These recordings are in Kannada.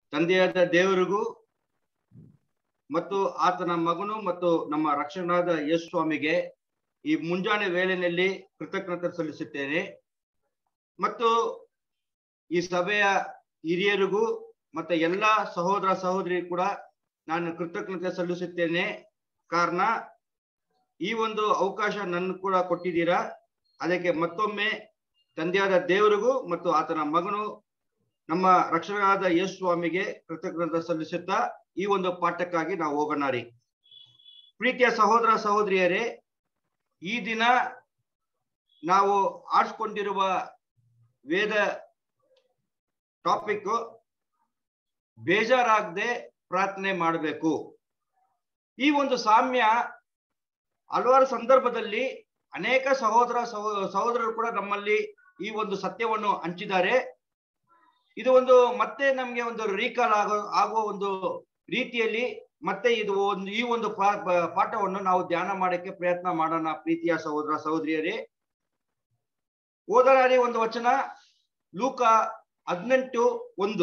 ತಂದೆಯಾದ ದೇವರಿಗೂ ಮತ್ತು ಆತನ ಮಗನು ಮತ್ತು ನಮ್ಮ ರಕ್ಷಣಾದ ಯೇಸು ಸ್ವಾಮಿಗೆ ಈ ಮುಂಜಾನೆ ವೇಳೆಯಲ್ಲಿ ಕೃತಜ್ಞತೆ ಸಲ್ಲಿಸುತ್ತೇನೆ ಮತ್ತು ಈ ಸಭೆಯ ಹಿರಿಯರಿಗೂ ಮತ್ತೆ ಎಲ್ಲಾ ಸಹೋದರ ಸಹೋದರಿ ಕೂಡ ನಾನು ಕೃತಜ್ಞತೆ ಸಲ್ಲಿಸುತ್ತೇನೆ ಕಾರಣ ಈ ಒಂದು ಅವಕಾಶ ನನ್ನ ಕೂಡ ಕೊಟ್ಟಿದ್ದೀರಾ ಅದಕ್ಕೆ ಮತ್ತೊಮ್ಮೆ ತಂದೆಯಾದ ದೇವರಿಗೂ ಮತ್ತು ಆತನ ಮಗನು ನಮ್ಮ ರಕ್ಷಣಾದ ಯೇಸು ಸ್ವಾಮಿಗೆ ಕೃತಜ್ಞತೆ ಸಲ್ಲಿಸುತ್ತಾ ಈ ಒಂದು ಪಾಠಕ್ಕಾಗಿ ನಾವು ಹೋಗೋಣ ರೀ ಪ್ರೀತಿಯ ಸಹೋದರ ಸಹೋದರಿಯರೇ ಈ ದಿನ ನಾವು ಆರಿಸ್ಕೊಂಡಿರುವ ವೇದ ಟಾಪಿಕ್ ಬೇಜಾರಾಗದೆ ಪ್ರಾರ್ಥನೆ ಮಾಡಬೇಕು ಈ ಒಂದು ಸಾಮ್ಯ ಹಲವಾರು ಸಂದರ್ಭದಲ್ಲಿ ಅನೇಕ ಸಹೋದರ ಸಹೋ- ಸಹೋದರರು ಕೂಡ ನಮ್ಮಲ್ಲಿ ಈ ಒಂದು ಸತ್ಯವನ್ನು ಹಂಚಿದ್ದಾರೆ ಇದು ಒಂದು ಮತ್ತೆ ನಮ್ಗೆ ಒಂದು ರೀಕಾಲ್ ಆಗೋ ಆಗುವ ಒಂದು ರೀತಿಯಲ್ಲಿ ಮತ್ತೆ ಇದು ಒಂದು ಈ ಒಂದು ಪಾ- ಪಾ- ಪಾಠವನ್ನು ನಾವು ಧ್ಯಾನ ಮಾಡಕ್ಕೆ ಪ್ರಯತ್ನ ಮಾಡೋಣ ಪ್ರೀತಿಯ ಸಹೋದರ ಸಹೋದರಿಯರೇ ಓದಲಾರಿ ಒಂದು ವಚನ ಲೂಕ ಹದಿನೆಂಟು ಒಂದು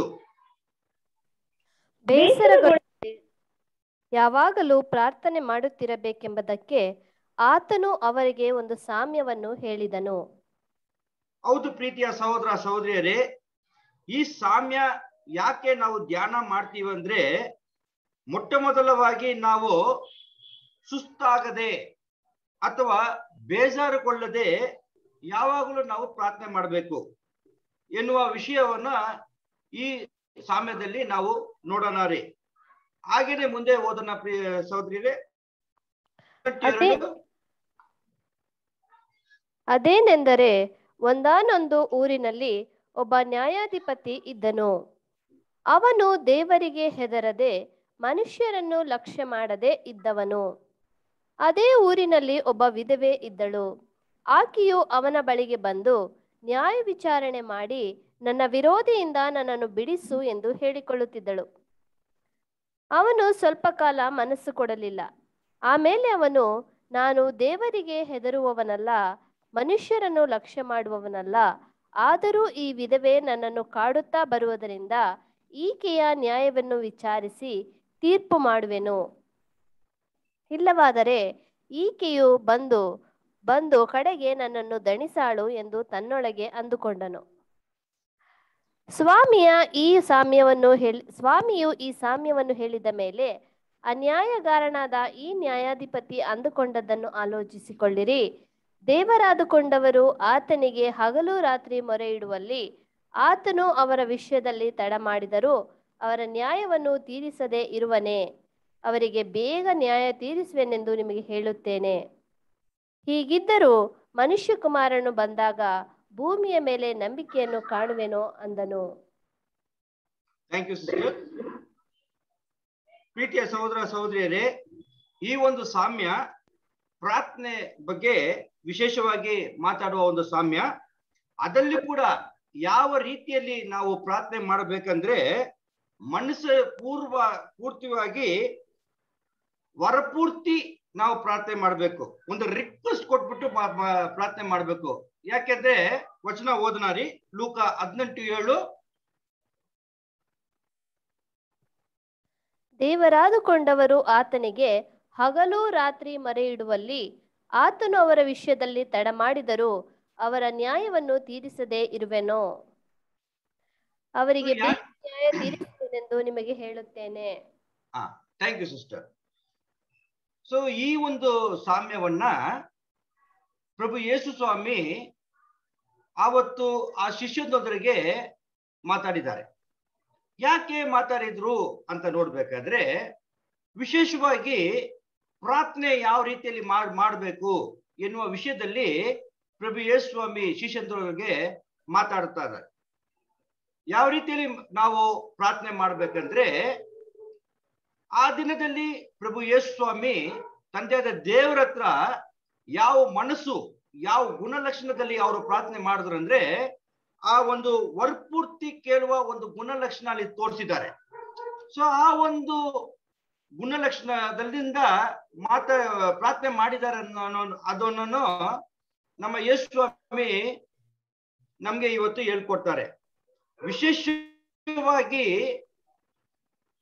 ಬೇಸರಗೊಳ್ಳದೆ ಯಾವಾಗಲೂ ಪ್ರಾರ್ಥನೆ ಮಾಡುತ್ತಿರಬೇಕೆಂಬುದಕ್ಕೆ ಆತನು ಅವರಿಗೆ ಒಂದು ಸಾಮ್ಯವನ್ನು ಹೇಳಿದನು ಹೌದು ಪ್ರೀತಿಯ ಸಹೋದರ ಸಹೋದರಿಯರೇ ಈ ಸಾಮ್ಯ ಯಾಕೆ ನಾವು ಧ್ಯಾನ ಮಾಡ್ತೀವಿ ಅಂದ್ರೆ ಮೊಟ್ಟ ಮೊದಲವಾಗಿ ನಾವು ಸುಸ್ತಾಗದೆ ಅಥವಾ ಬೇಜಾರುಗೊಳ್ಳದೆ ಯಾವಾಗಲೂ ನಾವು ಪ್ರಾರ್ಥನೆ ಮಾಡಬೇಕು ಎನ್ನುವ ವಿಷಯವನ್ನ ಈ ಸಾಮ್ಯದಲ್ಲಿ ನಾವು ನೋಡೋಣ ರೀ ಹಾಗೇನೆ ಮುಂದೆ ಓದೋಣ ಪ್ರಿಯ ಸಹೋದರಿಯರೇ ಅದೇ ಅದೇನೆಂದರೆ ಒಂದಾನೊಂದು ಊರಿನಲ್ಲಿ ಒಬ್ಬ ನ್ಯಾಯಾಧಿಪತಿ ಇದ್ದನು ಅವನು ದೇವರಿಗೆ ಹೆದರದೆ ಮನುಷ್ಯರನ್ನು ಲಕ್ಷ್ಯ ಮಾಡದೆ ಇದ್ದವನು ಅದೇ ಊರಿನಲ್ಲಿ ಒಬ್ಬ ವಿಧವೆ ಇದ್ದಳು ಆಕೆಯು ಅವನ ಬಳಿಗೆ ಬಂದು ನ್ಯಾಯ ವಿಚಾರಣೆ ಮಾಡಿ ನನ್ನ ವಿರೋಧಿಯಿಂದ ನನ್ನನ್ನು ಬಿಡಿಸು ಎಂದು ಹೇಳಿಕೊಳ್ಳುತ್ತಿದ್ದಳು ಅವನು ಸ್ವಲ್ಪ ಕಾಲ ಮನಸ್ಸು ಕೊಡಲಿಲ್ಲ ಆಮೇಲೆ ಅವನು ನಾನು ದೇವರಿಗೆ ಹೆದರುವವನಲ್ಲ ಮನುಷ್ಯರನ್ನು ಲಕ್ಷ್ಯ ಮಾಡುವವನಲ್ಲ ಆದರೂ ಈ ವಿಧವೆ ನನ್ನನ್ನು ಕಾಡುತ್ತಾ ಬರುವುದರಿಂದ ಈಕೆಯ ನ್ಯಾಯವನ್ನು ವಿಚಾರಿಸಿ ತೀರ್ಪು ಮಾಡುವೆನು ಇಲ್ಲವಾದರೆ ಈಕೆಯು ಬಂದು ಬಂದು ಕಡೆಗೆ ನನ್ನನ್ನು ದಣಿಸಾಳು ಎಂದು ತನ್ನೊಳಗೆ ಅಂದುಕೊಂಡನು ಸ್ವಾಮಿಯ ಈ ಸಾಮ್ಯವನ್ನು ಹೇಳಿ ಸ್ವಾಮಿಯು ಈ ಸಾಮ್ಯವನ್ನು ಹೇಳಿದ ಮೇಲೆ ಅನ್ಯಾಯಗಾರನಾದ ಈ ನ್ಯಾಯಾಧಿಪತಿ ಅಂದುಕೊಂಡದ್ದನ್ನು ಆಲೋಚಿಸಿಕೊಳ್ಳಿರಿ ದೇವರಾದುಕೊಂಡವರು ಆತನಿಗೆ ಹಗಲು ರಾತ್ರಿ ಮೊರೆ ಇಡುವಲ್ಲಿ ಆತನು ಅವರ ವಿಷಯದಲ್ಲಿ ತಡ ಮಾಡಿದರೂ ಅವರ ನ್ಯಾಯವನ್ನು ತೀರಿಸದೆ ಇರುವನೇ ಅವರಿಗೆ ಬೇಗ ನ್ಯಾಯ ತೀರಿಸುವೆನೆಂದು ನಿಮಗೆ ಹೇಳುತ್ತೇನೆ ಹೀಗಿದ್ದರೂ ಮನುಷ್ಯ ಕುಮಾರನು ಬಂದಾಗ ಭೂಮಿಯ ಮೇಲೆ ನಂಬಿಕೆಯನ್ನು ಕಾಣುವೆನೋ ಅಂದನು ಥ್ಯಾಂಕ್ ಯು ಸಿಸ್ಟರ್ ಪ್ರೀತಿಯ ಸಹೋದರ ಸಹೋದರಿಯರೇ ಈ ಒಂದು ಸಾಮ್ಯ ಪ್ರಾರ್ಥನೆ ಬಗ್ಗೆ ವಿಶೇಷವಾಗಿ ಮಾತಾಡುವ ಒಂದು ಸಾಮ್ಯ ಅದರಲ್ಲಿ ಕೂಡ ಯಾವ ರೀತಿಯಲ್ಲಿ ನಾವು ಪ್ರಾರ್ಥನೆ ಮಾಡಬೇಕಂದ್ರೆ ಮನಸ್ಸು ಪೂರ್ವ ಪೂರ್ತಿಯಾಗಿ ವರಪೂರ್ತಿ ನಾವು ಪ್ರಾರ್ಥನೆ ಮಾಡಬೇಕು ಒಂದು ರಿಕ್ವೆಸ್ಟ್ ಕೊಟ್ಬಿಟ್ಟು ಮಾ- ಮಾ- ಪ್ರಾರ್ಥನೆ ಮಾಡಬೇಕು ಯಾಕೆಂದ್ರೆ ವಚನ ಓದನಾರಿ ಲೂಕ ಹದಿನೆಂಟು ಏಳು ದೇವರಾದುಕೊಂಡವರು ಆತನಿಗೆ ಹಗಲು ರಾತ್ರಿ ಮರೆ ಇಡುವಲ್ಲಿ ಆತನು ಅವರ ವಿಷಯದಲ್ಲಿ ತಡ ಮಾಡಿದರೂ ಅವರ ನ್ಯಾಯವನ್ನು ತೀರಿಸದೇ ಇರುವೆನೋ ಅವರಿಗೆ ಬೇಗ ನ್ಯಾಯ ತೀರಿಸುವೆನೆಂದು ನಿಮಗೆ ಹೇಳುತ್ತೇನೆ ಹಾ ಥ್ಯಾಂಕ್ ಯು ಸಿಸ್ಟರ್ ಸೊ ಈ ಒಂದು ಸಾಮ್ಯವನ್ನ ಪ್ರಭು ಯೇಸು ಸ್ವಾಮಿ ಆವತ್ತು ಆ ಶಿಷ್ಯನೊಂದರಿಗೆ ಮಾತಾಡಿದ್ದಾರೆ ಯಾಕೆ ಮಾತಾಡಿದ್ರು ಅಂತ ನೋಡ್ಬೇಕಾದ್ರೆ ವಿಶೇಷವಾಗಿ ಪ್ರಾರ್ಥನೆ ಯಾವ ರೀತಿಯಲ್ಲಿ ಮಾಡ್ ಮಾಡಬೇಕು ಎನ್ನುವ ವಿಷಯದಲ್ಲಿ ಪ್ರಭು ಯೇಸು ಸ್ವಾಮಿ ಶಿಷ್ಯಂದ್ರರಿಗೆ ಮಾತಾಡ್ತಾ ಇದ್ದಾರೆ ಯಾವ ರೀತಿಯಲ್ಲಿ ನಾವು ಪ್ರಾರ್ಥನೆ ಮಾಡ್ಬೇಕಂದ್ರೆ ಆ ದಿನದಲ್ಲಿ ಪ್ರಭು ಯೇಸು ಸ್ವಾಮಿ ತಂದೆಯಾದ ದೇವರ ಹತ್ರ ಯಾವ ಮನಸ್ಸು ಯಾವ ಗುಣಲಕ್ಷಣದಲ್ಲಿ ಅವರು ಪ್ರಾರ್ಥನೆ ಮಾಡಿದ್ರು ಅಂದ್ರೆ ಆ ಒಂದು ವರ್ಪೂರ್ತಿ ಕೇಳುವ ಒಂದು ಗುಣಲಕ್ಷಣ ಅಲ್ಲಿ ತೋರಿಸಿದ್ದಾರೆ ಸೊ ಆ ಒಂದು ಗುಣಲಕ್ಷಣದಿಂದ ಮಾತ ಪ್ರಾರ್ಥನೆ ಮಾಡಿದ್ದಾರೆ ಅನ್ನೋ ಅದನ್ನು ನಮ್ಮ ಯೇಸು ಸ್ವಾಮಿ ನಮ್ಗೆ ಇವತ್ತು ಹೇಳ್ಕೊಡ್ತಾರೆ ವಿಶೇಷವಾಗಿ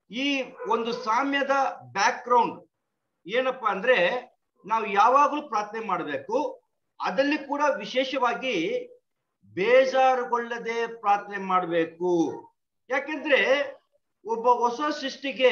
ಈ ಒಂದು ಸಾಮ್ಯದ ಬ್ಯಾಕ್ ಗ್ರೌಂಡ್ ಏನಪ್ಪಾ ಅಂದ್ರೆ ನಾವು ಯಾವಾಗಲೂ ಪ್ರಾರ್ಥನೆ ಮಾಡಬೇಕು ಅದರಲ್ಲಿ ಕೂಡ ವಿಶೇಷವಾಗಿ ಬೇಜಾರುಗೊಳ್ಳದೆ ಪ್ರಾರ್ಥನೆ ಮಾಡಬೇಕು ಯಾಕೆಂದ್ರೆ ಒಬ್ಬ ಹೊಸ ಸೃಷ್ಟಿಗೆ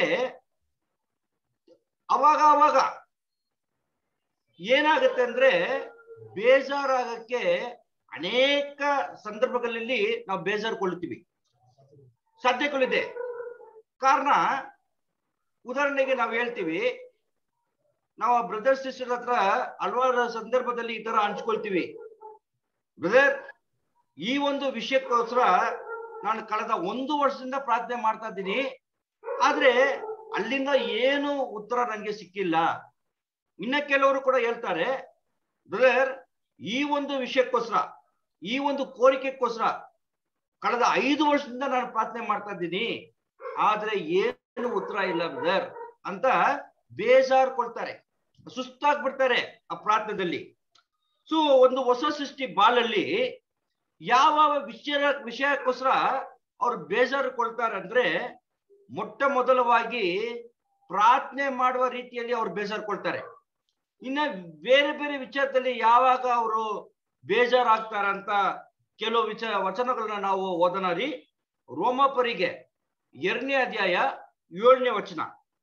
ಅವಾಗ ಅವಾಗ ಏನಾಗುತ್ತೆ ಅಂದ್ರೆ ಬೇಜಾರಾಗಕ್ಕೆ ಅನೇಕ ಸಂದರ್ಭಗಳಲ್ಲಿ ನಾವು ಬೇಜಾರುಗೊಳ್ಳುತ್ತೀವಿ ಸಾಧ್ಯತೆಗಳಿದೆ ಕಾರಣ ಉದಾಹರಣೆಗೆ ನಾವು ಹೇಳ್ತೀವಿ ನಾವು ಬ್ರದರ್ ಸಿಸ್ಟರ್ ಹತ್ರ ಹಲವಾರು ಸಂದರ್ಭದಲ್ಲಿ ಈ ತರ ಹಂಚ್ಕೊಳ್ತೀವಿ ಬ್ರದರ್ ಈ ಒಂದು ವಿಷಯಕ್ಕೋಸ್ಕರ ನಾನು ಕಳೆದ ಒಂದು ವರ್ಷದಿಂದ ಪ್ರಾರ್ಥನೆ ಮಾಡ್ತಾ ಇದ್ದೀನಿ ಆದ್ರೆ ಅಲ್ಲಿಂದ ಏನು ಉತ್ತರ ನನಗೆ ಸಿಕ್ಕಿಲ್ಲ ಇನ್ನ ಕೆಲವರು ಕೂಡ ಹೇಳ್ತಾರೆ ಬ್ರದರ್ ಈ ಒಂದು ವಿಷಯಕ್ಕೋಸ್ಕರ ಈ ಒಂದು ಕೋರಿಕೆಗೋಸ್ಕರ ಕಳೆದ ಐದು ವರ್ಷದಿಂದ ನಾನು ಪ್ರಾರ್ಥನೆ ಮಾಡ್ತಾ ಇದ್ದೀನಿ ಆದ್ರೆ ಏನು ಉತ್ತರ ಇಲ್ಲ ಬ್ರದರ್ ಅಂತ ಬೇಜಾರ್ಕೊಳ್ತಾರೆ ಸುಸ್ತಾಗ್ಬಿಡ್ತಾರೆ ಆ ಪ್ರಾರ್ಥನೆದಲ್ಲಿ ಸೊ ಒಂದು ಹೊಸ ಸೃಷ್ಟಿ ಬಾಳಲ್ಲಿ ಯಾವ ವಿಷಯ ವಿಷಯಕ್ಕೋಸ್ಕರ ಅವ್ರು ಬೇಜಾರುಕೊಳ್ತಾರೆ ಅಂದ್ರೆ ಮೊಟ್ಟ ಮೊದಲವಾಗಿ ಪ್ರಾರ್ಥನೆ ಮಾಡುವ ರೀತಿಯಲ್ಲಿ ಅವ್ರು ಬೇಜಾರ್ಕೊಳ್ತಾರೆ ಇನ್ನ ಬೇರೆ ಬೇರೆ ವಿಚಾರದಲ್ಲಿ ಯಾವಾಗ ಅವರು ಬೇಜಾರಾಗ್ತಾರಂತ ಕೆಲವು ವಿಚಾರ ವಚನಗಳನ್ನ ನಾವು ಓದೋಣ ರೀ ರೋಮಾಪರಿಗೆ ಎರಡನೇ ಅಧ್ಯಾಯ ಏಳನೇ ವಚನ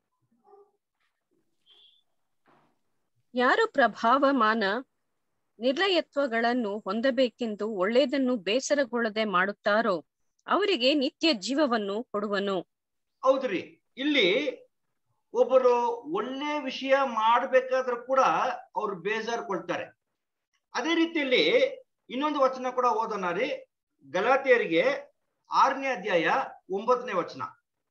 ಯಾರು ಪ್ರಭಾವಮಾನ ನಿರ್ಲಯತ್ವಗಳನ್ನು ಹೊಂದಬೇಕೆಂದು ಒಳ್ಳೆಯದನ್ನು ಬೇಸರಗೊಳ್ಳದೆ ಮಾಡುತ್ತಾರೋ ಅವರಿಗೆ ನಿತ್ಯ ಜೀವವನ್ನು ಕೊಡುವನು ಹೌದ್ರಿ ಇಲ್ಲಿ ಒಬ್ಬರು ಒಳ್ಳೆ ವಿಷಯ ಮಾಡ್ಬೇಕಾದ್ರೂ ಕೂಡ ಅವ್ರು ಬೇಜಾರ್ಕೊಳ್ತಾರೆ ಅದೇ ರೀತಿಯಲ್ಲಿ ಇನ್ನೊಂದು ವಚನ ಕೂಡ ಓದೋಣ ರೀ ಗಲಾತಿಯರಿಗೆ ಆರನೇ ಅಧ್ಯಾಯ ಒಂಬತ್ತನೇ ವಚನ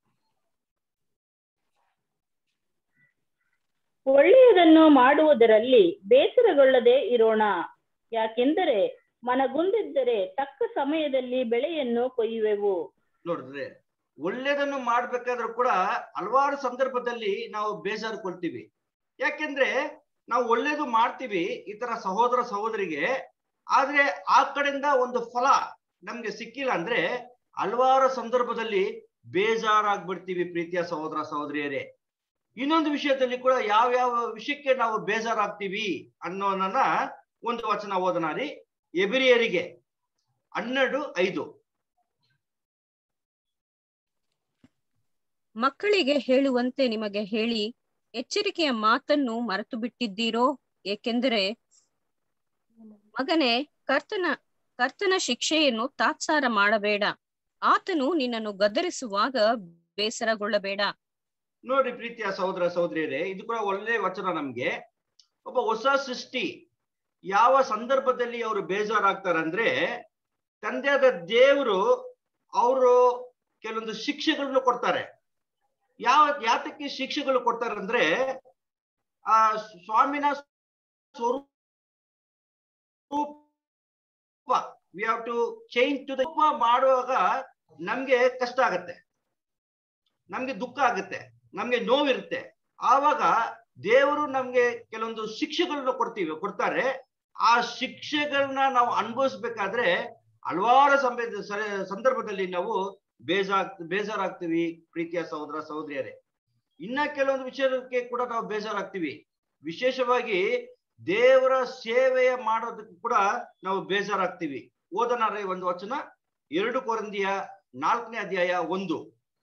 ಒಳ್ಳೆಯದನ್ನು ಮಾಡುವುದರಲ್ಲಿ ಬೇಸರಗೊಳ್ಳದೆ ಇರೋಣ ಯಾಕೆಂದರೆ ಮನಗುಂದಿದ್ದರೆ ತಕ್ಕ ಸಮಯದಲ್ಲಿ ಬೆಳೆಯನ್ನು ಕೊಯ್ಯುವೆವು ನೋಡಿದ್ರೆ ಒಳ್ಳೇದನ್ನು ಮಾಡ್ಬೇಕಾದ್ರೂ ಕೂಡ ಹಲವಾರು ಸಂದರ್ಭದಲ್ಲಿ ನಾವು ಬೇಜಾರ್ಕೊಳ್ತೀವಿ ಯಾಕೆಂದ್ರೆ ನಾವು ಒಳ್ಳೇದು ಮಾಡ್ತೀವಿ ಈ ತರ ಸಹೋದರ ಸಹೋದರಿಗೆ ಆದ್ರೆ ಆ ಕಡೆಯಿಂದ ಒಂದು ಫಲ ನಮ್ಗೆ ಸಿಕ್ಕಿಲ್ಲ ಅಂದ್ರೆ ಹಲವಾರು ಸಂದರ್ಭದಲ್ಲಿ ಬೇಜಾರಾಗ್ಬಿಡ್ತೀವಿ ಪ್ರೀತಿಯ ಸಹೋದರ ಸಹೋದರಿಯರೇ ಇನ್ನೊಂದು ವಿಷಯದಲ್ಲಿ ಕೂಡ ಯಾವ ಯಾವ ವಿಷಯಕ್ಕೆ ನಾವು ಬೇಜಾರಾಗ್ತೀವಿ ಅನ್ನೋದನ್ನ ಒಂದು ವಚನ ಓದನ ರೀ ಎಬಿರಿಯರಿಗೆ ಹನ್ನೆರಡು ಐದು ಮಕ್ಕಳಿಗೆ ಹೇಳುವಂತೆ ನಿಮಗೆ ಹೇಳಿ ಎಚ್ಚರಿಕೆಯ ಮಾತನ್ನು ಮರೆತು ಬಿಟ್ಟಿದ್ದೀರೋ ಏಕೆಂದರೆ ಮಗನೇ ಕರ್ತನ ಕರ್ತನ ಶಿಕ್ಷೆಯನ್ನು ತಾತ್ಸಾರ ಮಾಡಬೇಡ ಆತನು ನಿನ್ನನ್ನು ಗದರಿಸುವಾಗ ಬೇಸರಗೊಳ್ಳಬೇಡ ನೋಡ್ರಿ ಪ್ರೀತಿಯ ಸಹೋದರ ಸಹೋದರಿಯರೇ ಇದು ಕೂಡ ಒಳ್ಳೆ ವಚನ ನಮ್ಗೆ ಒಬ್ಬ ಹೊಸ ಸೃಷ್ಟಿ ಯಾವ ಸಂದರ್ಭದಲ್ಲಿ ಅವರು ಬೇಜಾರಾಗ್ತಾರಂದ್ರೆ ತಂದೆಯಾದ ದೇವರು ಅವರು ಕೆಲವೊಂದು ಶಿಕ್ಷೆಗಳನ್ನು ಕೊಡ್ತಾರೆ ಯಾವ ಯಾತಕ್ಕೆ ಶಿಕ್ಷೆಗಳು ಕೊಡ್ತಾರೆ ಅಂದ್ರೆ ಆ ಸ್ವಾಮಿನ ಸ್ವರೂಪ we have to change to the ಮಾಡುವಾಗ ನಮ್ಗೆ ಕಷ್ಟ ಆಗತ್ತೆ ನಮ್ಗೆ ದುಃಖ ಆಗುತ್ತೆ ನಮ್ಗೆ ನೋವಿರುತ್ತೆ ಆವಾಗ ದೇವರು ನಮ್ಗೆ ಕೆಲವೊಂದು ಶಿಕ್ಷೆಗಳನ್ನ ಕೊಡ್ತೀವಿ ಕೊಡ್ತಾರೆ ಆ ಶಿಕ್ಷೆಗಳನ್ನ ನಾವು ಅನುಭವಿಸ್ಬೇಕಾದ್ರೆ ಹಲವಾರು ಸಂಬ ಸಂದರ್ಭದಲ್ಲಿ ನಾವು ಬೇಜಾರ್ ಬೇಜಾರಾಗ್ತೀವಿ ಪ್ರೀತಿಯ ಸಹೋದರ ಸಹೋದರಿಯರೇ ಇನ್ನ ಕೆಲವೊಂದು ವಿಷಯಕ್ಕೆ ಕೂಡ ನಾವು ಬೇಜಾರಾಗ್ತೀವಿ ವಿಶೇಷವಾಗಿ ದೇವರ ಸೇವೆಯ ಮಾಡೋದಕ್ಕೆ ಕೂಡ ನಾವು ಬೇಜಾರಾಗ್ತೀವಿ ಓದನಾರೆ ಒಂದು ವಚನ ಎರಡು ಕೊರಂದಿಯ ನಾಲ್ಕನೇ ಅಧ್ಯಾಯ ಒಂದು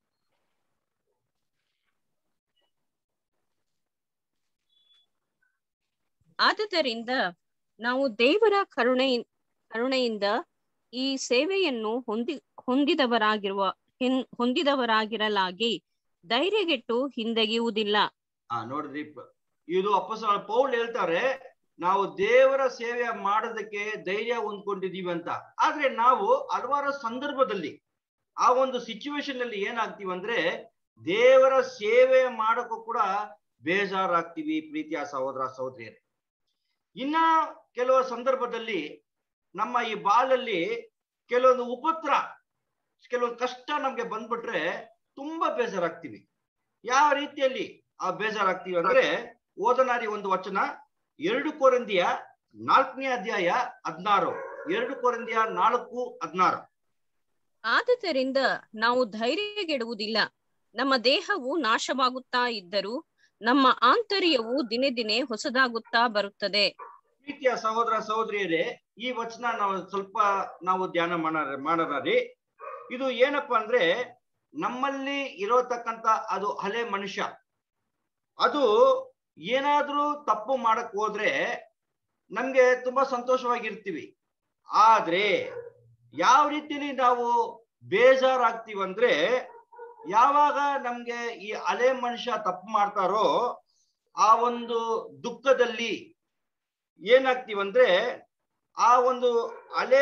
ಆದುದರಿಂದ ನಾವು ದೇವರ ಕರುಣೆ ಕರುಣೆಯಿಂದ ಈ ಸೇವೆಯನ್ನು ಹೊಂದಿ ಹೊಂದಿದವರಾಗಿರುವ ಹಿನ್ ಹೊಂದಿದವರಾಗಿರಲಾಗಿ ಧೈರ್ಯಗೆಟ್ಟು ಹಿಂದೆಗೆಯುವುದಿಲ್ಲ ಆ ನೋಡಿದ್ರಿ ಪ- ಇದು ಅಪ್ಪಸ ಪೌಲ್ ಹೇಳ್ತಾರೆ ನಾವು ದೇವರ ಸೇವೆ ಮಾಡೋದಕ್ಕೆ ಧೈರ್ಯ ಹೊಂದ್ಕೊಂಡಿದೀವಿ ಅಂತ ಆದ್ರೆ ನಾವು ಹಲವಾರು ಸಂದರ್ಭದಲ್ಲಿ ಆ ಒಂದು ಸಿಚುವೇಶನ್ ಅಲ್ಲಿ ಏನಾಗ್ತೀವಿ ಅಂದ್ರೆ ದೇವರ ಸೇವೆ ಮಾಡೋಕ್ಕೂ ಕೂಡ ಬೇಜಾರಾಗ್ತೀವಿ ಪ್ರೀತಿಯ ಸಹೋದರ ಸಹೋದರಿಯರೇ ಇನ್ನ ಕೆಲವು ಸಂದರ್ಭದಲ್ಲಿ ನಮ್ಮ ಈ ಬಾಳಲ್ಲಿ ಕೆಲವೊಂದು ಉಪದ್ರ ಕೆಲವೊಂದು ಕಷ್ಟ ನಮ್ಗೆ ಬಂದ್ಬಿಟ್ರೆ ತುಂಬಾ ಬೇಜಾರಾಗ್ತೀವಿ ಯಾವ ರೀತಿಯಲ್ಲಿ ಆ ಬೇಜಾರಾಗ್ತೀವಿ ಅಂದ್ರೆ ಓದನಾರಿ ಒಂದು ವಚನ ಎರಡು ಕೊರಂದಿಯ ನಾಲ್ಕನೇ ಅಧ್ಯಾಯ ಹದ್ನಾರು ಎರಡು ಕೊರಂದಿಯ ನಾಲ್ಕು ಹದ್ನಾರು ಆದುದರಿಂದ ನಾವು ಧೈರ್ಯಗೆಡುವುದಿಲ್ಲ ನಮ್ಮ ದೇಹವು ನಾಶವಾಗುತ್ತಾ ಇದ್ದರೂ ನಮ್ಮ ಆಂತರ್ಯವು ದಿನೇ ದಿನೇ ಹೊಸದಾಗುತ್ತಾ ಬರುತ್ತದೆ ಪ್ರೀತಿಯ ಸಹೋದರ ಸಹೋದರಿಯರೇ ಈ ವಚನ ನಾವು ಸ್ವಲ್ಪ ನಾವು ಧ್ಯಾನ ಮಾಡ ಮಾಡೋಣ ರೀ ಇದು ಏನಪ್ಪಾ ಅಂದ್ರೆ ನಮ್ಮಲ್ಲಿ ಇರೋತಕ್ಕಂತ ಅದು ಹಳೆ ಮನುಷ್ಯ ಅದು ಏನಾದ್ರೂ ತಪ್ಪು ಮಾಡಕ್ ಹೋದ್ರೆ ನಮ್ಗೆ ತುಂಬಾ ಸಂತೋಷವಾಗಿರ್ತೀವಿ ಆದ್ರೆ ಯಾವ ರೀತಿಲಿ ನಾವು ಬೇಜಾರಾಗ್ತೀವಂದ್ರೆ ಯಾವಾಗ ನಮ್ಗೆ ಈ ಹಳೆ ಮನುಷ್ಯ ತಪ್ಪು ಮಾಡ್ತಾರೋ ಆ ಒಂದು ದುಃಖದಲ್ಲಿ ಏನಾಗ್ತೀವಂದ್ರೆ ಆ ಒಂದು ಹಳೆ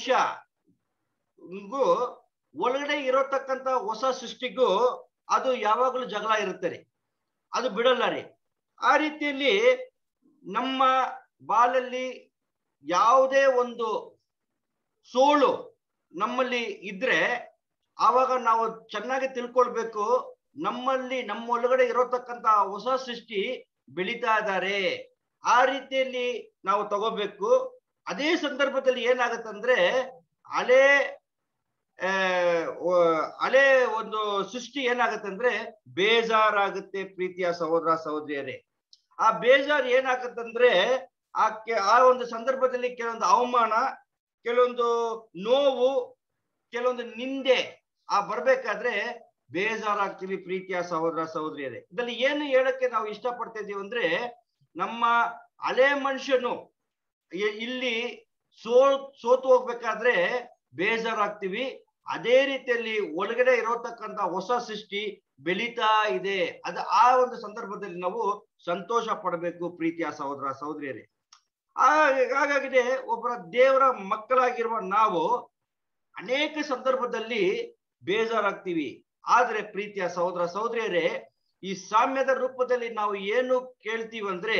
ಮನುಷ್ಯಗೂ ಒಳಗಡೆ ಇರೋತಕ್ಕಂತ ಹೊಸ ಸೃಷ್ಟಿಗೂ ಅದು ಯಾವಾಗಲೂ ಜಗಳ ಇರುತ್ತೆ ರೀ ಅದು ಬಿಡಲ್ಲ ರೀ ಆ ರೀತಿಯಲ್ಲಿ ನಮ್ಮ ಬಾಲಲ್ಲಿ ಯಾವುದೇ ಒಂದು ಸೋಳು ನಮ್ಮಲ್ಲಿ ಇದ್ರೆ ಆವಾಗ ನಾವು ಚೆನ್ನಾಗಿ ತಿಳ್ಕೊಳ್ಬೇಕು ನಮ್ಮಲ್ಲಿ ನಮ್ಮ ಒಳಗಡೆ ಇರೋತಕ್ಕಂತ ಹೊಸ ಸೃಷ್ಟಿ ಬೆಳೀತಾ ಇದ್ದಾರೆ ಆ ರೀತಿಯಲ್ಲಿ ನಾವು ತಗೋಬೇಕು ಅದೇ ಸಂದರ್ಭದಲ್ಲಿ ಏನಾಗತ್ತಂದ್ರೆ ಹಳೆ ಆ, ವ- ಹಳೆ ಒಂದು ಸೃಷ್ಟಿ ಏನಾಗತ್ತಂದ್ರೆ ಬೇಜಾರಾಗುತ್ತೆ ಪ್ರೀತಿಯ ಸಹೋದರ ಸಹೋದರಿಯರೇ ಆ ಬೇಜಾರ್ ಏನಾಗತ್ತಂದ್ರೆ ಆ ಕೆ- ಆ ಒಂದು ಸಂದರ್ಭದಲ್ಲಿ ಕೆಲವೊಂದು ಅವಮಾನ ಕೆಲವೊಂದು ನೋವು ಕೆಲವೊಂದು ನಿಂದೆ ಆ ಬರ್ಬೇಕಾದ್ರೆ ಬೇಜಾರಾಗ್ತೀವಿ ಪ್ರೀತಿಯ ಸಹೋದರ ಸಹೋದರಿಯರೇ ಇದರಲ್ಲಿ ಏನು ಹೇಳಕ್ಕೆ ನಾವು ಇಷ್ಟಪಡ್ತಾ ಇದೀವಿ ಅಂದ್ರೆ ನಮ್ಮ ಹಳೆ ಮನುಷ್ಯನು ಇ- ಇಲ್ಲಿ ಸೋ ಸೋತು ಹೋಗ್ಬೇಕಾದ್ರೆ ಬೇಜಾರಾಗ್ತೀವಿ ಅದೇ ರೀತಿಯಲ್ಲಿ ಒಳಗಡೆ ಇರೋತಕ್ಕಂತ ಹೊಸ ಸೃಷ್ಟಿ ಬೆಳೀತಾ ಇದೆ ಅದ ಆ ಒಂದು ಸಂದರ್ಭದಲ್ಲಿ ನಾವು ಸಂತೋಷ ಪಡಬೇಕು ಪ್ರೀತಿಯ ಸಹೋದರ ಸಹೋದರಿಯರೇ ಆ- ಹಾಗಾಗಿದೆ ಒಬ್ಬರ ದೇವರ ಮಕ್ಕಳಾಗಿರುವ ನಾವು ಅನೇಕ ಸಂದರ್ಭದಲ್ಲಿ ಬೇಜಾರಾಗ್ತೀವಿ ಆದ್ರೆ ಪ್ರೀತಿಯ ಸಹೋದರ ಸಹೋದರಿಯರೇ ಈ ಸಾಮ್ಯದ ರೂಪದಲ್ಲಿ ನಾವು ಏನು ಕೇಳ್ತೀವಂದ್ರೆ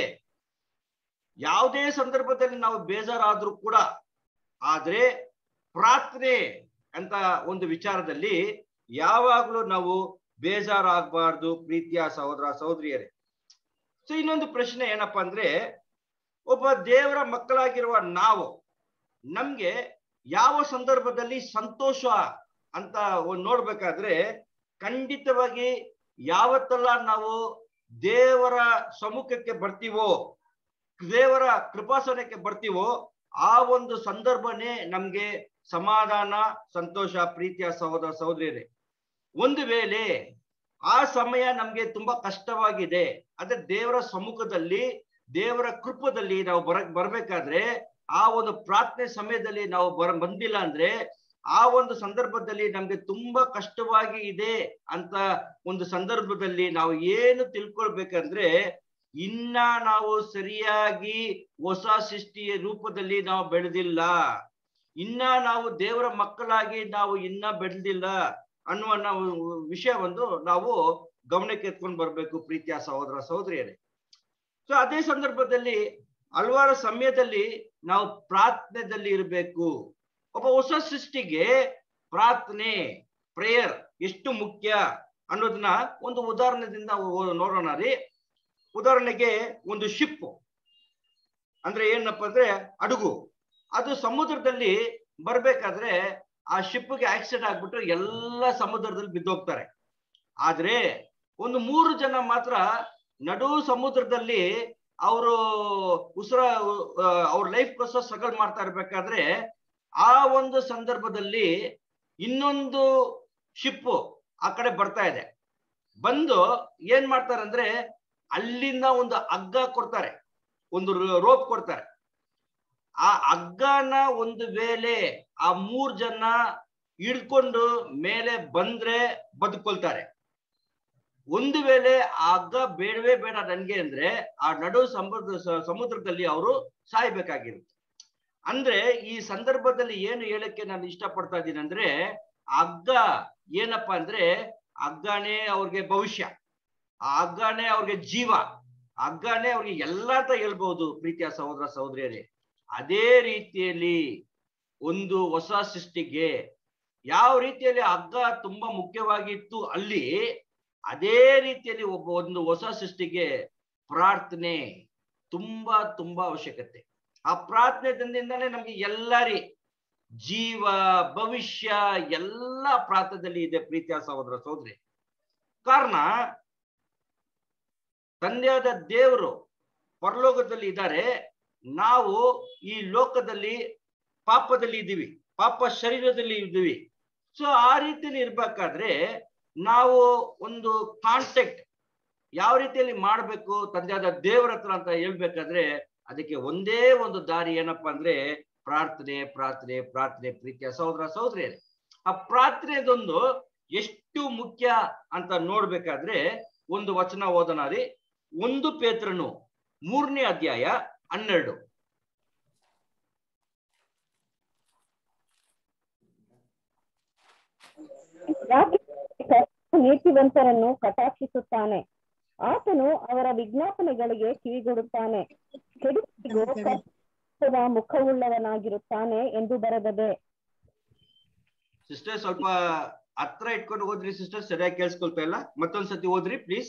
ಯಾವುದೇ ಸಂದರ್ಭದಲ್ಲಿ ನಾವು ಬೇಜಾರಾದ್ರೂ ಕೂಡ ಆದ್ರೆ ಪ್ರಾರ್ಥನೆ ಅಂತ ಒಂದು ವಿಚಾರದಲ್ಲಿ ಯಾವಾಗ್ಲೂ ನಾವು ಬೇಜಾರಾಗಬಾರ್ದು ಪ್ರೀತಿಯ ಸಹೋದರ ಸಹೋದರಿಯರೇ ಸೊ ಇನ್ನೊಂದು ಪ್ರಶ್ನೆ ಏನಪ್ಪಾ ಅಂದ್ರೆ ಒಬ್ಬ ದೇವರ ಮಕ್ಕಳಾಗಿರುವ ನಾವು ನಮ್ಗೆ ಯಾವ ಸಂದರ್ಭದಲ್ಲಿ ಸಂತೋಷ ಅಂತ ಒಂದ್ ನೋಡ್ಬೇಕಾದ್ರೆ ಖಂಡಿತವಾಗಿ ಯಾವತ್ತೆಲ್ಲ ನಾವು ದೇವರ ಸಮ್ಮುಖಕ್ಕೆ ಬರ್ತೀವೋ ದೇವರ ಕೃಪಾಸನಕ್ಕೆ ಬರ್ತೀವೋ ಆ ಒಂದು ಸಂದರ್ಭನೇ ನಮ್ಗೆ ಸಮಾಧಾನ ಸಂತೋಷ ಪ್ರೀತಿಯ ಸಹೋದರ ಸಹೋದರಿಯರೇ ಒಂದು ವೇಳೆ ಆ ಸಮಯ ನಮ್ಗೆ ತುಂಬಾ ಕಷ್ಟವಾಗಿದೆ ಅದೇ ದೇವರ ಸಮ್ಮುಖದಲ್ಲಿ ದೇವರ ಕೃಪದಲ್ಲಿ ನಾವು ಬರ ಬರ್ಬೇಕಾದ್ರೆ ಆ ಒಂದು ಪ್ರಾರ್ಥನೆ ಸಮಯದಲ್ಲಿ ನಾವು ಬರ ಬಂದಿಲ್ಲ ಅಂದ್ರೆ ಆ ಒಂದು ಸಂದರ್ಭದಲ್ಲಿ ನಮ್ಗೆ ತುಂಬಾ ಕಷ್ಟವಾಗಿ ಇದೆ ಅಂತ ಒಂದು ಸಂದರ್ಭದಲ್ಲಿ ನಾವು ಏನು ತಿಳ್ಕೊಳ್ಬೇಕಂದ್ರೆ ಇನ್ನ ನಾವು ಸರಿಯಾಗಿ ಹೊಸ ಸೃಷ್ಟಿಯ ರೂಪದಲ್ಲಿ ನಾವು ಬೆಳೆದಿಲ್ಲ ಇನ್ನ ನಾವು ದೇವರ ಮಕ್ಕಳಾಗಿ ನಾವು ಇನ್ನ ಬೆಳೆದಿಲ್ಲ ಅನ್ನುವ ನಾವು ವಿಷಯ ಒಂದು ನಾವು ಗಮನಕ್ಕೆ ಎತ್ಕೊಂಡು ಬರ್ಬೇಕು ಪ್ರೀತಿಯ ಸಹೋದರ ಸಹೋದರಿಯರೇ ಸೊ ಅದೇ ಸಂದರ್ಭದಲ್ಲಿ ಹಲವಾರು ಸಮಯದಲ್ಲಿ ನಾವು ಪ್ರಾರ್ಥನೆದಲ್ಲಿ ಇರಬೇಕು ಒಬ್ಬ ಹೊಸ ಸೃಷ್ಟಿಗೆ ಪ್ರಾರ್ಥನೆ ಪ್ರೇಯರ್ ಎಷ್ಟು ಮುಖ್ಯ ಅನ್ನೋದನ್ನ ಒಂದು ಉದಾಹರಣೆದಿಂದ ಓ- ನೋಡೋಣ ರೀ ಉದಾಹರಣೆಗೆ ಒಂದು ಶಿಪ್ ಅಂದ್ರೆ ಏನಪ್ಪ ಅಂದ್ರೆ ಹಡಗು ಅದು ಸಮುದ್ರದಲ್ಲಿ ಬರ್ಬೇಕಾದ್ರೆ ಆ ಶಿಪ್ಗೆ ಆಕ್ಸಿಡೆಂಟ್ ಆಗ್ಬಿಟ್ಟು ಎಲ್ಲ ಸಮುದ್ರದಲ್ಲಿ ಬಿದ್ದೋಗ್ತಾರೆ ಆದ್ರೆ ಒಂದು ಮೂರು ಜನ ಮಾತ್ರ ನಡು ಸಮುದ್ರದಲ್ಲಿ ಅವರು ಉಸಿರ ಅವ್ರ ಲೈಫ್ಗೋಸ್ಕರ ಸ್ಟ್ರಗಲ್ ಮಾಡ್ತಾ ಇರ್ಬೇಕಾದ್ರೆ ಆ ಒಂದು ಸಂದರ್ಭದಲ್ಲಿ ಇನ್ನೊಂದು ಶಿಪ್ ಆ ಕಡೆ ಬರ್ತಾ ಇದೆ ಬಂದು ಏನ್ ಮಾಡ್ತಾರೆ ಅಂದ್ರೆ ಅಲ್ಲಿಂದ ಒಂದು ಹಗ್ಗ ಕೊಡ್ತಾರೆ ಒಂದು ರೋಪ್ ಕೊಡ್ತಾರೆ ಆ ಹಗ್ಗನ ಒಂದು ವೇಳೆ ಆ ಮೂರ್ ಜನ ಹಿಡ್ಕೊಂಡು ಮೇಲೆ ಬಂದ್ರೆ ಬದುಕೊಳ್ತಾರೆ ಒಂದು ವೇಳೆ ಆ ಹಗ್ಗ ಬೇಡವೇ ಬೇಡ ನನ್ಗೆ ಅಂದ್ರೆ ಆ ನಡು ಸಮುದ್ರ ಸ- ಸಮುದ್ರದಲ್ಲಿ ಅವರು ಸಾಯ್ಬೇಕಾಗಿರುತ್ತೆ ಅಂದ್ರೆ ಈ ಸಂದರ್ಭದಲ್ಲಿ ಏನು ಹೇಳಕ್ಕೆ ನಾನು ಇಷ್ಟಪಡ್ತಾ ಇದ್ದೀನಿ ಅಂದ್ರೆ ಆ ಹಗ್ಗ ಏನಪ್ಪಾ ಅಂದ್ರೆ ಹಗ್ಗನೇ ಅವ್ರಿಗೆ ಭವಿಷ್ಯ ಆ ಹಗ್ಗನೇ ಅವ್ರಿಗೆ ಜೀವ ಆ ಹಗ್ಗನೇ ಅವ್ರಿಗೆ ಎಲ್ಲ ಅಂತ ಹೇಳ್ಬಹುದು ಪ್ರೀತಿಯ ಸಹೋದರ ಸಹೋದರಿಯರೇ ಅದೇ ರೀತಿಯಲ್ಲಿ ಒಂದು ಹೊಸ ಸೃಷ್ಟಿಗೆ ಯಾವ ರೀತಿಯಲ್ಲಿ ಹಗ್ಗ ತುಂಬಾ ಮುಖ್ಯವಾಗಿತ್ತು ಅಲ್ಲಿ ಅದೇ ರೀತಿಯಲ್ಲಿ ಒಬ್ಬ ಒಂದು ಹೊಸ ಸೃಷ್ಟಿಗೆ ಪ್ರಾರ್ಥನೆ ತುಂಬಾ ತುಂಬಾ ಅವಶ್ಯಕತೆ ಆ ಪ್ರಾರ್ಥನೆದಿಂದಲೇ ನಮ್ಗೆ ಎಲ್ಲರಿ ಜೀವ ಭವಿಷ್ಯ ಎಲ್ಲ ಪ್ರಾರ್ಥನೆಯಲ್ಲಿ ಇದೆ ಪ್ರೀತಿಯ ಸಹೋದರ ಸಹೋದರಿ ಕಾರಣ ತಂದೆಯಾದ ದೇವರು ಪರಲೋಕದಲ್ಲಿ ಇದ್ದಾರೆ ನಾವು ಈ ಲೋಕದಲ್ಲಿ ಪಾಪದಲ್ಲಿ ಇದ್ದೀವಿ ಪಾಪ ಶರೀರದಲ್ಲಿ ಇದ್ದೀವಿ ಸೊ ಆ ರೀತಿಯಲ್ಲಿ ಇರ್ಬೇಕಾದ್ರೆ ನಾವು ಒಂದು ಕಾಂಟ್ಯಾಕ್ಟ್ ಯಾವ ರೀತಿಯಲ್ಲಿ ಮಾಡಬೇಕು ತಂದೆಯಾದ ದೇವರ ಹತ್ರ ಅಂತ ಹೇಳ್ಬೇಕಾದ್ರೆ ಅದಕ್ಕೆ ಒಂದೇ ಒಂದು ದಾರಿ ಏನಪ್ಪಾ ಅಂದ್ರೆ ಪ್ರಾರ್ಥನೆ ಪ್ರಾರ್ಥನೆ ಪ್ರಾರ್ಥನೆ ಪ್ರೀತಿಯ ಸಹೋದರ ಸಹೋದರಿಯರೇ ಆ ಪ್ರಾರ್ಥನೆದೊಂದು ಎಷ್ಟು ಮುಖ್ಯ ಅಂತ ನೋಡ್ಬೇಕಾದ್ರೆ ಒಂದು ವಚನ ಓದೋಣ ರೀ ಒಂದು ಪೇತ್ರನು ಮೂರನೇ ಅಧ್ಯಾಯ ಹನ್ನೆರಡು ಯಾಕೆ ನೀತಿವಂತರನ್ನು ಕಟಾಕ್ಷಿಸುತ್ತಾನೆ ಆತನು ಅವರ ವಿಜ್ಞಾಪನೆಗಳಿಗೆ ಕಿವಿಗೊಡುತ್ತಾನೆ ಕೆಡುಕಿಗೂ ಕರ್ತನ ಮುಖವುಳ್ಳವನಾಗಿರುತ್ತಾನೆ ಎಂದು ಬರೆದದೆ ಸಿಸ್ಟರ್ ಸ್ವಲ್ಪ ಹತ್ರ ಇಟ್ಕೊಂಡು ಹೋದ್ರಿ ಸಿಸ್ಟರ್ ಸರಿಯಾಗಿ ಕೇಳಿಸ್ಕೊಳ್ತಾ ಇಲ್ಲ ಮತ್ತೊಂದ್ಸತಿ ಓದ್ರಿ ಪ್ಲೀಸ್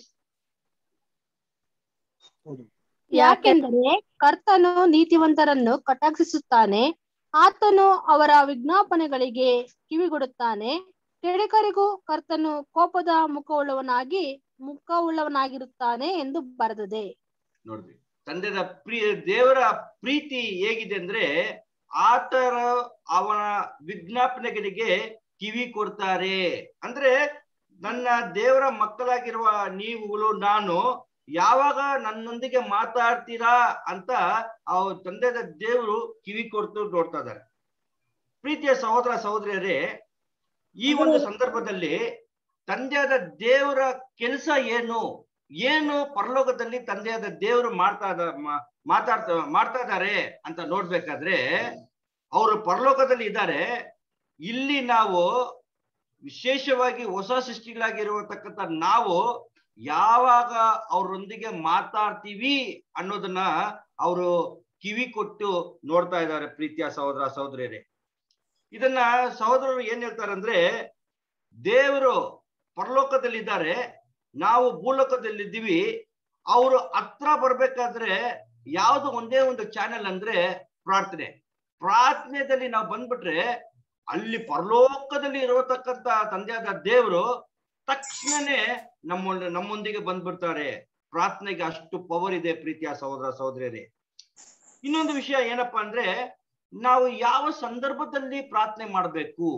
ಯಾಕೆಂದರೆ ಕರ್ತನು ನೀತಿವಂತರನ್ನು ಕಟಾಕ್ಷಿಸುತ್ತಾನೆ ಆತನು ಅವರ ವಿಜ್ಞಾಪನೆಗಳಿಗೆ ಕಿವಿಗೊಡುತ್ತಾನೆ ಕೆಡುಕರಿಗೂ ಕರ್ತನು ಕೋಪದ ಮುಖವುಳ್ಳವನಾಗಿ ಮುಖವುಳ್ಳವನಾಗಿರುತ್ತಾನೆ ಎಂದು ಬರೆದದೆ ನೋಡ್ರಿ ತಂದೆದ ಪ್ರೀ ದೇವರ ಪ್ರೀತಿ ಹೇಗಿದೆ ಅಂದ್ರೆ ಆತರ ಅವನ ವಿಜ್ಞಾಪನೆಗಳಿಗೆ ಕಿವಿ ಕೊಡ್ತಾರೆ ಅಂದ್ರೆ ನನ್ನ ದೇವರ ಮಕ್ಕಳಾಗಿರುವ ನೀವುಗಳು ನಾನು ಯಾವಾಗ ನನ್ನೊಂದಿಗೆ ಮಾತಾಡ್ತೀರಾ ಅಂತ ಆ ತಂದೆದ ದೇವರು ಕಿವಿ ಕೊಡ್ತು ನೋಡ್ತಾ ಇದ್ದಾರೆ ಪ್ರೀತಿಯ ಸಹೋದರ ಸಹೋದರಿಯರೇ ಈ ಒಂದು ಸಂದರ್ಭದಲ್ಲಿ ತಂದೆಯಾದ ದೇವರ ಕೆಲಸ ಏನು ಏನು ಪರಲೋಕದಲ್ಲಿ ತಂದೆಯಾದ ದೇವರು ಮಾಡ್ತಾ ಇದ ಮಾ- ಮಾತಾಡ್ತಾ ಮಾಡ್ತಾ ಇದ್ದಾರೆ ಅಂತ ನೋಡ್ಬೇಕಾದ್ರೆ ಅವರು ಪರಲೋಕದಲ್ಲಿ ಇದ್ದಾರೆ ಇಲ್ಲಿ ನಾವು ವಿಶೇಷವಾಗಿ ಹೊಸ ಸೃಷ್ಟಿಗಳಾಗಿರುವತಕ್ಕಂಥ ನಾವು ಯಾವಾಗ ಅವರೊಂದಿಗೆ ಮಾತಾಡ್ತೀವಿ ಅನ್ನೋದನ್ನ ಅವರು ಕಿವಿ ಕೊಟ್ಟು ನೋಡ್ತಾ ಇದ್ದಾರೆ ಪ್ರೀತಿಯ ಸಹೋದರ ಸಹೋದರಿಯರೇ ಇದನ್ನ ಸಹೋದರರು ಏನ್ ಹೇಳ್ತಾರೆ ಅಂದ್ರೆ ದೇವರು ಪರಲೋಕದಲ್ಲಿದ್ದಾರೆ ನಾವು ಭೂಲೋಕದಲ್ಲಿದ್ದೀವಿ ಅವರು ಹತ್ರ ಬರ್ಬೇಕಾದ್ರೆ ಯಾವ್ದು ಒಂದೇ ಒಂದು ಚಾನೆಲ್ ಅಂದ್ರೆ ಪ್ರಾರ್ಥನೆ ಪ್ರಾರ್ಥನೆಯಲ್ಲಿ ನಾವು ಬಂದ್ಬಿಟ್ರೆ ಅಲ್ಲಿ ಪರಲೋಕದಲ್ಲಿ ಇರತಕ್ಕಂತ ತಂದೆಯಾದ ದೇವರು ತಕ್ಷಣನೇ ನಮ್ಮ ನಮ್ಮೊಂದಿಗೆ ಬಂದ್ಬಿಡ್ತಾರೆ ಪ್ರಾರ್ಥನೆಗೆ ಅಷ್ಟು ಪವರ್ ಇದೆ ಪ್ರೀತಿಯ ಸಹೋದರ ಸಹೋದರಿಯರೇ ಇನ್ನೊಂದು ವಿಷಯ ಏನಪ್ಪಾ ಅಂದ್ರೆ ನಾವು ಯಾವ ಸಂದರ್ಭದಲ್ಲಿ ಪ್ರಾರ್ಥನೆ ಮಾಡಬೇಕು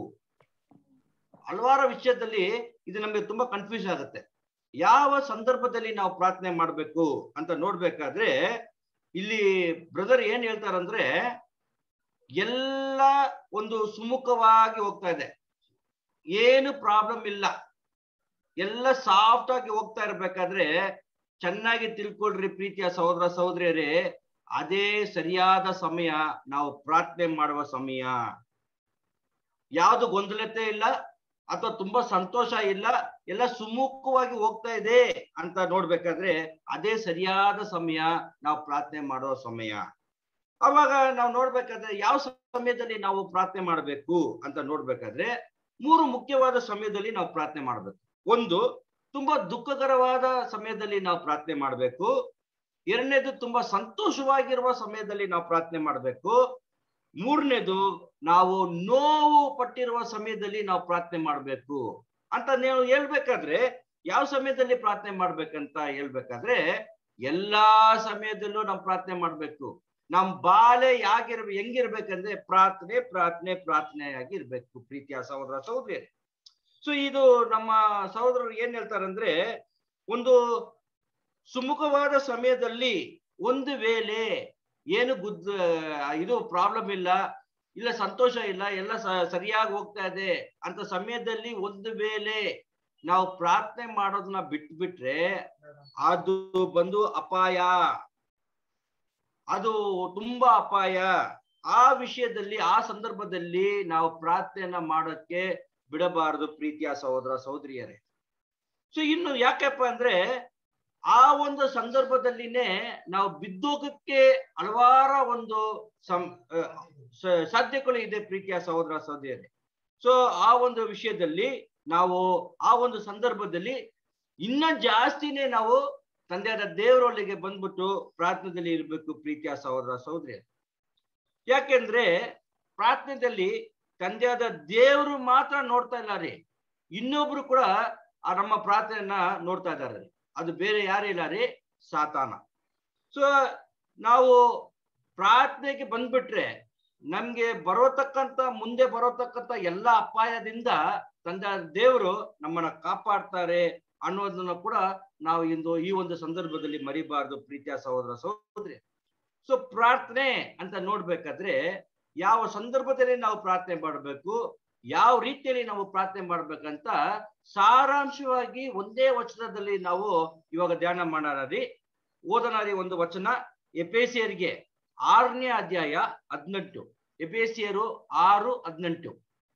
ಹಲವಾರು ವಿಷಯದಲ್ಲಿ ಇದು ನಮಗೆ ತುಂಬಾ ಕನ್ಫ್ಯೂಸ್ ಆಗುತ್ತೆ ಯಾವ ಸಂದರ್ಭದಲ್ಲಿ ನಾವು ಪ್ರಾರ್ಥನೆ ಮಾಡಬೇಕು ಅಂತ ನೋಡ್ಬೇಕಾದ್ರೆ ಇಲ್ಲಿ ಬ್ರದರ್ ಏನ್ ಹೇಳ್ತಾರಂದ್ರೆ ಎಲ್ಲ ಒಂದು ಸುಮುಖವಾಗಿ ಹೋಗ್ತಾ ಇದೆ ಏನು ಪ್ರಾಬ್ಲಮ್ ಇಲ್ಲ ಎಲ್ಲ ಸಾಫ್ಟ್ ಆಗಿ ಹೋಗ್ತಾ ಇರ್ಬೇಕಾದ್ರೆ ಚೆನ್ನಾಗಿ ತಿಳ್ಕೊಳ್ರಿ ಪ್ರೀತಿಯ ಸಹೋದರ ಸಹೋದರಿಯರೇ ಅದೇ ಸರಿಯಾದ ಸಮಯ ನಾವು ಪ್ರಾರ್ಥನೆ ಮಾಡುವ ಸಮಯ ಯಾವುದು ಗೊಂದಲತೆ ಇಲ್ಲ ಅಥವಾ ತುಂಬಾ ಸಂತೋಷ ಇಲ್ಲ ಎಲ್ಲ ಸುಮುಖವಾಗಿ ಹೋಗ್ತಾ ಇದೆ ಅಂತ ನೋಡ್ಬೇಕಾದ್ರೆ ಅದೇ ಸರಿಯಾದ ಸಮಯ ನಾವು ಪ್ರಾರ್ಥನೆ ಮಾಡುವ ಸಮಯ ಅವಾಗ ನಾವು ನೋಡ್ಬೇಕಾದ್ರೆ ಯಾವ ಸಮಯದಲ್ಲಿ ನಾವು ಪ್ರಾರ್ಥನೆ ಮಾಡಬೇಕು ಅಂತ ನೋಡ್ಬೇಕಾದ್ರೆ ಮೂರು ಮುಖ್ಯವಾದ ಸಮಯದಲ್ಲಿ ನಾವು ಪ್ರಾರ್ಥನೆ ಮಾಡಬೇಕು ಒಂದು ತುಂಬಾ ದುಃಖಕರವಾದ ಸಮಯದಲ್ಲಿ ನಾವು ಪ್ರಾರ್ಥನೆ ಮಾಡಬೇಕು ಎರಡನೇದು ತುಂಬಾ ಸಂತೋಷವಾಗಿರುವ ಸಮಯದಲ್ಲಿ ನಾವು ಪ್ರಾರ್ಥನೆ ಮಾಡಬೇಕು ಮೂರನೇದು ನಾವು ನೋವು ಪಟ್ಟಿರುವ ಸಮಯದಲ್ಲಿ ನಾವು ಪ್ರಾರ್ಥನೆ ಮಾಡಬೇಕು ಅಂತ ನೀವು ಹೇಳ್ಬೇಕಾದ್ರೆ ಯಾವ ಸಮಯದಲ್ಲಿ ಪ್ರಾರ್ಥನೆ ಮಾಡ್ಬೇಕಂತ ಹೇಳ್ಬೇಕಾದ್ರೆ ಎಲ್ಲಾ ಸಮಯದಲ್ಲೂ ನಾವು ಪ್ರಾರ್ಥನೆ ಮಾಡ್ಬೇಕು ನಮ್ ಬಾಳೆ ಯಾಗಿರ್ ಹೆಂಗಿರ್ಬೇಕಂದ್ರೆ ಪ್ರಾರ್ಥನೆ ಪ್ರಾರ್ಥನೆ ಪ್ರಾರ್ಥನೆಯಾಗಿ ಇರ್ಬೇಕು ಪ್ರೀತಿಯ ಸಹೋದರ ಸಹೋದರಿ ಸೊ ಇದು ನಮ್ಮ ಸಹೋದರರು ಏನ್ ಹೇಳ್ತಾರಂದ್ರೆ ಒಂದು ಸುಮುಖವಾದ ಸಮಯದಲ್ಲಿ ಒಂದು ವೇಳೆ ಏನು ಗುದ್ ಇದು ಪ್ರಾಬ್ಲಮ್ ಇಲ್ಲ ಇಲ್ಲ ಸಂತೋಷ ಇಲ್ಲ ಎಲ್ಲ ಸ- ಸರಿಯಾಗಿ ಹೋಗ್ತಾ ಇದೆ ಅಂತ ಸಮಯದಲ್ಲಿ ಒಂದು ವೇಳೆ ನಾವು ಪ್ರಾರ್ಥನೆ ಮಾಡೋದನ್ನ ಬಿಟ್ಬಿಟ್ರೆ ಅದು ಬಂದು ಅಪಾಯ ಅದು ತುಂಬಾ ಅಪಾಯ ಆ ವಿಷಯದಲ್ಲಿ ಆ ಸಂದರ್ಭದಲ್ಲಿ ನಾವು ಪ್ರಾರ್ಥನೆಯನ್ನ ಮಾಡೋಕ್ಕೆ ಬಿಡಬಾರದು ಪ್ರೀತಿಯ ಸಹೋದರ ಸಹೋದರಿಯರೇ ಸೊ ಇನ್ನು ಯಾಕಪ್ಪ ಅಂದ್ರೆ ಆ ಒಂದು ಸಂದರ್ಭದಲ್ಲಿನೇ ನಾವು ಬಿದ್ದೋಗಕ್ಕೆ ಹಲವಾರ ಒಂದು ಸಂ ಆ, ಸ- ಸಾಧ್ಯತೆಗಳು ಇದೆ ಪ್ರೀತಿಯ ಸಹೋದರ ಸಹೋದರಿಯರೇ ಸೊ ಆ ಒಂದು ವಿಷಯದಲ್ಲಿ ನಾವು ಆ ಒಂದು ಸಂದರ್ಭದಲ್ಲಿ ಇನ್ನ ಜಾಸ್ತಿನೇ ನಾವು ತಂದೆಯಾದ ದೇವರೊಳಗೆ ಬಂದ್ಬಿಟ್ಟು ಪ್ರಾರ್ಥನೆಯಲ್ಲಿ ಇರಬೇಕು ಪ್ರೀತಿಯ ಸಹೋದರ ಸಹೋದರಿಯರು ಯಾಕೆಂದ್ರೆ ಪ್ರಾರ್ಥನೆಯಲ್ಲಿ ತಂದೆಯಾದ ದೇವರು ಮಾತ್ರ ನೋಡ್ತಾ ಇಲ್ಲ ರೀ ಇನ್ನೊಬ್ರು ಕೂಡ ಆ ನಮ್ಮ ಪ್ರಾರ್ಥನೆಯನ್ನ ನೋಡ್ತಾ ಇದ್ದಾರೆ ರೀ ಅದು ಬೇರೆ ಯಾರು ಇಲ್ಲ ರೀ ಸಾತಾನ ಸೊ ನಾವು ಪ್ರಾರ್ಥನೆಗೆ ಬಂದ್ಬಿಟ್ರೆ ನಮ್ಗೆ ಬರೋತಕ್ಕಂತ ಮುಂದೆ ಬರೋತಕ್ಕಂತ ಎಲ್ಲ ಅಪಾಯದಿಂದ ತಂದೆ ದೇವರು ನಮ್ಮನ್ನ ಕಾಪಾಡ್ತಾರೆ ಅನ್ನೋದನ್ನ ಕೂಡ ನಾವು ಇಂದು ಈ ಒಂದು ಸಂದರ್ಭದಲ್ಲಿ ಮರಿಬಾರ್ದು ಪ್ರೀತಿಯ ಸಹೋದರ ಸಹೋದರಿ ಸೊ ಪ್ರಾರ್ಥನೆ ಅಂತ ನೋಡ್ಬೇಕಾದ್ರೆ ಯಾವ ಸಂದರ್ಭದಲ್ಲಿ ನಾವು ಪ್ರಾರ್ಥನೆ ಮಾಡಬೇಕು ಯಾವ ರೀತಿಯಲ್ಲಿ ನಾವು ಪ್ರಾರ್ಥನೆ ಮಾಡ್ಬೇಕಂತ ಸಾರಾಂಶವಾಗಿ ಒಂದೇ ವಚನದಲ್ಲಿ ನಾವು ಇವಾಗ ಧ್ಯಾನ ಮಾಡೋಣ ರೀ ಓದೋಣ ರೀ ಒಂದು ವಚನ ಎಪೇಸಿಯರಿಗೆ ಆರನೇ ಅಧ್ಯಾಯ ಹದಿನೆಂಟು ಎಪೇಸಿಯರು ಆರು ಹದಿನೆಂಟು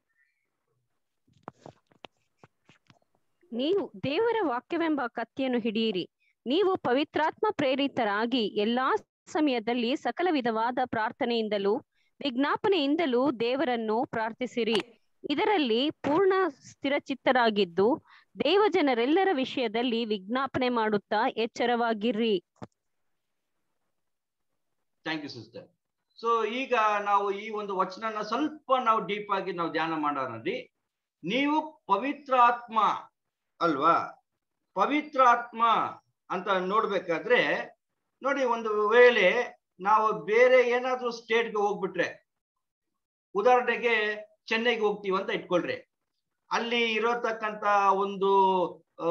ನೀವು ದೇವರ ವಾಕ್ಯವೆಂಬ ಕತ್ತಿಯನ್ನು ಹಿಡಿಯಿರಿ ನೀವು ಪವಿತ್ರಾತ್ಮ ಪ್ರೇರಿತರಾಗಿ ಎಲ್ಲಾ ಸಮಯದಲ್ಲಿ ಸಕಲ ವಿಧವಾದ ಪ್ರಾರ್ಥನೆಯಿಂದಲೂ ವಿಜ್ಞಾಪನೆಯಿಂದಲೂ ದೇವರನ್ನು ಪ್ರಾರ್ಥಿಸಿರಿ ಇದರಲ್ಲಿ ಪೂರ್ಣ ಸ್ಥಿರಚಿತ್ತರಾಗಿದ್ದು ದೇವಜನರೆಲ್ಲರ ವಿಷಯದಲ್ಲಿ ವಿಜ್ಞಾಪನೆ ಮಾಡುತ್ತಾ ಎಚ್ಚರವಾಗಿರ್ರಿ ಥ್ಯಾಂಕ್ ಯು ಸಿಸ್ಟರ್ ಸೊ ಈಗ ನಾವು ಈ ಒಂದು ವಚನನ ಸ್ವಲ್ಪ ನಾವು ಡೀಪ್ ಆಗಿ ನಾವು ಧ್ಯಾನ ಮಾಡೋಣ ರೀ ನೀವು ಪವಿತ್ರ ಆತ್ಮ ಅಲ್ವಾ ಪವಿತ್ರ ಆತ್ಮ ಅಂತ ನೋಡ್ಬೇಕಾದ್ರೆ ನೋಡಿ ಒಂದು ವೇಳೆ ನಾವು ಬೇರೆ ಏನಾದ್ರೂ ಸ್ಟೇಟ್ಗೆ ಹೋಗ್ಬಿಟ್ರೆ ಉದಾಹರಣೆಗೆ ಚೆನ್ನೈಗೆ ಹೋಗ್ತೀವಿ ಅಂತ ಇಟ್ಕೊಳ್ರಿ ಅಲ್ಲಿ ಇರೋತಕ್ಕಂತ ಒಂದು ಆ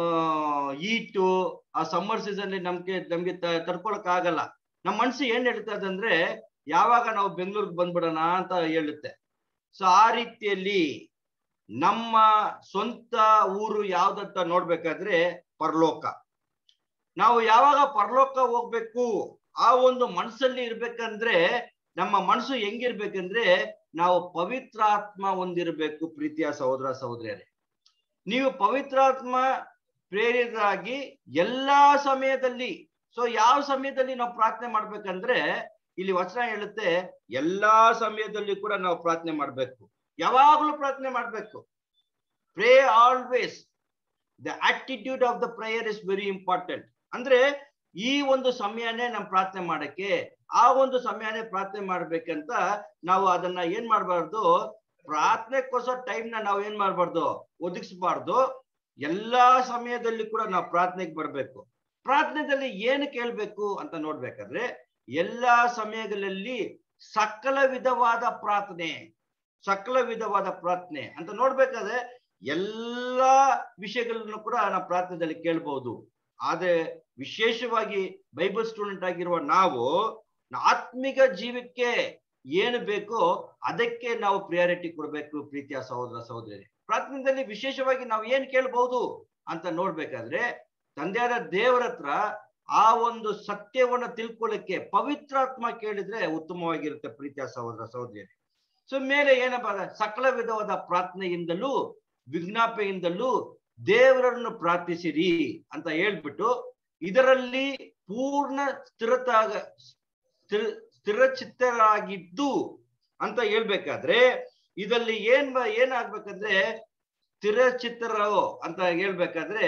ಈಟು ಆ ಸಮ್ಮರ್ ಸೀಸನ್ ನಮ್ಗೆ ನಮ್ಗೆ ತಡ್ಕೊಳಕ್ ಆಗಲ್ಲ ನಮ್ಮ ಮನ್ಸು ಏನ್ ಹೇಳ್ತದೆ ಅಂದ್ರೆ ಯಾವಾಗ ನಾವು ಬೆಂಗಳೂರಿಗೆ ಬಂದ್ಬಿಡೋಣ ಅಂತ ಹೇಳುತ್ತೆ ಸೊ ಆ ರೀತಿಯಲ್ಲಿ ನಮ್ಮ ಸ್ವಂತ ಊರು ಯಾವ್ದಂತ ನೋಡ್ಬೇಕಾದ್ರೆ ಪರಲೋಕ ನಾವು ಯಾವಾಗ ಪರಲೋಕ ಹೋಗ್ಬೇಕು ಆ ಒಂದು ಮನಸ್ಸಲ್ಲಿ ಇರ್ಬೇಕಂದ್ರೆ ನಮ್ಮ ಮನಸ್ಸು ಹೆಂಗಿರ್ಬೇಕಂದ್ರೆ ನಾವು ಪವಿತ್ರಾತ್ಮ ಹೊಂದಿರಬೇಕು ಪ್ರೀತಿಯ ಸಹೋದರ ಸಹೋದರಿಯರೇ ನೀವು ಪವಿತ್ರಾತ್ಮ ಪ್ರೇರಿತರಾಗಿ ಎಲ್ಲಾ ಸಮಯದಲ್ಲಿ ಸೊ ಯಾವ ಸಮಯದಲ್ಲಿ ನಾವು ಪ್ರಾರ್ಥನೆ ಮಾಡ್ಬೇಕಂದ್ರೆ ಇಲ್ಲಿ ವಚನ ಹೇಳುತ್ತೆ ಎಲ್ಲಾ ಸಮಯದಲ್ಲಿ ಕೂಡ ನಾವು ಪ್ರಾರ್ಥನೆ ಮಾಡ್ಬೇಕು ಯಾವಾಗ್ಲೂ ಪ್ರಾರ್ಥನೆ ಮಾಡ್ಬೇಕು pray always the attitude of the prayer is very important ಅಂದ್ರೆ ಈ ಒಂದು ಸಮಯನೇ ನಾವು ಪ್ರಾರ್ಥನೆ ಮಾಡಕ್ಕೆ ಆ ಒಂದು ಸಮಯನೇ ಪ್ರಾರ್ಥನೆ ಮಾಡ್ಬೇಕಂತ ನಾವು ಅದನ್ನ ಏನ್ ಮಾಡ್ಬಾರ್ದು ಪ್ರಾರ್ಥನೆಗೋಸ್ಕರ ಟೈಮ್ ನ ನಾವು ಏನ್ ಮಾಡ್ಬಾರ್ದು ಒದಗಿಸ್ಬಾರ್ದು ಎಲ್ಲಾ ಸಮಯದಲ್ಲಿ ಕೂಡ ನಾವು ಪ್ರಾರ್ಥನೆಗೆ ಬರ್ಬೇಕು ಪ್ರಾರ್ಥನೆದಲ್ಲಿ ಏನು ಕೇಳ್ಬೇಕು ಅಂತ ನೋಡ್ಬೇಕಾದ್ರೆ ಎಲ್ಲಾ ಸಮಯಗಳಲ್ಲಿ ಸಕಲ ವಿಧವಾದ ಪ್ರಾರ್ಥನೆ ಸಕಲ ವಿಧವಾದ ಪ್ರಾರ್ಥನೆ ಅಂತ ನೋಡ್ಬೇಕಾದ್ರೆ ಎಲ್ಲಾ ವಿಷಯಗಳನ್ನು ಕೂಡ ನಾವು ಪ್ರಾರ್ಥನೆಯಲ್ಲಿ ಕೇಳ್ಬಹುದು ಆದ್ರೆ ವಿಶೇಷವಾಗಿ ಬೈಬಲ್ ಸ್ಟೂಡೆಂಟ್ ಆಗಿರುವ ನಾವು ಆತ್ಮಿಕ ಜೀವಕ್ಕೆ ಏನು ಬೇಕೋ ಅದಕ್ಕೆ ನಾವು ಪ್ರಿಯಾರಿಟಿ ಕೊಡ್ಬೇಕು ಪ್ರೀತಿಯ ಸಹೋದರ ಸಹೋದರಿ ಪ್ರಾರ್ಥನೆಯಲ್ಲಿ ವಿಶೇಷವಾಗಿ ನಾವು ಏನ್ ಕೇಳ್ಬಹುದು ಅಂತ ನೋಡ್ಬೇಕಾದ್ರೆ ತಂದೆಯಾದ ದೇವರ ಹತ್ರ ಆ ಒಂದು ಸತ್ಯವನ್ನ ತಿಳ್ಕೊಳ್ಳಿಕ್ಕೆ ಪವಿತ್ರಾತ್ಮ ಕೇಳಿದ್ರೆ ಉತ್ತಮವಾಗಿರುತ್ತೆ ಪ್ರೀತಿಯ ಸಹೋದರ ಸಹೋದರಿ ಸೊ ಮೇಲೆ ಏನಪ್ಪ ಸಕಲ ವಿಧವಾದ ಪ್ರಾರ್ಥನೆಯಿಂದಲೂ ವಿಜ್ಞಾಪೆಯಿಂದಲೂ ದೇವರನ್ನು ಪ್ರಾರ್ಥಿಸಿರಿ ಅಂತ ಹೇಳ್ಬಿಟ್ಟು ಇದರಲ್ಲಿ ಪೂರ್ಣ ಸ್ಥಿರತಾಗ ಸ್ಥಿರ ಸ್ಥಿರಚಿತ್ತರಾಗಿದ್ದು ಅಂತ ಹೇಳ್ಬೇಕಾದ್ರೆ ಇದರಲ್ಲಿ ಏನ್ ಏನಾಗ್ಬೇಕಂದ್ರೆ ಸ್ಥಿರಚಿತ್ತರು ಅಂತ ಹೇಳ್ಬೇಕಾದ್ರೆ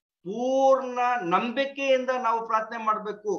ಪೂರ್ಣ ನಂಬಿಕೆಯಿಂದ ನಾವು ಪ್ರಾರ್ಥನೆ ಮಾಡ್ಬೇಕು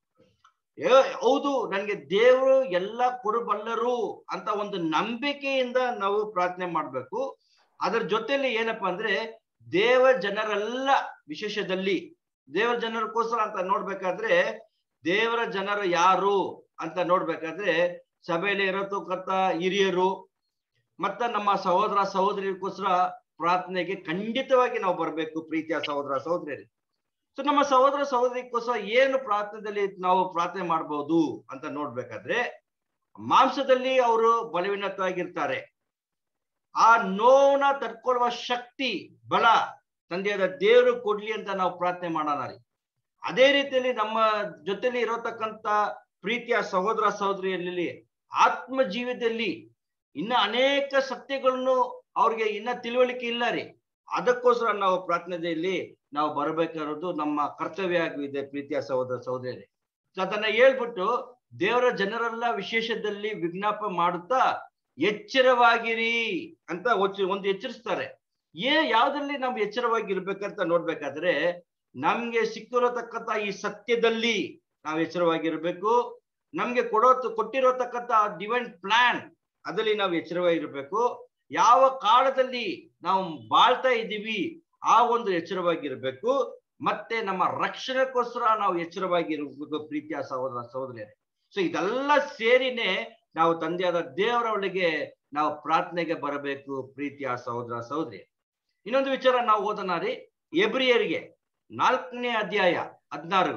ಹೌದು ನನ್ಗೆ ದೇವರು ಎಲ್ಲ ಕೊಡಬಲ್ಲರು ಅಂತ ಒಂದು ನಂಬಿಕೆಯಿಂದ ನಾವು ಪ್ರಾರ್ಥನೆ ಮಾಡ್ಬೇಕು ಅದರ ಜೊತೆಲಿ ಏನಪ್ಪಾ ಅಂದ್ರೆ ದೇವ ಜನರೆಲ್ಲ ವಿಶೇಷದಲ್ಲಿ ದೇವರ ಜನರಕ್ಕೋಸ್ಕರ ಅಂತ ನೋಡ್ಬೇಕಾದ್ರೆ ದೇವರ ಜನರು ಯಾರು ಅಂತ ನೋಡ್ಬೇಕಾದ್ರೆ ಸಭೆಯಲ್ಲಿ ಇರತಕ್ಕಂತ ಹಿರಿಯರು ಮತ್ತ ನಮ್ಮ ಸಹೋದರ ಸಹೋದರಿಗೋಸ್ಕರ ಪ್ರಾರ್ಥನೆಗೆ ಖಂಡಿತವಾಗಿ ನಾವು ಬರಬೇಕು ಪ್ರೀತಿಯ ಸಹೋದರ ಸಹೋದರಿ ಸೊ ನಮ್ಮ ಸಹೋದರ ಸಹೋದರಿಗೋಸ್ಕರ ಏನು ಪ್ರಾರ್ಥನೆಯಲ್ಲಿ ನಾವು ಪ್ರಾರ್ಥನೆ ಮಾಡಬಹುದು ಅಂತ ನೋಡ್ಬೇಕಾದ್ರೆ ಮಾಂಸದಲ್ಲಿ ಅವರು ಬಲವೀನತಾಗಿರ್ತಾರೆ ಆ ನೋವನ್ನ ತಡ್ಕೊಳ್ಳುವ ಶಕ್ತಿ ಬಲ ತಂದೆಯಾದ ದೇವರು ಕೊಡ್ಲಿ ಅಂತ ನಾವು ಪ್ರಾರ್ಥನೆ ಮಾಡೋಣ ರೀ ಅದೇ ರೀತಿಯಲ್ಲಿ ನಮ್ಮ ಜೊತೆಲಿ ಇರತಕ್ಕಂತ ಪ್ರೀತಿಯ ಸಹೋದರ ಸಹೋದರಿಯಲ್ಲಿ ಆತ್ಮ ಜೀವಿತದಲ್ಲಿ ಇನ್ನ ಅನೇಕ ಸತ್ಯಗಳನ್ನು ಅವ್ರಿಗೆ ಇನ್ನ ತಿಳುವಳಿಕೆ ಇಲ್ಲ ರೀ ಅದಕ್ಕೋಸ್ಕರ ನಾವು ಪ್ರಾರ್ಥನೆಯಲ್ಲಿ ನಾವು ಬರಬೇಕಾಗಿರೋದು ನಮ್ಮ ಕರ್ತವ್ಯ ಆಗಿದೆ ಪ್ರೀತಿಯ ಸಹೋದರ ಸಹೋದರಿ ಅದನ್ನ ಹೇಳ್ಬಿಟ್ಟು ದೇವರ ಜನರೆಲ್ಲ ವಿಶೇಷದಲ್ಲಿ ವಿಜ್ಞಾಪ ಮಾಡುತ್ತಾ ಎಚ್ಚರವಾಗಿರಿ ಅಂತ ಒಂದು ಎಚ್ಚರಿಸ್ತಾರೆ ಏ ಯಾವ್ದ್ರಲ್ಲಿ ನಾವು ಎಚ್ಚರವಾಗಿ ಇರ್ಬೇಕಂತ ನೋಡ್ಬೇಕಾದ್ರೆ ನಮ್ಗೆ ಸಿಕ್ಕಿರತಕ್ಕಂತ ಈ ಸತ್ಯದಲ್ಲಿ ನಾವು ಎಚ್ಚರವಾಗಿರ್ಬೇಕು ನಮ್ಗೆ ಕೊಡೋ ಕೊಟ್ಟಿರತಕ್ಕಂತ ಡಿವೈನ್ ಪ್ಲಾನ್ ಅದರಲ್ಲಿ ನಾವು ಎಚ್ಚರವಾಗಿರ್ಬೇಕು ಯಾವ ಕಾಲದಲ್ಲಿ ನಾವು ಬಾಳ್ತಾ ಇದ್ದೀವಿ ಆ ಒಂದು ಎಚ್ಚರವಾಗಿರ್ಬೇಕು ಮತ್ತೆ ನಮ್ಮ ರಕ್ಷಣೆಗೋಸ್ಕರ ನಾವು ಎಚ್ಚರವಾಗಿರ್ಬೇಕು ಪ್ರೀತಿಯ ಸಹೋದರ ಸಹೋದರಿಯರೇ ಸೊ ಇದೆಲ್ಲ ಸೇರಿನೇ ನಾವು ತಂದೆಯಾದ ದೇವರ ಒಳಗೆ ನಾವು ಪ್ರಾರ್ಥನೆಗೆ ಬರಬೇಕು ಪ್ರೀತಿಯ ಸಹೋದರ ಸಹೋದರಿ ಇನ್ನೊಂದು ವಿಚಾರ ನಾವು ಓದೋಣ ರೀ ಎಬ್ರಿಯರಿಗೆ ನಾಲ್ಕನೇ ಅಧ್ಯಾಯ ಹದಿನಾರು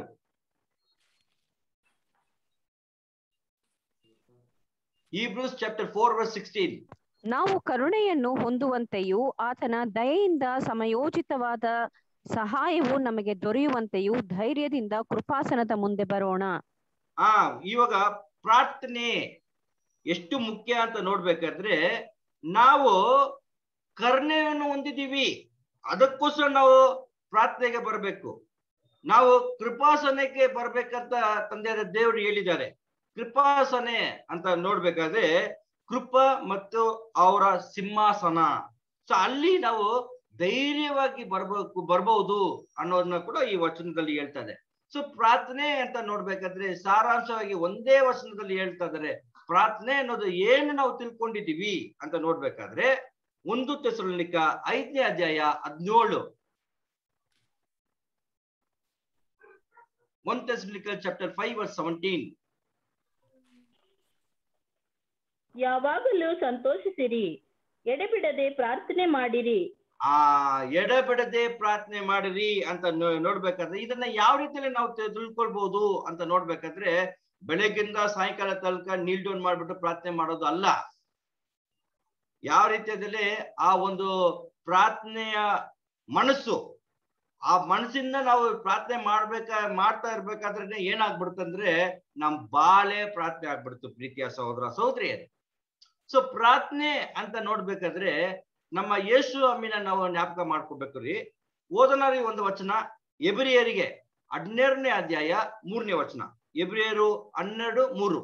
Hebrews chapter 4 verse 16 ನಾವು ಕರುಣೆಯನ್ನು ಹೊಂದುವಂತೆಯೂ ಆತನ ದಯೆಯಿಂದ ಸಮಯೋಚಿತವಾದ ಸಹಾಯವು ನಮಗೆ ದೊರೆಯುವಂತೆಯೂ ಧೈರ್ಯದಿಂದ ಕೃಪಾಸನದ ಮುಂದೆ ಬರೋಣ ಆ ಇವಾಗ ಪ್ರಾರ್ಥನೆ ಎಷ್ಟು ಮುಖ್ಯ ಅಂತ ನೋಡ್ಬೇಕಾದ್ರೆ ನಾವು ಕರುಣೆಯನ್ನು ಹೊಂದಿದೀವಿ ಅದಕ್ಕೋಸ್ಕರ ನಾವು ಪ್ರಾರ್ಥನೆಗೆ ಬರಬೇಕು ನಾವು ಕೃಪಾಸನಕ್ಕೆ ಬರ್ಬೇಕಂತ ತಂದೆಯ ದೇವರು ಹೇಳಿದ್ದಾರೆ ಕೃಪಾಸನೆ ಅಂತ ನೋಡ್ಬೇಕಾದ್ರೆ ಕೃಪ ಮತ್ತು ಅವರ ಸಿಂಹಾಸನ ಸೊ ಅಲ್ಲಿ ನಾವು ಧೈರ್ಯವಾಗಿ ಬರ್ಬೇಕು ಬರ್ಬಹುದು ಅನ್ನೋದನ್ನ ಕೂಡ ಈ ವಚನದಲ್ಲಿ ಹೇಳ್ತಾ ಇದೆ ಸೊ ಪ್ರಾರ್ಥನೆ ಅಂತ ನೋಡ್ಬೇಕಾದ್ರೆ ಸಾರಾಂಶವಾಗಿ ಒಂದೇ ವಚನದಲ್ಲಿ ಹೇಳ್ತಾ ಇದ್ದಾರೆ ಪ್ರಾರ್ಥನೆ ಅನ್ನೋದು ಏನು ನಾವು ತಿಳ್ಕೊಂಡಿದೀವಿ ಅಂತ ನೋಡ್ಬೇಕಾದ್ರೆ ಒಂದು ತೆಸಲಿಕ ಐದನೇ ಅಧ್ಯಾಯ ಹದಿನೇಳು one Thessalonica chapter five verse seventeen ಯಾವಾಗಲೂ ಸಂತೋಷಿಸಿರಿ ಎಡೆಬಿಡದೆ ಪ್ರಾರ್ಥನೆ ಮಾಡಿರಿ ಆ ಎಡಬಿಡದೆ ಪ್ರಾರ್ಥನೆ ಮಾಡಿರಿ ಅಂತ ನೋ- ನೋಡ್ಬೇಕಾದ್ರೆ ಇದನ್ನ ಯಾವ ರೀತಿಯಲ್ಲಿ ನಾವು ತಿ- ತಿಳ್ಕೊಳ್ಬಹುದು ಅಂತ ನೋಡ್ಬೇಕಾದ್ರೆ ಬೆಳಗ್ಗಿಂದ ಸಾಯಂಕಾಲ ತನಕ ನೀಲ್ ಡೌನ್ ಮಾಡ್ಬಿಟ್ಟು ಪ್ರಾರ್ಥನೆ ಮಾಡೋದು ಅಲ್ಲ ಯಾವ ರೀತಿಯಲ್ಲಿ ಆ ಒಂದು ಪ್ರಾರ್ಥನೆಯ ಮನಸ್ಸು ಆ ಮನಸ್ಸಿಂದ ನಾವು ಪ್ರಾರ್ಥನೆ ಮಾಡ್ಬೇಕ ಮಾಡ್ತಾ ಇರ್ಬೇಕಾದ್ರೆ ಏನಾಗ್ಬಿಡುತ್ತಂದ್ರೆ ನಮ್ ಬಾಳೆ ಪ್ರಾರ್ಥನೆ ಆಗ್ಬಿಡ್ತು ಪ್ರೀತಿಯ ಸಹೋದರ ಸಹೋದರಿಯರೇ ಸೊ ಪ್ರಾರ್ಥನೆ ಅಂತ ನೋಡ್ಬೇಕಾದ್ರೆ ನಮ್ಮ ಯೇಸು ಅಮ್ಮಿನ ನಾವು ಜ್ಞಾಪಕ ಮಾಡ್ಕೋಬೇಕು ರೀ ಓದನಾರಿ ಒಂದು ವಚನ ಎಬ್ರಿಯರಿಗೆ ಹನ್ನೆರಡನೇ ಅಧ್ಯಾಯ ಮೂರನೇ ವಚನ ಎಬ್ರಿಯರು ಹನ್ನೆರಡು ಮೂರು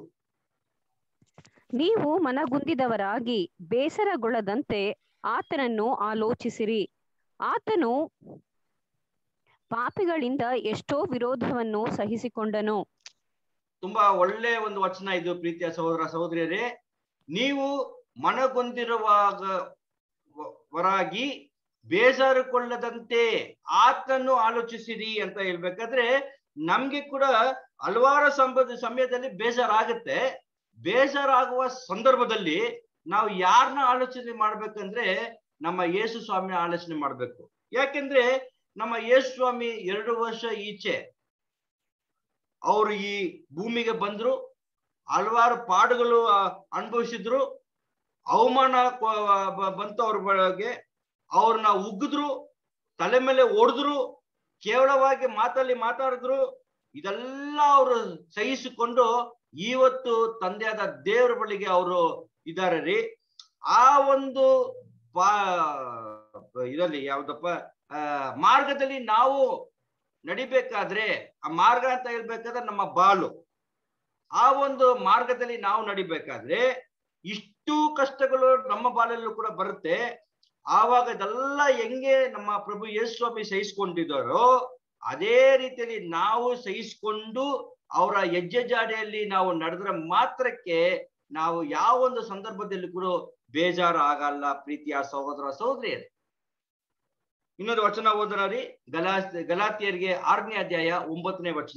ನೀವು ಮನಗುಂದಿದವರಾಗಿ ಬೇಸರಗೊಳ್ಳದಂತೆ ಆತನನ್ನು ಆಲೋಚಿಸಿರಿ ಆತನು ಪಾಪಿಗಳಿಂದ ಎಷ್ಟೋ ವಿರೋಧವನ್ನು ಸಹಿಸಿಕೊಂಡನು ತುಂಬಾ ಒಳ್ಳೆ ಒಂದು ವಚನ ಇದು ಪ್ರೀತಿಯ ಸಹೋದರ ಸಹೋದರಿಯರೇ ನೀವು ಮನಗೊಂದಿರುವಾಗ ವ- ವರಾಗಿ ಬೇಜಾರುಕೊಳ್ಳದಂತೆ ಆತನ್ನು ಆಲೋಚಿಸಿರಿ ಅಂತ ಹೇಳ್ಬೇಕಾದ್ರೆ ನಮ್ಗೆ ಕೂಡ ಹಲವಾರು ಸಂಬಂಧ ಸಮಯದಲ್ಲಿ ಬೇಜಾರಾಗುತ್ತೆ ಬೇಜಾರಾಗುವ ಸಂದರ್ಭದಲ್ಲಿ ನಾವು ಯಾರನ್ನ ಆಲೋಚನೆ ಮಾಡ್ಬೇಕಂದ್ರೆ ನಮ್ಮ ಯೇಸು ಸ್ವಾಮಿನ ಆಲೋಚನೆ ಮಾಡ್ಬೇಕು ಯಾಕೆಂದ್ರೆ ನಮ್ಮ ಯೇಸು ಸ್ವಾಮಿ ಎರಡು ವರ್ಷ ಈಚೆ ಅವರು ಈ ಭೂಮಿಗೆ ಬಂದ್ರು ಹಲವಾರು ಪಾಡುಗಳು ಆ, ಅನುಭವಿಸಿದ್ರು ಅವಮಾನ ಕೊ- ಬ- ಬಂತು ಅವ್ರ ಬಗ್ಗೆ ಅವ್ರನ್ನ ಉಗ್ಗಿದ್ರು ತಲೆ ಮೇಲೆ ಹೊಡೆದ್ರು ಕೇವಲವಾಗಿ ಮಾತಲ್ಲಿ ಮಾತಾಡಿದ್ರು ಇದೆಲ್ಲ ಅವರು ಸಹಿಸಿಕೊಂಡು ಇವತ್ತು ತಂದೆಯಾದ ದೇವರ ಬಳಿಗೆ ಅವರು ಇದ್ದಾರೆ ರೀ ಆ ಒಂದು ಪಾ ಇದರಲ್ಲಿ ಯಾವ್ದಪ್ಪ ಆ, ಮಾರ್ಗದಲ್ಲಿ ನಾವು ನಡಿಬೇಕಾದ್ರೆ ಆ ಮಾರ್ಗ ಅಂತ ಹೇಳ್ಬೇಕಾದ್ರೆ ನಮ್ಮ ಬಾಳು ಆ ಒಂದು ಮಾರ್ಗದಲ್ಲಿ ನಾವು ನಡಿಬೇಕಾದ್ರೆ ಇಷ್ಟು ಕಷ್ಟಗಳು ನಮ್ಮ ಬಾಳಲ್ಲೂ ಕೂಡ ಬರುತ್ತೆ ಆವಾಗ ಇದೆಲ್ಲ ಹೆಂಗೆ ನಮ್ಮ ಪ್ರಭು ಯೇಸು ಸ್ವಾಮಿ ಸಹಿಸ್ಕೊಂಡಿದ್ದಾರೋ ಅದೇ ರೀತಿಯಲ್ಲಿ ನಾವು ಸಹಿಸ್ಕೊಂಡು ಅವರ ಹೆಜ್ಜೆ ಜಾಡಿಯಲ್ಲಿ ನಾವು ನಡೆದ್ರೆ ಮಾತ್ರಕ್ಕೆ ನಾವು ಯಾವ ಒಂದು ಸಂದರ್ಭದಲ್ಲಿ ಕೂಡ ಬೇಜಾರು ಆಗಲ್ಲ ಪ್ರೀತಿಯ ಸಹೋದರ ಸಹೋದರಿಯರೇ ಇನ್ನೊಂದು ವಚನ ಓದೋಣ ರೀ ಗಲಾ ಗಲಾತಿಯರಿಗೆ ಆರನೇ ಅಧ್ಯಾಯ ಒಂಬತ್ತನೇ ವಚನ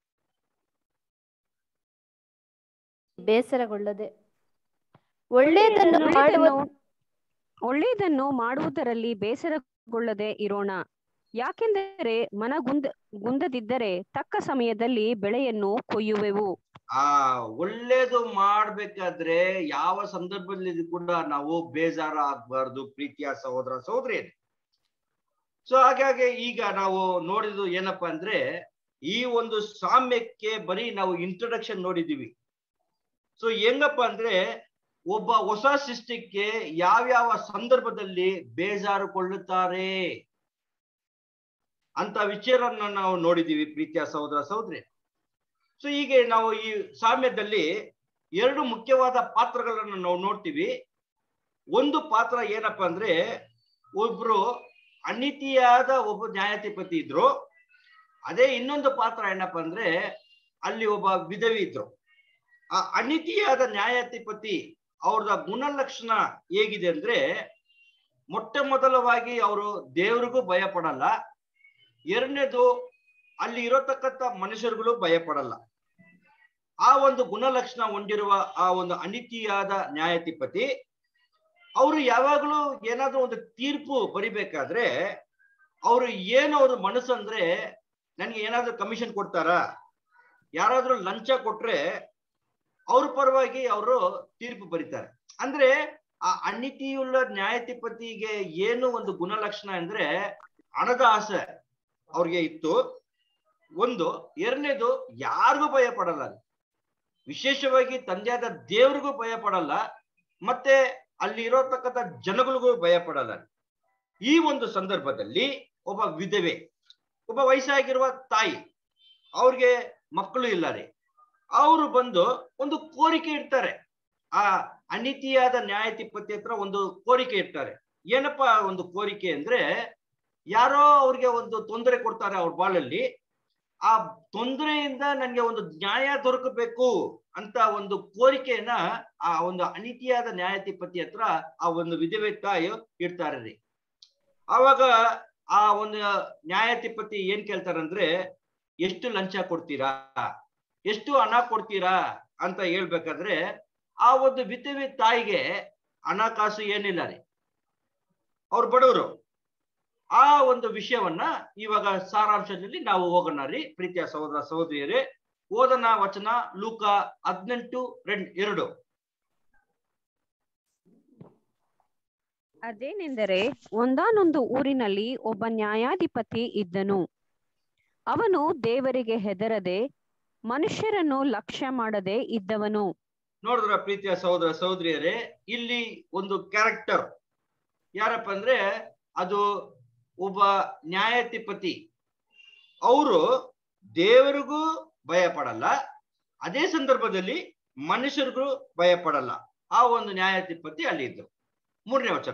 ಬೇಸರಗೊಳ್ಳದೆ ಒಳ್ಳೆಯದನ್ನು ಮಾಡುವ ಒಳ್ಳೆಯದನ್ನು ಒಳ್ಳೆಯದನ್ನು ಮಾಡುವುದರಲ್ಲಿ ಬೇಸರಗೊಳ್ಳದೆ ಇರೋಣ ಯಾಕೆಂದರೆ ಮನಗುಂದ ಗುಂದದಿದ್ದರೆ ತಕ್ಕ ಸಮಯದಲ್ಲಿ ಬೆಳೆಯನ್ನು ಕೊಯ್ಯುವೆವು ಆ ಒಳ್ಳೇದು ಮಾಡ್ಬೇಕಾದ್ರೆ ಯಾವ ಸಂದರ್ಭದಲ್ಲಿ ಕೂಡ ನಾವು ಬೇಜಾರ ಆಗ್ಬಾರ್ದು ಪ್ರೀತಿಯ ಸಹೋದರ ಸಹೋದರಿಯರೇ ಸೊ ಹಾಗಾಗಿ ಈಗ ನಾವು ನೋಡಿದ್ದು ಏನಪ್ಪಾ ಅಂದ್ರೆ ಈ ಒಂದು ಸಾಮ್ಯಕ್ಕೆ ಬರೀ ನಾವು ಇಂಟ್ರೊಡಕ್ಷನ್ ನೋಡಿದೀವಿ ಸೊ ಹೆಂಗಪ್ಪ ಅಂದ್ರೆ ಒಬ್ಬ ಹೊಸ ಸೃಷ್ಟಿಗೆ ಯಾವ್ಯಾವ ಸಂದರ್ಭದಲ್ಲಿ ಬೇಜಾರುಕೊಳ್ಳುತ್ತಾರೆ ಅಂತ ವಿಚಾರನ್ನ ನಾವು ನೋಡಿದೀವಿ ಪ್ರೀತಿಯ ಸಹೋದರ ಸಹೋದರಿ ಸೊ ಹೀಗೆ ನಾವು ಈ ಸಾಮ್ಯದಲ್ಲಿ ಎರಡು ಮುಖ್ಯವಾದ ಪಾತ್ರಗಳನ್ನು ನಾವು ನೋಡ್ತೀವಿ ಒಂದು ಪಾತ್ರ ಏನಪ್ಪಾ ಅಂದ್ರೆ ಒಬ್ರು ಅನೀತಿಯಾದ ಒಬ್ಬ ನ್ಯಾಯಾಧಿಪತಿ ಇದ್ರು ಅದೇ ಇನ್ನೊಂದು ಪಾತ್ರ ಏನಪ್ಪಾ ಅಂದ್ರೆ ಅಲ್ಲಿ ಒಬ್ಬ ವಿಧವಿ ಇದ್ರು ಆ ಅನೀತಿಯಾದ ನ್ಯಾಯಾಧಿಪತಿ ಅವ್ರದ ಗುಣಲಕ್ಷಣ ಹೇಗಿದೆ ಅಂದ್ರೆ ಮೊಟ್ಟ ಮೊದಲವಾಗಿ ಅವರು ದೇವರಿಗೂ ಭಯ ಪಡಲ್ಲ ಎರಡನೇದು ಅಲ್ಲಿ ಇರತಕ್ಕಂತ ಮನುಷ್ಯರುಗಳು ಭಯ ಪಡಲ್ಲ ಆ ಒಂದು ಗುಣಲಕ್ಷಣ ಹೊಂದಿರುವ ಆ ಒಂದು ಅನಿತಿಯಾದ ನ್ಯಾಯಾಧಿಪತಿ ಅವರು ಯಾವಾಗಲೂ ಏನಾದ್ರೂ ಒಂದು ತೀರ್ಪು ಬರಿಬೇಕಾದ್ರೆ ಅವರು ಏನು ಅವ್ರ ಮನಸ್ಸು ಅಂದ್ರೆ ನನ್ಗೆ ಏನಾದ್ರೂ ಕಮಿಷನ್ ಕೊಡ್ತಾರಾ ಯಾರಾದ್ರೂ ಲಂಚ ಕೊಟ್ರೆ ಅವ್ರ ಪರವಾಗಿ ಅವರು ತೀರ್ಪು ಬರೀತಾರೆ ಅಂದ್ರೆ ಆ ಅನಿತಿಯುಳ್ಳ ನ್ಯಾಯಾಧಿಪತಿಗೆ ಏನು ಒಂದು ಗುಣಲಕ್ಷಣ ಅಂದ್ರೆ ಹಣದ ಆಸೆ ಅವ್ರಿಗೆ ಇತ್ತು ಒಂದು ಎರಡನೇದು ಯಾರಿಗೂ ಭಯ ಪಡಲ್ಲ ಅದು. ವಿಶೇಷವಾಗಿ ತಂದೆಯಾದ ದೇವ್ರಿಗೂ ಭಯ ಪಡಲ್ಲ ಮತ್ತೆ ಅಲ್ಲಿ ಇರೋತಕ್ಕಂಥ ಜನಗಳಿಗೂ ಭಯ ಪಡಲ್ಲ ಈ ಒಂದು ಸಂದರ್ಭದಲ್ಲಿ ಒಬ್ಬ ವಿಧವೆ ಒಬ್ಬ ವಯಸ್ಸಾಗಿರುವ ತಾಯಿ ಅವ್ರಿಗೆ ಮಕ್ಕಳು ಇಲ್ಲ ರೀ ಅವರು ಬಂದು ಒಂದು ಕೋರಿಕೆ ಇಡ್ತಾರೆ ಆ ಅನಿತಿಯಾದ ನ್ಯಾಯಾಧಿಪತಿ ಹತ್ರ ಒಂದು ಕೋರಿಕೆ ಇಡ್ತಾರೆ ಏನಪ್ಪಾ ಒಂದು ಕೋರಿಕೆ ಅಂದ್ರೆ ಯಾರೋ ಅವ್ರಿಗೆ ಒಂದು ತೊಂದರೆ ಕೊಡ್ತಾರೆ ಅವ್ರ ಬಾಳಲ್ಲಿ ಆ ತೊಂದರೆಯಿಂದ ನನಗೆ ಒಂದು ನ್ಯಾಯ ದೊರಕಬೇಕು ಅಂತ ಒಂದು ಕೋರಿಕೆಯನ್ನ ಆ ಒಂದು ಅನಿತಿಯಾದ ನ್ಯಾಯಾಧಿಪತಿ ಹತ್ರ ಆ ಒಂದು ವಿಧವೆ ತಾಯಿ ಇಡ್ತಾರೆ ರೀ ಆವಾಗ ಆ ಒಂದು ನ್ಯಾಯಾಧಿಪತಿ ಏನ್ ಕೇಳ್ತಾರಂದ್ರೆ ಎಷ್ಟು ಲಂಚ ಕೊಡ್ತೀರಾ ಎಷ್ಟು ಹಣ ಕೊಡ್ತೀರಾ ಅಂತ ಹೇಳ್ಬೇಕಾದ್ರೆ ಆ ಒಂದು ವಿಧವೆ ತಾಯಿಗೆ ಹಣಕಾಸು ಏನಿಲ್ಲ ರೀ ಅವ್ರು ಬಡವರು ಆ ಒಂದು ವಿಷಯವನ್ನ ಇವಾಗ ಸಾರಾಂಶದಲ್ಲಿ ನಾವು ಹೋಗೋಣ ರೀ ಪ್ರೀತಿಯ ಸಹೋದರ ಸಹೋದರಿಯರೇ ಓದನ ವಚನ ಲೂಕ ಹದಿನೆಂಟು ರೆಂಡ್ ಎರಡು ಅದೇನೆಂದರೆ ಒಂದಾನೊಂದು ಊರಿನಲ್ಲಿ ಒಬ್ಬ ನ್ಯಾಯಾಧಿಪತಿ ಇದ್ದನು ಅವನು ದೇವರಿಗೆ ಹೆದರದೆ ಮನುಷ್ಯರನ್ನು ಲಕ್ಷ್ಯ ಮಾಡದೆ ಇದ್ದವನು ನೋಡಿದ್ರ ಪ್ರೀತಿಯ ಸಹೋದರ ಸಹೋದರಿಯರೇ ಇಲ್ಲಿ ಒಂದು ಕ್ಯಾರೆಕ್ಟರ್ ಯಾರಪ್ಪ ಅಂದ್ರೆ ಅದು ಒಬ್ಬ ನ್ಯಾಯಾಧಿಪತಿ ಅವರು ದೇವರಿಗೂ ಭಯ ಪಡಲ್ಲ ಅದೇ ಸಂದರ್ಭದಲ್ಲಿ ಮನುಷ್ಯರಿಗೂ ಭಯ ಪಡಲ್ಲ ಆ ಒಂದು ನ್ಯಾಯಾಧಿಪತಿ ಅಲ್ಲಿ ಇದ್ರು ಮೂರನೇ ವಚನ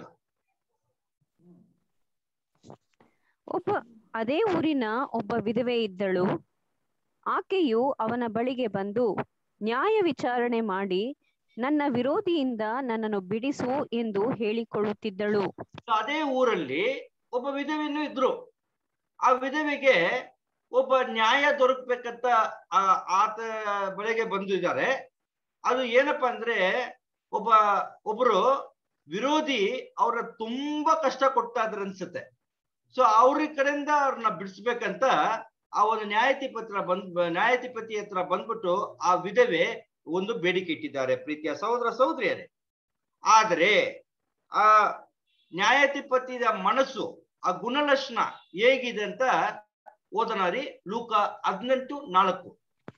ಒಬ್ಬ ಅದೇ ಊರಿನ ಒಬ್ಬ ವಿಧವೆ ಇದ್ದಳು ಆಕೆಯು ಅವನ ಬಳಿಗೆ ಬಂದು ನ್ಯಾಯ ವಿಚಾರಣೆ ಮಾಡಿ ನನ್ನ ವಿರೋಧಿಯಿಂದ ನನ್ನನ್ನು ಬಿಡಿಸು ಎಂದು ಹೇಳಿಕೊಳ್ಳುತ್ತಿದ್ದಳು ಅದೇ ಊರಲ್ಲಿ ಒಬ್ಬ ವಿಧವೆನೂ ಇದ್ರು ಆ ವಿಧವೆಗೆ ಒಬ್ಬ ನ್ಯಾಯ ದೊರಕಬೇಕಂತ ಆ ಆತ ಬಳಿಗೆ ಬಂದಿದ್ದಾರೆ ಅದು ಏನಪ್ಪಾ ಅಂದ್ರೆ ಒಬ್ಬ ಒಬ್ರು ವಿರೋಧಿ ಅವ್ರ ತುಂಬಾ ಕಷ್ಟ ಕೊಡ್ತಾ ಇದ್ರ ಅನ್ಸುತ್ತೆ ಸೊ ಅವ್ರ ಕಡೆಯಿಂದ ಅವ್ರನ್ನ ಬಿಡಿಸ್ಬೇಕಂತ ಆ ಒಂದು ನ್ಯಾಯಾಧಿಪತಿ ಹತ್ರ ಬಂದ್ ನ್ಯಾಯಾಧಿಪತಿ ಹತ್ರ ಬಂದ್ಬಿಟ್ಟು ಆ ವಿಧವೆ ಒಂದು ಬೇಡಿಕೆ ಇಟ್ಟಿದ್ದಾರೆ ಪ್ರೀತಿಯ ಸಹೋದರ ಸಹೋದರಿಯರೇ ಆದರೆ ಆ ನ್ಯಾಯಾಧಿಪತಿಯ ಮನಸ್ಸು ಆ ಗುಣಲಕ್ಷಣ ಹೇಗಿದೆ ಅಂತ ಓದನಾರಿ ಲೂಕ ಹದಿನೆಂಟು ನಾಲ್ಕು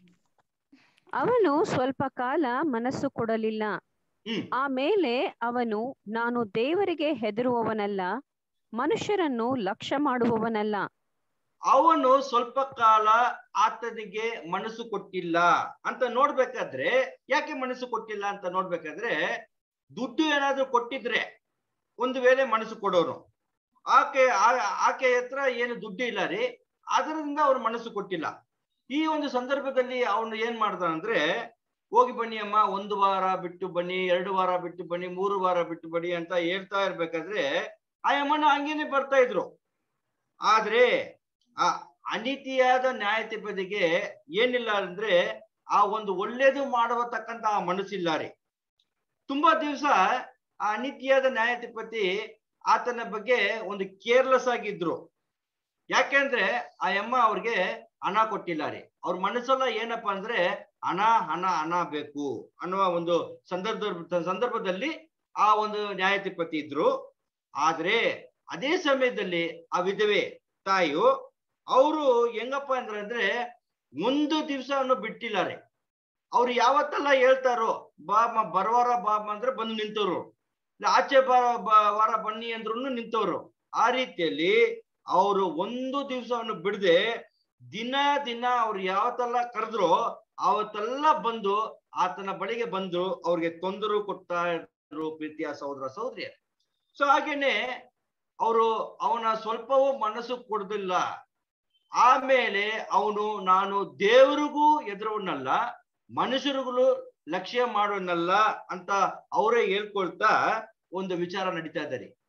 ಅವನು ಸ್ವಲ್ಪ ಕಾಲ ಮನಸ್ಸು ಕೊಡಲಿಲ್ಲ ಹ್ಮ್ ಆಮೇಲೆ ಅವನು ನಾನು ದೇವರಿಗೆ ಹೆದರುವವನಲ್ಲ ಮನುಷ್ಯರನ್ನು ಲಕ್ಷ್ಯ ಮಾಡುವವನಲ್ಲ ಅವನು ಸ್ವಲ್ಪ ಕಾಲ ಆತನಿಗೆ ಮನಸ್ಸು ಕೊಟ್ಟಿಲ್ಲ ಅಂತ ನೋಡ್ಬೇಕಾದ್ರೆ ಯಾಕೆ ಮನಸ್ಸು ಕೊಟ್ಟಿಲ್ಲ ಅಂತ ನೋಡ್ಬೇಕಾದ್ರೆ ದುಡ್ಡು ಏನಾದ್ರೂ ಕೊಟ್ಟಿದ್ರೆ ಒಂದು ವೇಳೆ ಮನಸ್ಸು ಕೊಡೋನು ಆಕೆ ಆ- ಆಕೆ ಹತ್ರ ಏನು ದುಡ್ಡು ಇಲ್ಲ ರೀ ಅದರಿಂದ ಅವ್ರು ಮನಸ್ಸು ಕೊಟ್ಟಿಲ್ಲ ಈ ಒಂದು ಸಂದರ್ಭದಲ್ಲಿ ಅವನು ಏನ್ ಮಾಡ್ತಾನಂದ್ರೆ ಹೋಗಿ ಬನ್ನಿ ಅಮ್ಮ ಒಂದು ವಾರ ಬಿಟ್ಟು ಬನ್ನಿ ಎರಡು ವಾರ ಬಿಟ್ಟು ಬನ್ನಿ ಮೂರು ವಾರ ಬಿಟ್ಟು ಬನ್ನಿ ಅಂತ ಹೇಳ್ತಾ ಇರ್ಬೇಕಾದ್ರೆ ಆ ಅಮ್ಮನ ಹಂಗೇನೆ ಬರ್ತಾ ಇದ್ರು ಆದ್ರೆ ಆ ಅನೀತಿಯಾದ ನ್ಯಾಯಾಧಿಪತಿಗೆ ಏನಿಲ್ಲ ಅಂದ್ರೆ ಆ ಒಂದು ಒಳ್ಳೇದು ಮಾಡತಕ್ಕಂತ ಆ ಮನಸ್ಸಿಲ್ಲ ರೀ ತುಂಬಾ ದಿವಸ ಆ ಅನೀತಿಯಾದ ನ್ಯಾಯಾಧಿಪತಿ ಆತನ ಬಗ್ಗೆ ಒಂದು ಕೇರ್ಲೆಸ್ ಆಗಿದ್ರು ಯಾಕೆಂದ್ರೆ ಆ ಅಮ್ಮ ಅವ್ರಿಗೆ ಹಣ ಕೊಟ್ಟಿಲ್ಲ ರೀ ಅವ್ರ ಮನಸ್ಸೆಲ್ಲ ಏನಪ್ಪಾ ಅಂದ್ರೆ ಹಣ ಹಣ ಹಣ ಬೇಕು ಅನ್ನುವ ಒಂದು ಸಂದರ್ಭ ಸಂದರ್ಭದಲ್ಲಿ ಆ ಒಂದು ನ್ಯಾಯಾಧಿಪತಿ ಇದ್ರು ಆದ್ರೆ ಅದೇ ಸಮಯದಲ್ಲಿ ಆ ವಿಧವೆ ತಾಯಿಯು ಅವರು ಹೆಂಗಪ್ಪ ಅಂದ್ರೆ ಅಂದ್ರೆ ಒಂದು ದಿವಸವನ್ನು ಬಿಟ್ಟಿಲ್ಲ ರೀ ಅವ್ರು ಯಾವತ್ತೆಲ್ಲ ಹೇಳ್ತಾರೋ ಬಾ ಮ ಬರವಾರ ಬಾ ಮ ಅಂದ್ರೆ ಬಂದು ನಿಂತವ್ರು ಇಲ್ಲ ಆಚೆ ಬಾ ಬ- ವಾರ ಬನ್ನಿ ಅಂದ್ರು ನಿಂತವ್ರು ಆ ರೀತಿಯಲ್ಲಿ ಅವರು ಒಂದು ದಿವಸವನ್ನು ಬಿಡದೆ ದಿನ ದಿನ ಅವ್ರು ಯಾವತ್ತೆಲ್ಲ ಕರೆದ್ರು ಅವತ್ತೆಲ್ಲ ಬಂದು ಆತನ ಬಳಿಗೆ ಬಂದು ಅವ್ರಿಗೆ ತೊಂದರೆ ಕೊಡ್ತಾ ಇದ್ರು ಪ್ರೀತಿಯ ಸಹೋದರ ಸಹೋದರಿಯ ಸೊ ಹಾಗೇನೆ ಅವರು ಅವನ ಸ್ವಲ್ಪವೂ ಮನಸ್ಸು ಕೊಡದಿಲ್ಲ ಆಮೇಲೆ ಅವನು ನಾನು ದೇವರಿಗೂ ಎದುರವನ್ನಲ್ಲ ಮನುಷ್ಯರಿಗೂ ಲಕ್ಷ್ಯ ಮಾಡೋನಲ್ಲ ಅಂತ ಅವರೇ ಹೇಳ್ಕೊಳ್ತಾ ಒಂದು ವಿಚಾರ ನಡೀತಾ ಇದ್ದಾರೆ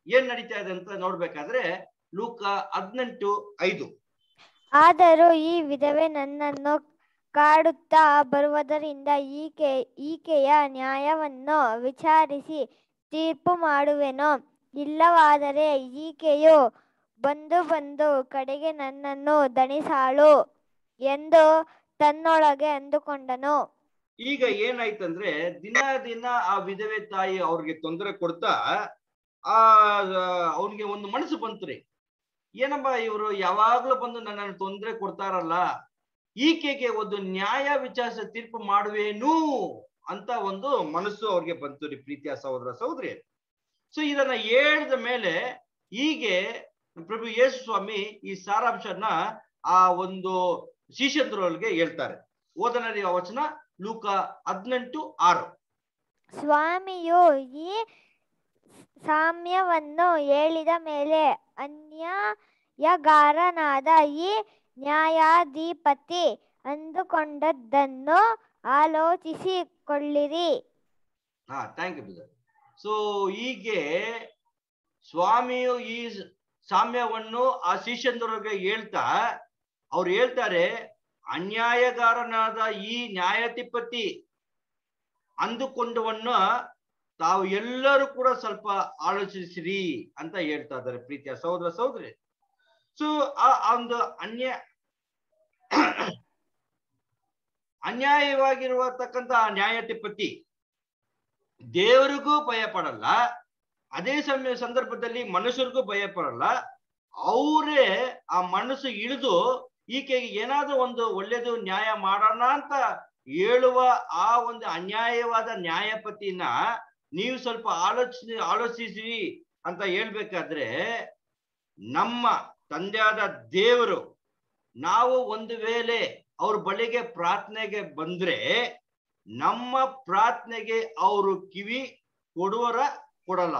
ಏನ್ ನಡೀತಾ ಇದೆ ಅಂತ ನೋಡ್ಬೇಕಾದ್ರೆ ಲೂಕ ಹದಿನೆಂಟು ಐದು ಆದರೂ ಈ ವಿಧವೆ ನನ್ನನ್ನು ಕಾಡುತ್ತಾ ಬರುವುದರಿಂದ ಈಕೆ ಈಕೆಯ ನ್ಯಾಯವನ್ನು ವಿಚಾರಿಸಿ ತೀರ್ಪು ಮಾಡುವೆನು ಇಲ್ಲವಾದರೆ ಈಕೆಯು ಬಂದು ಬಂದು ಕಡೆಗೆ ನನ್ನನ್ನು ದಣಿಸಾಳು ಎಂದು ತನ್ನೊಳಗೆ ಅಂದುಕೊಂಡನು ಈಗ ಏನಾಯ್ತಂದ್ರೆ ದಿನ ದಿನ ಆ ವಿಧವೆ ತಾಯಿ ಅವ್ರಿಗೆ ತೊಂದರೆ ಕೊಡ್ತಾ ಆ ಅವ್ರಿಗೆ ಒಂದು ಮನಸ್ಸು ಬಂತ್ರಿ ಏನಪ್ಪ ಇವರು ಯಾವಾಗ್ಲೂ ಬಂದು ನನ್ನನ್ನು ತೊಂದರೆ ಕೊಡ್ತಾರಲ್ಲ ಈಕೆಗೆ ಒಂದು ನ್ಯಾಯ ವಿಚಾರಿಸ ತೀರ್ಪು ಮಾಡುವೇನು ಅಂತ ಒಂದು ಮನಸ್ಸು ಅವ್ರಿಗೆ ಬಂತು ರೀ ಪ್ರೀತಿಯ ಸಹೋದರ ಸಹೋದರಿ ಸೊ ಇದನ್ನ ಹೇಳಿದ ಮೇಲೆ ಹೀಗೆ ಪ್ರಭು ಯೇಸು ಸ್ವಾಮಿ ಈ ಸಾರಾಂಶನ ಆ ಒಂದು ಶಿಷ್ಯಂದ್ರೊಳಗೆ ಹೇಳ್ತಾರೆ ಓದನರಿ ವಚನ ಲೂಕ ಹದಿನೆಂಟು ಆರು ಸ್ವಾಮಿಯು ಈ ಸಾಮ್ಯವನ್ನು ಹೇಳಿದ ಮೇಲೆ ಅನ್ಯಾಯಗಾರನಾದ ಈ ನ್ಯಾಯಾಧಿಪತಿ ಅಂದುಕೊಂಡದ್ದನ್ನು ಆಲೋಚಿಸಿಕೊಳ್ಳಿರಿ ಹಾ ಥ್ಯಾಂಕ್ ಯು ಬ್ರದರ್ ಸೊ ಹೀಗೆ ಸ್ವಾಮಿಯು ಈ ಸಾಮ್ಯವನ್ನು ಆ ಶಿಷ್ಯಂದ್ರೊಳಗೆ ಹೇಳ್ತಾ ಅವ್ರು ಹೇಳ್ತಾರೆ ಅನ್ಯಾಯಗಾರನಾದ ಈ ನ್ಯಾಯಾಧಿಪತಿ ಅಂದುಕೊಂಡವನ್ನ ತಾವು ಎಲ್ಲರೂ ಕೂಡ ಸ್ವಲ್ಪ ಆಲೋಚಿಸಿರಿ ಅಂತ ಹೇಳ್ತಾ ಇದ್ದಾರೆ ಪ್ರೀತಿಯ ಸಹೋದರ ಸಹೋದರಿ ಸೊ ಆ ಆ ಒಂದು ಅನ್ಯ ಅನ್ಯಾಯವಾಗಿರುವತಕ್ಕಂತ ನ್ಯಾಯಾಧಿಪತಿ ದೇವರಿಗೂ ಭಯ ಪಡಲ್ಲ ಅದೇ ಸಮಯ ಸಂದರ್ಭದಲ್ಲಿ ಮನುಷ್ಯರಿಗೂ ಭಯ ಪಡಲ್ಲ ಅವರೇ ಆ ಮನಸ್ಸು ಇಳಿದು ಈಕೆಗೆ ಏನಾದ್ರೂ ಒಂದು ಒಳ್ಳೇದು ನ್ಯಾಯ ಮಾಡೋಣ ಅಂತ ಹೇಳುವ ಆ ಒಂದು ಅನ್ಯಾಯವಾದ ನ್ಯಾಯಪತಿನ ನೀವು ಸ್ವಲ್ಪ ಆಲೋಚನೆ ಆಲೋಚಿಸಿರಿ ಅಂತ ಹೇಳ್ಬೇಕಾದ್ರೆ ನಮ್ಮ ತಂದೆಯಾದ ದೇವರು ನಾವು ಒಂದು ವೇಳೆ ಅವ್ರ ಬಳಿಗೆ ಪ್ರಾರ್ಥನೆಗೆ ಬಂದ್ರೆ ನಮ್ಮ ಪ್ರಾರ್ಥನೆಗೆ ಅವರು ಕಿವಿ ಕೊಡುವರ ಕೊಡಲ್ಲ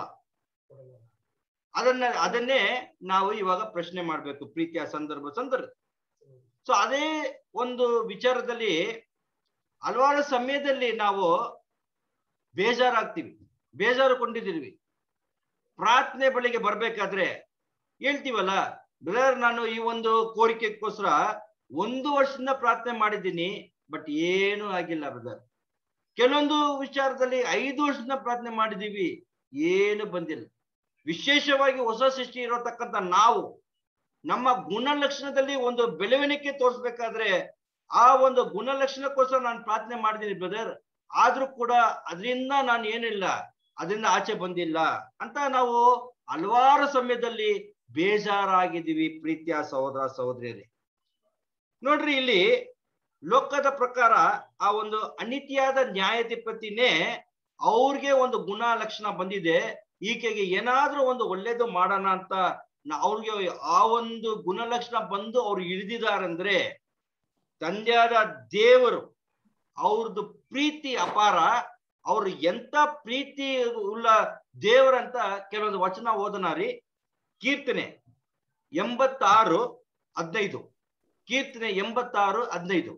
ಅದನ್ನ ಅದನ್ನೇ ನಾವು ಇವಾಗ ಪ್ರಶ್ನೆ ಮಾಡ್ಬೇಕು ಪ್ರೀತಿಯ ಸಂದರ್ಭ ಸಂದರ್ಭ ಸೊ ಅದೇ ಒಂದು ವಿಚಾರದಲ್ಲಿ ಹಲವಾರು ಸಮಯದಲ್ಲಿ ನಾವು ಬೇಜಾರಾಗ್ತೀವಿ ಬೇಜಾರು ಕೊಂಡಿದ್ದೀವಿ ಪ್ರಾರ್ಥನೆ ಬಳಿಗೆ ಬರ್ಬೇಕಾದ್ರೆ ಹೇಳ್ತೀವಲ್ಲ ಬ್ರದರ್ ನಾನು ಈ ಒಂದು ಕೋರಿಕೆಗೋಸ್ಕರ ಒಂದು ವರ್ಷದಿಂದ ಪ್ರಾರ್ಥನೆ ಮಾಡಿದ್ದೀನಿ ಬಟ್ ಏನು ಆಗಿಲ್ಲ ಬ್ರದರ್ ಕೆಲವೊಂದು ವಿಚಾರದಲ್ಲಿ ಐದು ವರ್ಷದಿಂದ ಪ್ರಾರ್ಥನೆ ಮಾಡಿದೀವಿ ಏನು ಬಂದಿಲ್ಲ ವಿಶೇಷವಾಗಿ ಹೊಸ ಸೃಷ್ಟಿ ಇರತಕ್ಕಂತ ನಾವು ನಮ್ಮ ಗುಣಲಕ್ಷಣದಲ್ಲಿ ಒಂದು ಬೆಳವಣಿಗೆ ತೋರಿಸ್ಬೇಕಾದ್ರೆ ಆ ಒಂದು ಗುಣಲಕ್ಷಣಕ್ಕೋಸ್ಕರ ನಾನು ಪ್ರಾರ್ಥನೆ ಮಾಡಿದ್ದೀನಿ ಬ್ರದರ್ ಆದ್ರೂ ಕೂಡ ಅದರಿಂದ ನಾನು ಏನಿಲ್ಲ ಅದರಿಂದ ಆಚೆ ಬಂದಿಲ್ಲ ಅಂತ ನಾವು ಹಲವಾರು ಸಮಯದಲ್ಲಿ ಬೇಜಾರಾಗಿದ್ದೀವಿ ಪ್ರೀತಿಯ ಸಹೋದರ ಸಹೋದರಿಯರೇ ನೋಡ್ರಿ ಇಲ್ಲಿ ಲೋಕದ ಪ್ರಕಾರ ಆ ಒಂದು ಅನಿತ್ಯಾದ ನ್ಯಾಯಾಧಿಪತಿನೇ ಅವ್ರಿಗೆ ಒಂದು ಗುಣ ಲಕ್ಷಣ ಬಂದಿದೆ ಈಕೆಗೆ ಏನಾದ್ರೂ ಒಂದು ಒಳ್ಳೇದು ಮಾಡೋಣ ಅಂತ ನ- ಅವ್ರಿಗೆ ಆ ಒಂದು ಗುಣಲಕ್ಷಣ ಬಂದು ಅವ್ರು ಇಳಿದಿದಾರಂದ್ರೆ ತಂದೆಯಾದ ದೇವರು ಅವ್ರದ್ದು ಪ್ರೀತಿ ಅಪಾರ ಅವ್ರು ಎಂತ ಪ್ರೀತಿ ಉಳ್ಳ ದೇವರಂತ ಕೆಲವೊಂದು ವಚನ ಓದನಾರಿ ಕೀರ್ತನೆ ಎಂಬತ್ತಾರು ಹದಿನೈದು ಕೀರ್ತನೆ ಎಂಬತ್ತಾರು ಹದಿನೈದು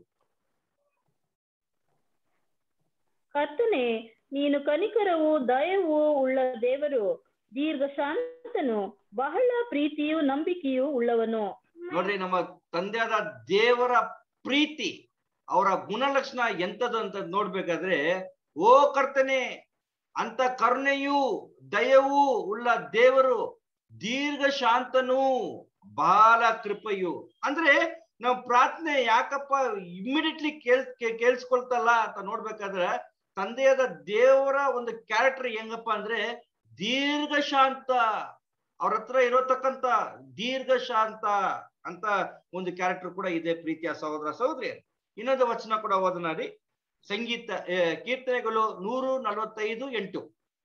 ಕರ್ತನೆ ನೀನು ಕನಿಕರವು ದಯವು ಉಳ್ಳ ದೇವರು ದೀರ್ಘ ಶಾಂತನು ಬಹಳ ಪ್ರೀತಿಯು ನಂಬಿಕೆಯೂ ಉಳ್ಳವನು ನೋಡ್ರಿ ನಮ್ಮ ತಂದೆಯಾದ ದೇವರ ಪ್ರೀತಿ ಅವರ ಗುಣಲಕ್ಷಣ ಎಂತದು ಅಂತ ನೋಡ್ಬೇಕಾದ್ರೆ ಓ ಕರ್ತನೆ ಅಂತ ಕರುಣೆಯು ದಯವು ಉಳ್ಳ ದೇವರು ದೀರ್ಘ ಶಾಂತನು ಬಹಳ ಕೃಪೆಯು ಅಂದ್ರೆ ನಾವು ಪ್ರಾರ್ಥನೆ ಯಾಕಪ್ಪ ಇಮಿಡಿಯೇಟ್ಲಿ ಕೇಳ್ ಕೇ- ಕೇಳಿಸ್ಕೊಳ್ತಲ್ಲ ಅಂತ ನೋಡ್ಬೇಕಾದ್ರೆ ತಂದೆಯಾದ ದೇವರ ಒಂದು ಕ್ಯಾರೆಕ್ಟರ್ ಹೆಂಗಪ್ಪ ಅಂದ್ರೆ ದೀರ್ಘ ಶಾಂತ ಅವ್ರ ಹತ್ರ ಇರೋತಕ್ಕಂತ ದೀರ್ಘ ಶಾಂತ ಅಂತ ಒಂದು ಕ್ಯಾರೆಕ್ಟರ್ ಕೂಡ ಇದೆ ಪ್ರೀತಿಯ ಸಹೋದರ ಸಹೋದರಿ ಇನ್ನೊಂದು ವಚನ ಕೂಡ ಓದನಾಡಿ ಸಂಗೀತ ಆ, ಕೀರ್ತನೆಗಳು ನೂರು ನಲವತ್ತೈದು ಎಂಟು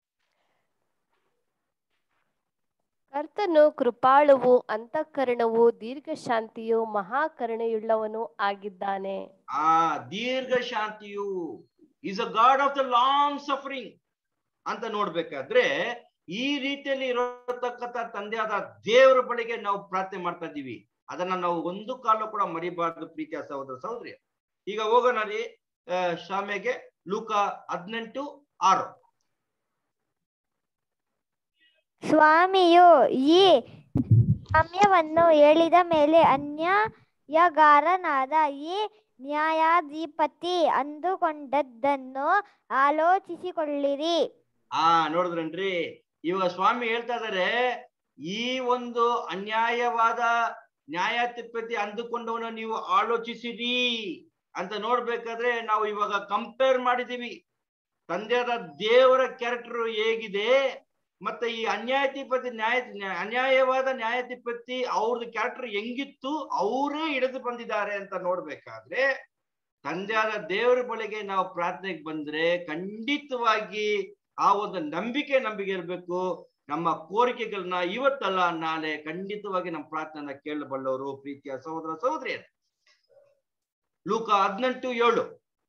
ಕರ್ತನು ಕೃಪಾಳುವು ಅಂತಃಕರಣವು ದೀರ್ಘಶಾಂತಿಯು ಮಹಾಕರುಣೆಯುಳ್ಳವನು ಆಗಿದ್ದಾನೆ ಆ ದೀರ್ಘ ಶಾಂತಿಯು is a God of the long suffering ಅಂತ ನೋಡ್ಬೇಕಾದ್ರೆ ಈ ರೀತಿಯಲ್ಲಿ ಇರತಕ್ಕಂತ ತಂದೆಯಾದ ದೇವರ ಬಳಿಗೆ ನಾವು ಪ್ರಾರ್ಥನೆ ಮಾಡ್ತಾ ಇದ್ದೀವಿ ಅದನ್ನ ನಾವು ಒಂದು ಕಾಲ ಕೂಡ ಮರಿಬಾರ್ದು ಪ್ರೀತಿಯ ಸಹೋದರ ಸಹೋದರಿ ಈಗ ಹೋಗೋಣ ರೀ ಆ, ಶಾಮೆಗೆ ಲೂಕ ಹದಿನೆಂಟು ಆರು ಸ್ವಾಮಿಯು ಈ ಸಾಮ್ಯವನ್ನು ಹೇಳಿದ ಮೇಲೆ ಅನ್ಯಾಯಗಾರನಾದ ಈ ನ್ಯಾಯಾಧಿಪತಿ ಅಂದುಕೊಂಡದ್ದನ್ನು ಆಲೋಚಿಸಿಕೊಳ್ಳಿರಿ ಆ ನೋಡಿದ್ರನ್ರಿ ಇವಾಗ ಸ್ವಾಮಿ ಹೇಳ್ತಾ ಇದಾರೆ ಈ ಒಂದು ಅನ್ಯಾಯವಾದ ನ್ಯಾಯಾಧಿಪತಿ ಅಂದುಕೊಂಡವನ ನೀವು ಆಲೋಚಿಸಿರಿ ಅಂತ ನೋಡ್ಬೇಕಾದ್ರೆ ನಾವು ಇವಾಗ ಕಂಪೇರ್ ಮಾಡಿದೀವಿ ತಂದೆಯಾದ ದೇವರ ಕ್ಯಾರೆಕ್ಟರ್ ಹೇಗಿದೆ ಮತ್ತೆ ಈ ಅನ್ಯಾಯಾಧಿಪತಿ ನ್ಯಾಯ ನ್ಯಾ- ಅನ್ಯಾಯವಾದ ನ್ಯಾಯಾಧಿಪತಿ ಅವ್ರದ್ದು ಕ್ಯಾರೆಕ್ಟರ್ ಹೆಂಗಿತ್ತು ಅವರೇ ಹಿಡಿದು ಬಂದಿದ್ದಾರೆ ಅಂತ ನೋಡ್ಬೇಕಾದ್ರೆ ತಂದೆಯಾದ ದೇವರ ಬಳಿಗೆ ನಾವು ಪ್ರಾರ್ಥನೆಗೆ ಬಂದ್ರೆ ಖಂಡಿತವಾಗಿ ಆ ಒಂದು ನಂಬಿಕೆ ನಂಬಿಕೆ ಇರಬೇಕು ನಮ್ಮ ಕೋರಿಕೆಗಳನ್ನ ಇವತ್ತಲ್ಲ ನಾಳೆ ಖಂಡಿತವಾಗಿ ನಮ್ಮ ಪ್ರಾರ್ಥನೆ ಕೇಳಬಲ್ಲವರು ಪ್ರೀತಿಯ ಸಹೋದರ ಸಹೋದರಿಯರು ಲೂಕ ಹದಿನೆಂಟು ಏಳು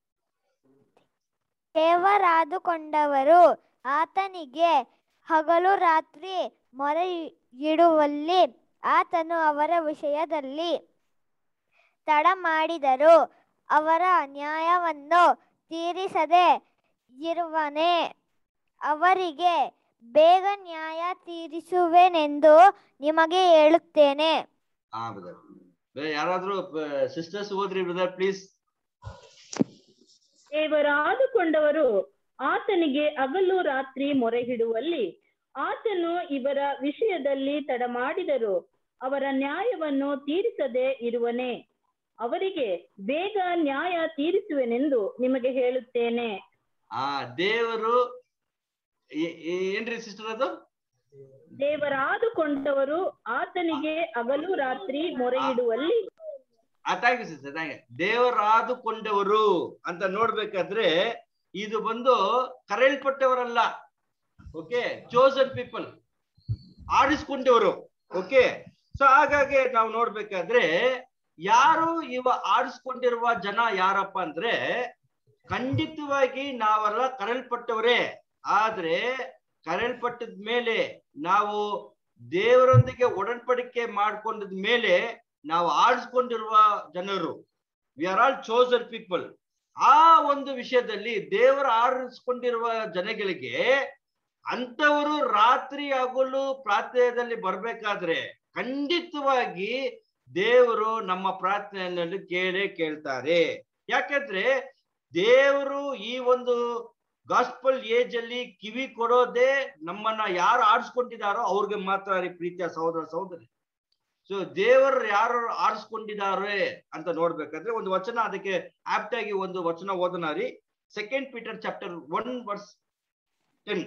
ದೇವರಾದುಕೊಂಡವರು ಆತನಿಗೆ ಹಗಲು ರಾತ್ರಿ ಮೊರೆ ಇಡುವಲ್ಲಿ ಆತನು ಅವರ ವಿಷಯದಲ್ಲಿ ತಡ ಮಾಡಿದರು ಅವರ ನ್ಯಾಯವನ್ನು ತೀರಿಸದೆ ಇರುವನೇ ಅವರಿಗೆ ಬೇಗ ನ್ಯಾಯ ತೀರಿಸುವೆನೆಂದು ನಿಮಗೆ ಹೇಳುತ್ತೇನೆ ಆ ಬ್ರದರ್ ಬೇರೆ ಯಾರಾದ್ರೂ ಸಿಸ್ಟರ್ಸ್ ಓದ್ರಿ ಬ್ರದರ್ ಪ್ಲೀಸ್ ದೇವರಾದುಕೊಂಡವರು ಆತನಿಗೆ ಹಗಲು ರಾತ್ರಿ ಮೊರೆಹಿಡುವಲ್ಲಿ ಆತನು ಇವರ ವಿಷಯದಲ್ಲಿ ತಡ ಮಾಡಿದರು ಅವರ ನ್ಯಾಯವನ್ನು ತೀರಿಸದೆ ಇರುವನೇ ಅವರಿಗೆ ಬೇಗ ನ್ಯಾಯ ತೀರಿಸುವೆನೆಂದು ನಿಮಗೆ ಹೇಳುತ್ತೇನೆ ಆ ದೇವರು ಏ- ಏ- ಏನ್ರಿ ಸಿಸ್ಟರ್ ಅದು ದೇವರಾದುಕೊಂಡವರು ಆತನಿಗೆ ಹಗಲು ರಾತ್ರಿ ಮೊರೆಯಿಡುವಲ್ಲಿ ಆ thank you sister thank you ದೇವರಾದುಕೊಂಡವರು ಅಂತ ನೋಡ್ಬೇಕಾದ್ರೆ ಇದು ಬಂದು ಕರೆಯಲ್ಪಟ್ಟವರಲ್ಲ ಓಕೆ ಚೋಸನ್ ಪೀಪಲ್ ಆಡಿಸ್ಕೊಂಡವರು ಓಕೆ ಸೊ ಹಾಗಾಗಿ ನಾವು ನೋಡ್ಬೇಕಾದ್ರೆ ಯಾರು ಇವ ಆಡಿಸ್ಕೊಂಡಿರುವ ಜನ ಯಾರಪ್ಪ ಅಂದ್ರೆ ಖಂಡಿತವಾಗಿ ನಾವೆಲ್ಲ ಕರೆಯಲ್ಪಟ್ಟವರೇ ಆದ್ರೆ ಕರೆಯಲ್ಪಟ್ಟದ ಮೇಲೆ ನಾವು ದೇವರೊಂದಿಗೆ ಒಡன்பಡಿಕೆ ಮಾಡ್ಕೊಂಡದ ಮೇಲೆ ನಾವು ಆಡಿಸ್ಕೊಂಡಿರುವ ಜನರು we are all chosen people ಆ ಒಂದು ವಿಷಯದಲ್ಲಿ ದೇವರ ಆರಿಸ್ಕೊಂಡಿರುವ ಜನಗಳಿಗೆ ಅಂತವರು ರಾತ್ರಿ ಹಗಲು ಪ್ರಾರ್ಥನೆಯಲ್ಲಿ ಬರ್ಬೇಕಾದ್ರೆ ಖಂಡಿತವಾಗಿ ದೇವರು ನಮ್ಮ ಪ್ರಾರ್ಥನೆಯಲ್ಲಿ ಕೇಳೇ ಕೇಳ್ತಾರೆ ಯಾಕಂದ್ರೆ ದೇವರು ಈ ಒಂದು ಗಾಸ್ಪಲ್ ಏಜ್ ಅಲ್ಲಿ ಕಿವಿ ಕೊಡೋದೇ ನಮ್ಮನ್ನ ಯಾರು ಆರಿಸ್ಕೊಂಡಿದಾರೋ ಅವ್ರಿಗೆ ಮಾತ್ರ ರೀ ಪ್ರೀತಿಯ ಸಹೋದರ ಸಹೋದರಿ ಸೊ ದೇವರು ಯಾರು ಆರಿಸ್ಕೊಂಡಿದ್ದಾರೆ ಅಂತ ನೋಡ್ಬೇಕಾದ್ರೆ ಒಂದು ವಚನ ಅದಕ್ಕೆ ಆಪ್ಟ್ ಆಗಿ ಒಂದು ವಚನ ಓದನ ರೀ second Peter chapter one verse ten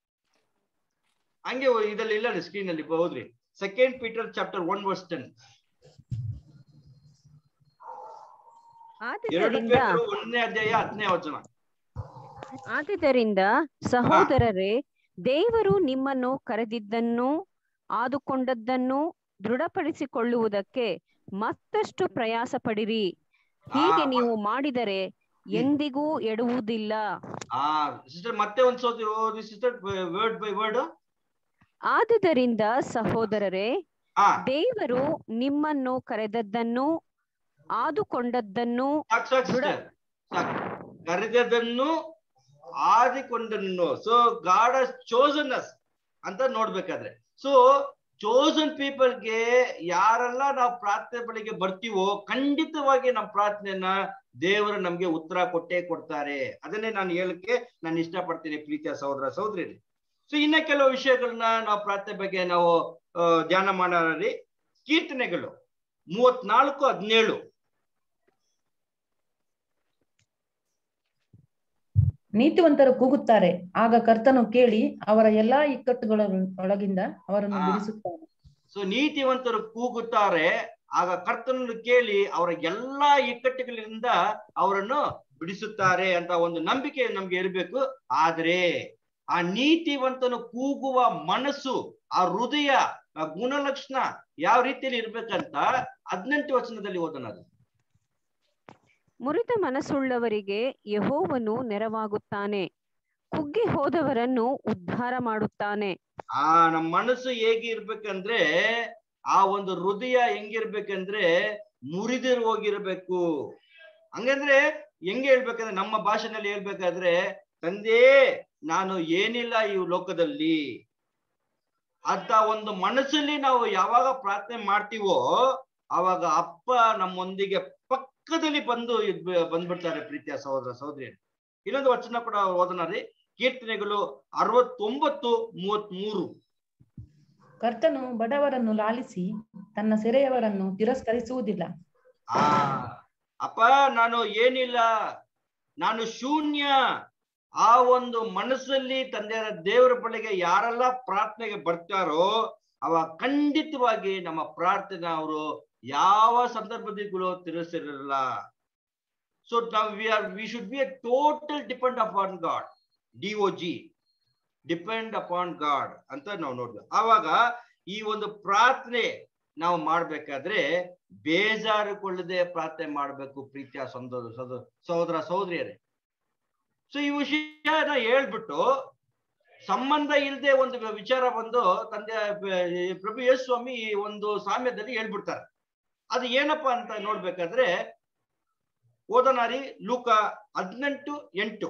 ಹಂಗೆ ಇದಲ್ಲಿ ಇಲ್ಲ ರೀ ಸ್ಕ್ರೀನ್ ಅಲ್ಲಿ ಹೋದ್ರಿ second Peter chapter one verse ten ಎರಡು ಆದುದರಿಂದ ಪೇತರು ಒಂದನೇ ಅಧ್ಯಾಯ ಹತ್ತನೇ ವಚನ ಆದುದರಿಂದ ಸಹೋದರರೇ ದೇವರು ನಿಮ್ಮನ್ನು ಕರೆದಿದ್ದನ್ನು ಆದುಕೊಂಡದ್ದನ್ನು ದೃಢಪಡಿಸಿಕೊಳ್ಳುವುದಕ್ಕೆ ಮತ್ತಷ್ಟು ಪ್ರಯಾಸ ಪಡಿರಿ ಹೀಗೆ ಆ, ನೀವು ಮಾಡಿದರೆ ಎಂದಿಗೂ ಎಡುವುದಿಲ್ಲ ಆ ಸಿಸ್ಟರ್ ಮತ್ತೆ ಒಂದ್ ಸೋತಿ ಓದಿ ಸಿಸ್ಟರ್ ವರ್ಡ್ ಬೈ ವರ್ಡ್ ಆದುದರಿಂದ ಸಹೋದರರೇ ಆ ದೇವರು ನಿಮ್ಮನ್ನು ಕರೆದದ್ದನ್ನು ಆದುಕೊಂಡದ್ದನ್ನು ಸಾಕು ಸಾಕು ಸಿಸ್ಟರ್ ಸಾಕು ಕರೆದದನ್ನು ಆದಿಕೊಂಡನ್ನು so God has chosen us ಅಂತ ನೋಡ್ಬೇಕಾದ್ರೆ ಸೊ ಚೋಸನ್ ಪೀಪಲ್ಗೆ ಯಾರೆಲ್ಲ ನಾವು ಪ್ರಾರ್ಥನೆ ಬಳಿಗೆ ಬರ್ತೀವೋ ಖಂಡಿತವಾಗಿ ನಮ್ಮ ಪ್ರಾರ್ಥನೆಯನ್ನ ದೇವರು ನಮ್ಗೆ ಉತ್ತರ ಕೊಟ್ಟೇ ಕೊಡ್ತಾರೆ ಅದನ್ನೇ ನಾನು ಹೇಳಕ್ಕೆ ನಾನು ಇಷ್ಟಪಡ್ತೀನಿ ಪ್ರೀತಿಯ ಸಹೋದರ ಸಹೋದರಿ ಸೊ ಇನ್ನ ಕೆಲವು ವಿಷಯಗಳನ್ನ ನಾವು ಪ್ರಾರ್ಥನೆ ಬಗ್ಗೆ ನಾವು ಆ, ಧ್ಯಾನ ಮಾಡೋರಿ ಕೀರ್ತನೆಗಳು ಮೂವತ್ನಾಲ್ಕು ಹದಿನೇಳು ನೀತಿವಂತರು ಕೂಗುತ್ತಾರೆ ಆಗ ಕರ್ತನು ಕೇಳಿ ಅವರ ಎಲ್ಲಾ ಇಕ್ಕಟ್ಟುಗಳ ಒಳಗಿಂದ ಅವರನ್ನು ಆ. ಬಿಡಿಸುತ್ತಾನೆ ಸೊ ನೀತಿವಂತರು ಕೂಗುತ್ತಾರೆ ಆಗ ಕರ್ತನನ್ನು ಕೇಳಿ ಅವರ ಎಲ್ಲಾ ಇಕ್ಕಟ್ಟುಗಳಿಂದ ಅವರನ್ನು ಬಿಡಿಸುತ್ತಾರೆ ಅಂತ ಒಂದು ನಂಬಿಕೆ ನಮ್ಗೆ ಇರಬೇಕು ಆದ್ರೆ ಆ ನೀತಿವಂತನು ಕೂಗುವ ಮನಸ್ಸು ಆ ಹೃದಯ ಆ ಗುಣಲಕ್ಷಣ ಯಾವ ರೀತಿಯಲ್ಲಿ ಇರ್ಬೇಕಂತ ಹದಿನೆಂಟು ವಚನದಲ್ಲಿ ಓದೋಣ ಅದು ಮುರಿದ ಮನಸ್ಸುಳ್ಳವರಿಗೆ ಯಹೋವನು ನೆರವಾಗುತ್ತಾನೆ ಕುಗ್ಗಿ ಹೋದವರನ್ನು ಉದ್ಧಾರ ಮಾಡುತ್ತಾನೆ ಆ ನಮ್ಮ ಮನಸ್ಸು ಹೇಗೆ ಇರ್ಬೇಕಂದ್ರೆ ಆ ಒಂದು ಹೃದಯ ಹೆಂಗಿರ್ಬೇಕಂದ್ರೆ ಮುರಿದಿರು ಹೋಗಿರ್ಬೇಕು ಹಂಗಂದ್ರೆ ಹೆಂಗೆ ಹೇಳ್ಬೇಕಂದ್ರೆ ನಮ್ಮ ಭಾಷೆನಲ್ಲಿ ಹೇಳ್ಬೇಕಾದ್ರೆ ತಂದೆ ನಾನು ಏನಿಲ್ಲ ಈ ಲೋಕದಲ್ಲಿ ಅಂತ ಒಂದು ಮನಸ್ಸಲ್ಲಿ ನಾವು ಯಾವಾಗ ಪ್ರಾರ್ಥನೆ ಮಾಡ್ತೀವೋ ಅವಾಗ ಅಪ್ಪ ನಮ್ಮೊಂದಿಗೆ ಪಕ್ಕದಲ್ಲಿ ಬಂದು ಇದ್ ಬಂದ್ಬಿಡ್ತಾರೆ ಪ್ರೀತಿಯ ಸಹೋದರ ಸಹೋದರಿ ಇನ್ನೊಂದು ವಚನ ಕೂಡ ಓದೋಣ ರೀ ಕೀರ್ತನೆಗಳು ಅರವತ್ತೊಂಬತ್ತು ಮೂವತ್ತ್ ಮೂರು ಕರ್ತನು ಬಡವರನ್ನು ಲಾಲಿಸಿ ತನ್ನ ಸೆರೆಯವರನ್ನು ತಿರಸ್ಕರಿಸುವುದಿಲ್ಲ ಆ ಅಪ್ಪ ನಾನು ಏನಿಲ್ಲ ನಾನು ಶೂನ್ಯ ಆ ಒಂದು ಮನಸ್ಸಲ್ಲಿ ತಂದೆಯ ದೇವರ ಬಳಿಗೆ ಯಾರೆಲ್ಲ ಪ್ರಾರ್ಥನೆಗೆ ಬರ್ತಾರೋ ಅವ ಖಂಡಿತವಾಗಿ ನಮ್ಮ ಪ್ರಾರ್ಥನೆ ಅವರು ಯಾವ ಸಂದರ್ಭದಲ್ಲೂ ತಿರಸ್ಸಿರಲ್ಲ ಸೊ ನಾವು we are we should be a total depend upon God D O G depend upon God ಅಂತ ನಾವು ನೋಡ್ಬೇಕು ಆವಾಗ ಈ ಒಂದು ಪ್ರಾರ್ಥನೆ ನಾವು ಮಾಡ್ಬೇಕಾದ್ರೆ ಬೇಜಾರುಕೊಳ್ಳದೆ ಪ್ರಾರ್ಥನೆ ಮಾಡ್ಬೇಕು ಪ್ರೀತಿಯ ಸಂದೋ ಸಹೋದರ ಸಹೋದರ ಸಹೋದರಿಯರೇ ಸೊ ಈ ವಿಷಯನ ಹೇಳ್ಬಿಟ್ಟು ಸಂಬಂಧ ಇಲ್ಲದೆ ಒಂದು ವಿಚಾರ ಬಂದು ತಂದೆ ಬ- ಪ್ರಭು ಯೇಸು ಸ್ವಾಮಿ ಈ ಒಂದು ಸಾಮ್ಯದಲ್ಲಿ ಹೇಳ್ಬಿಡ್ತಾರೆ ಅದು ಏನಪ್ಪಾ ಅಂತ ನೋಡ್ಬೇಕಾದ್ರೆ ಓದನಾರಿ ಲೂಕ ಹದಿನೆಂಟು ಎಂಟು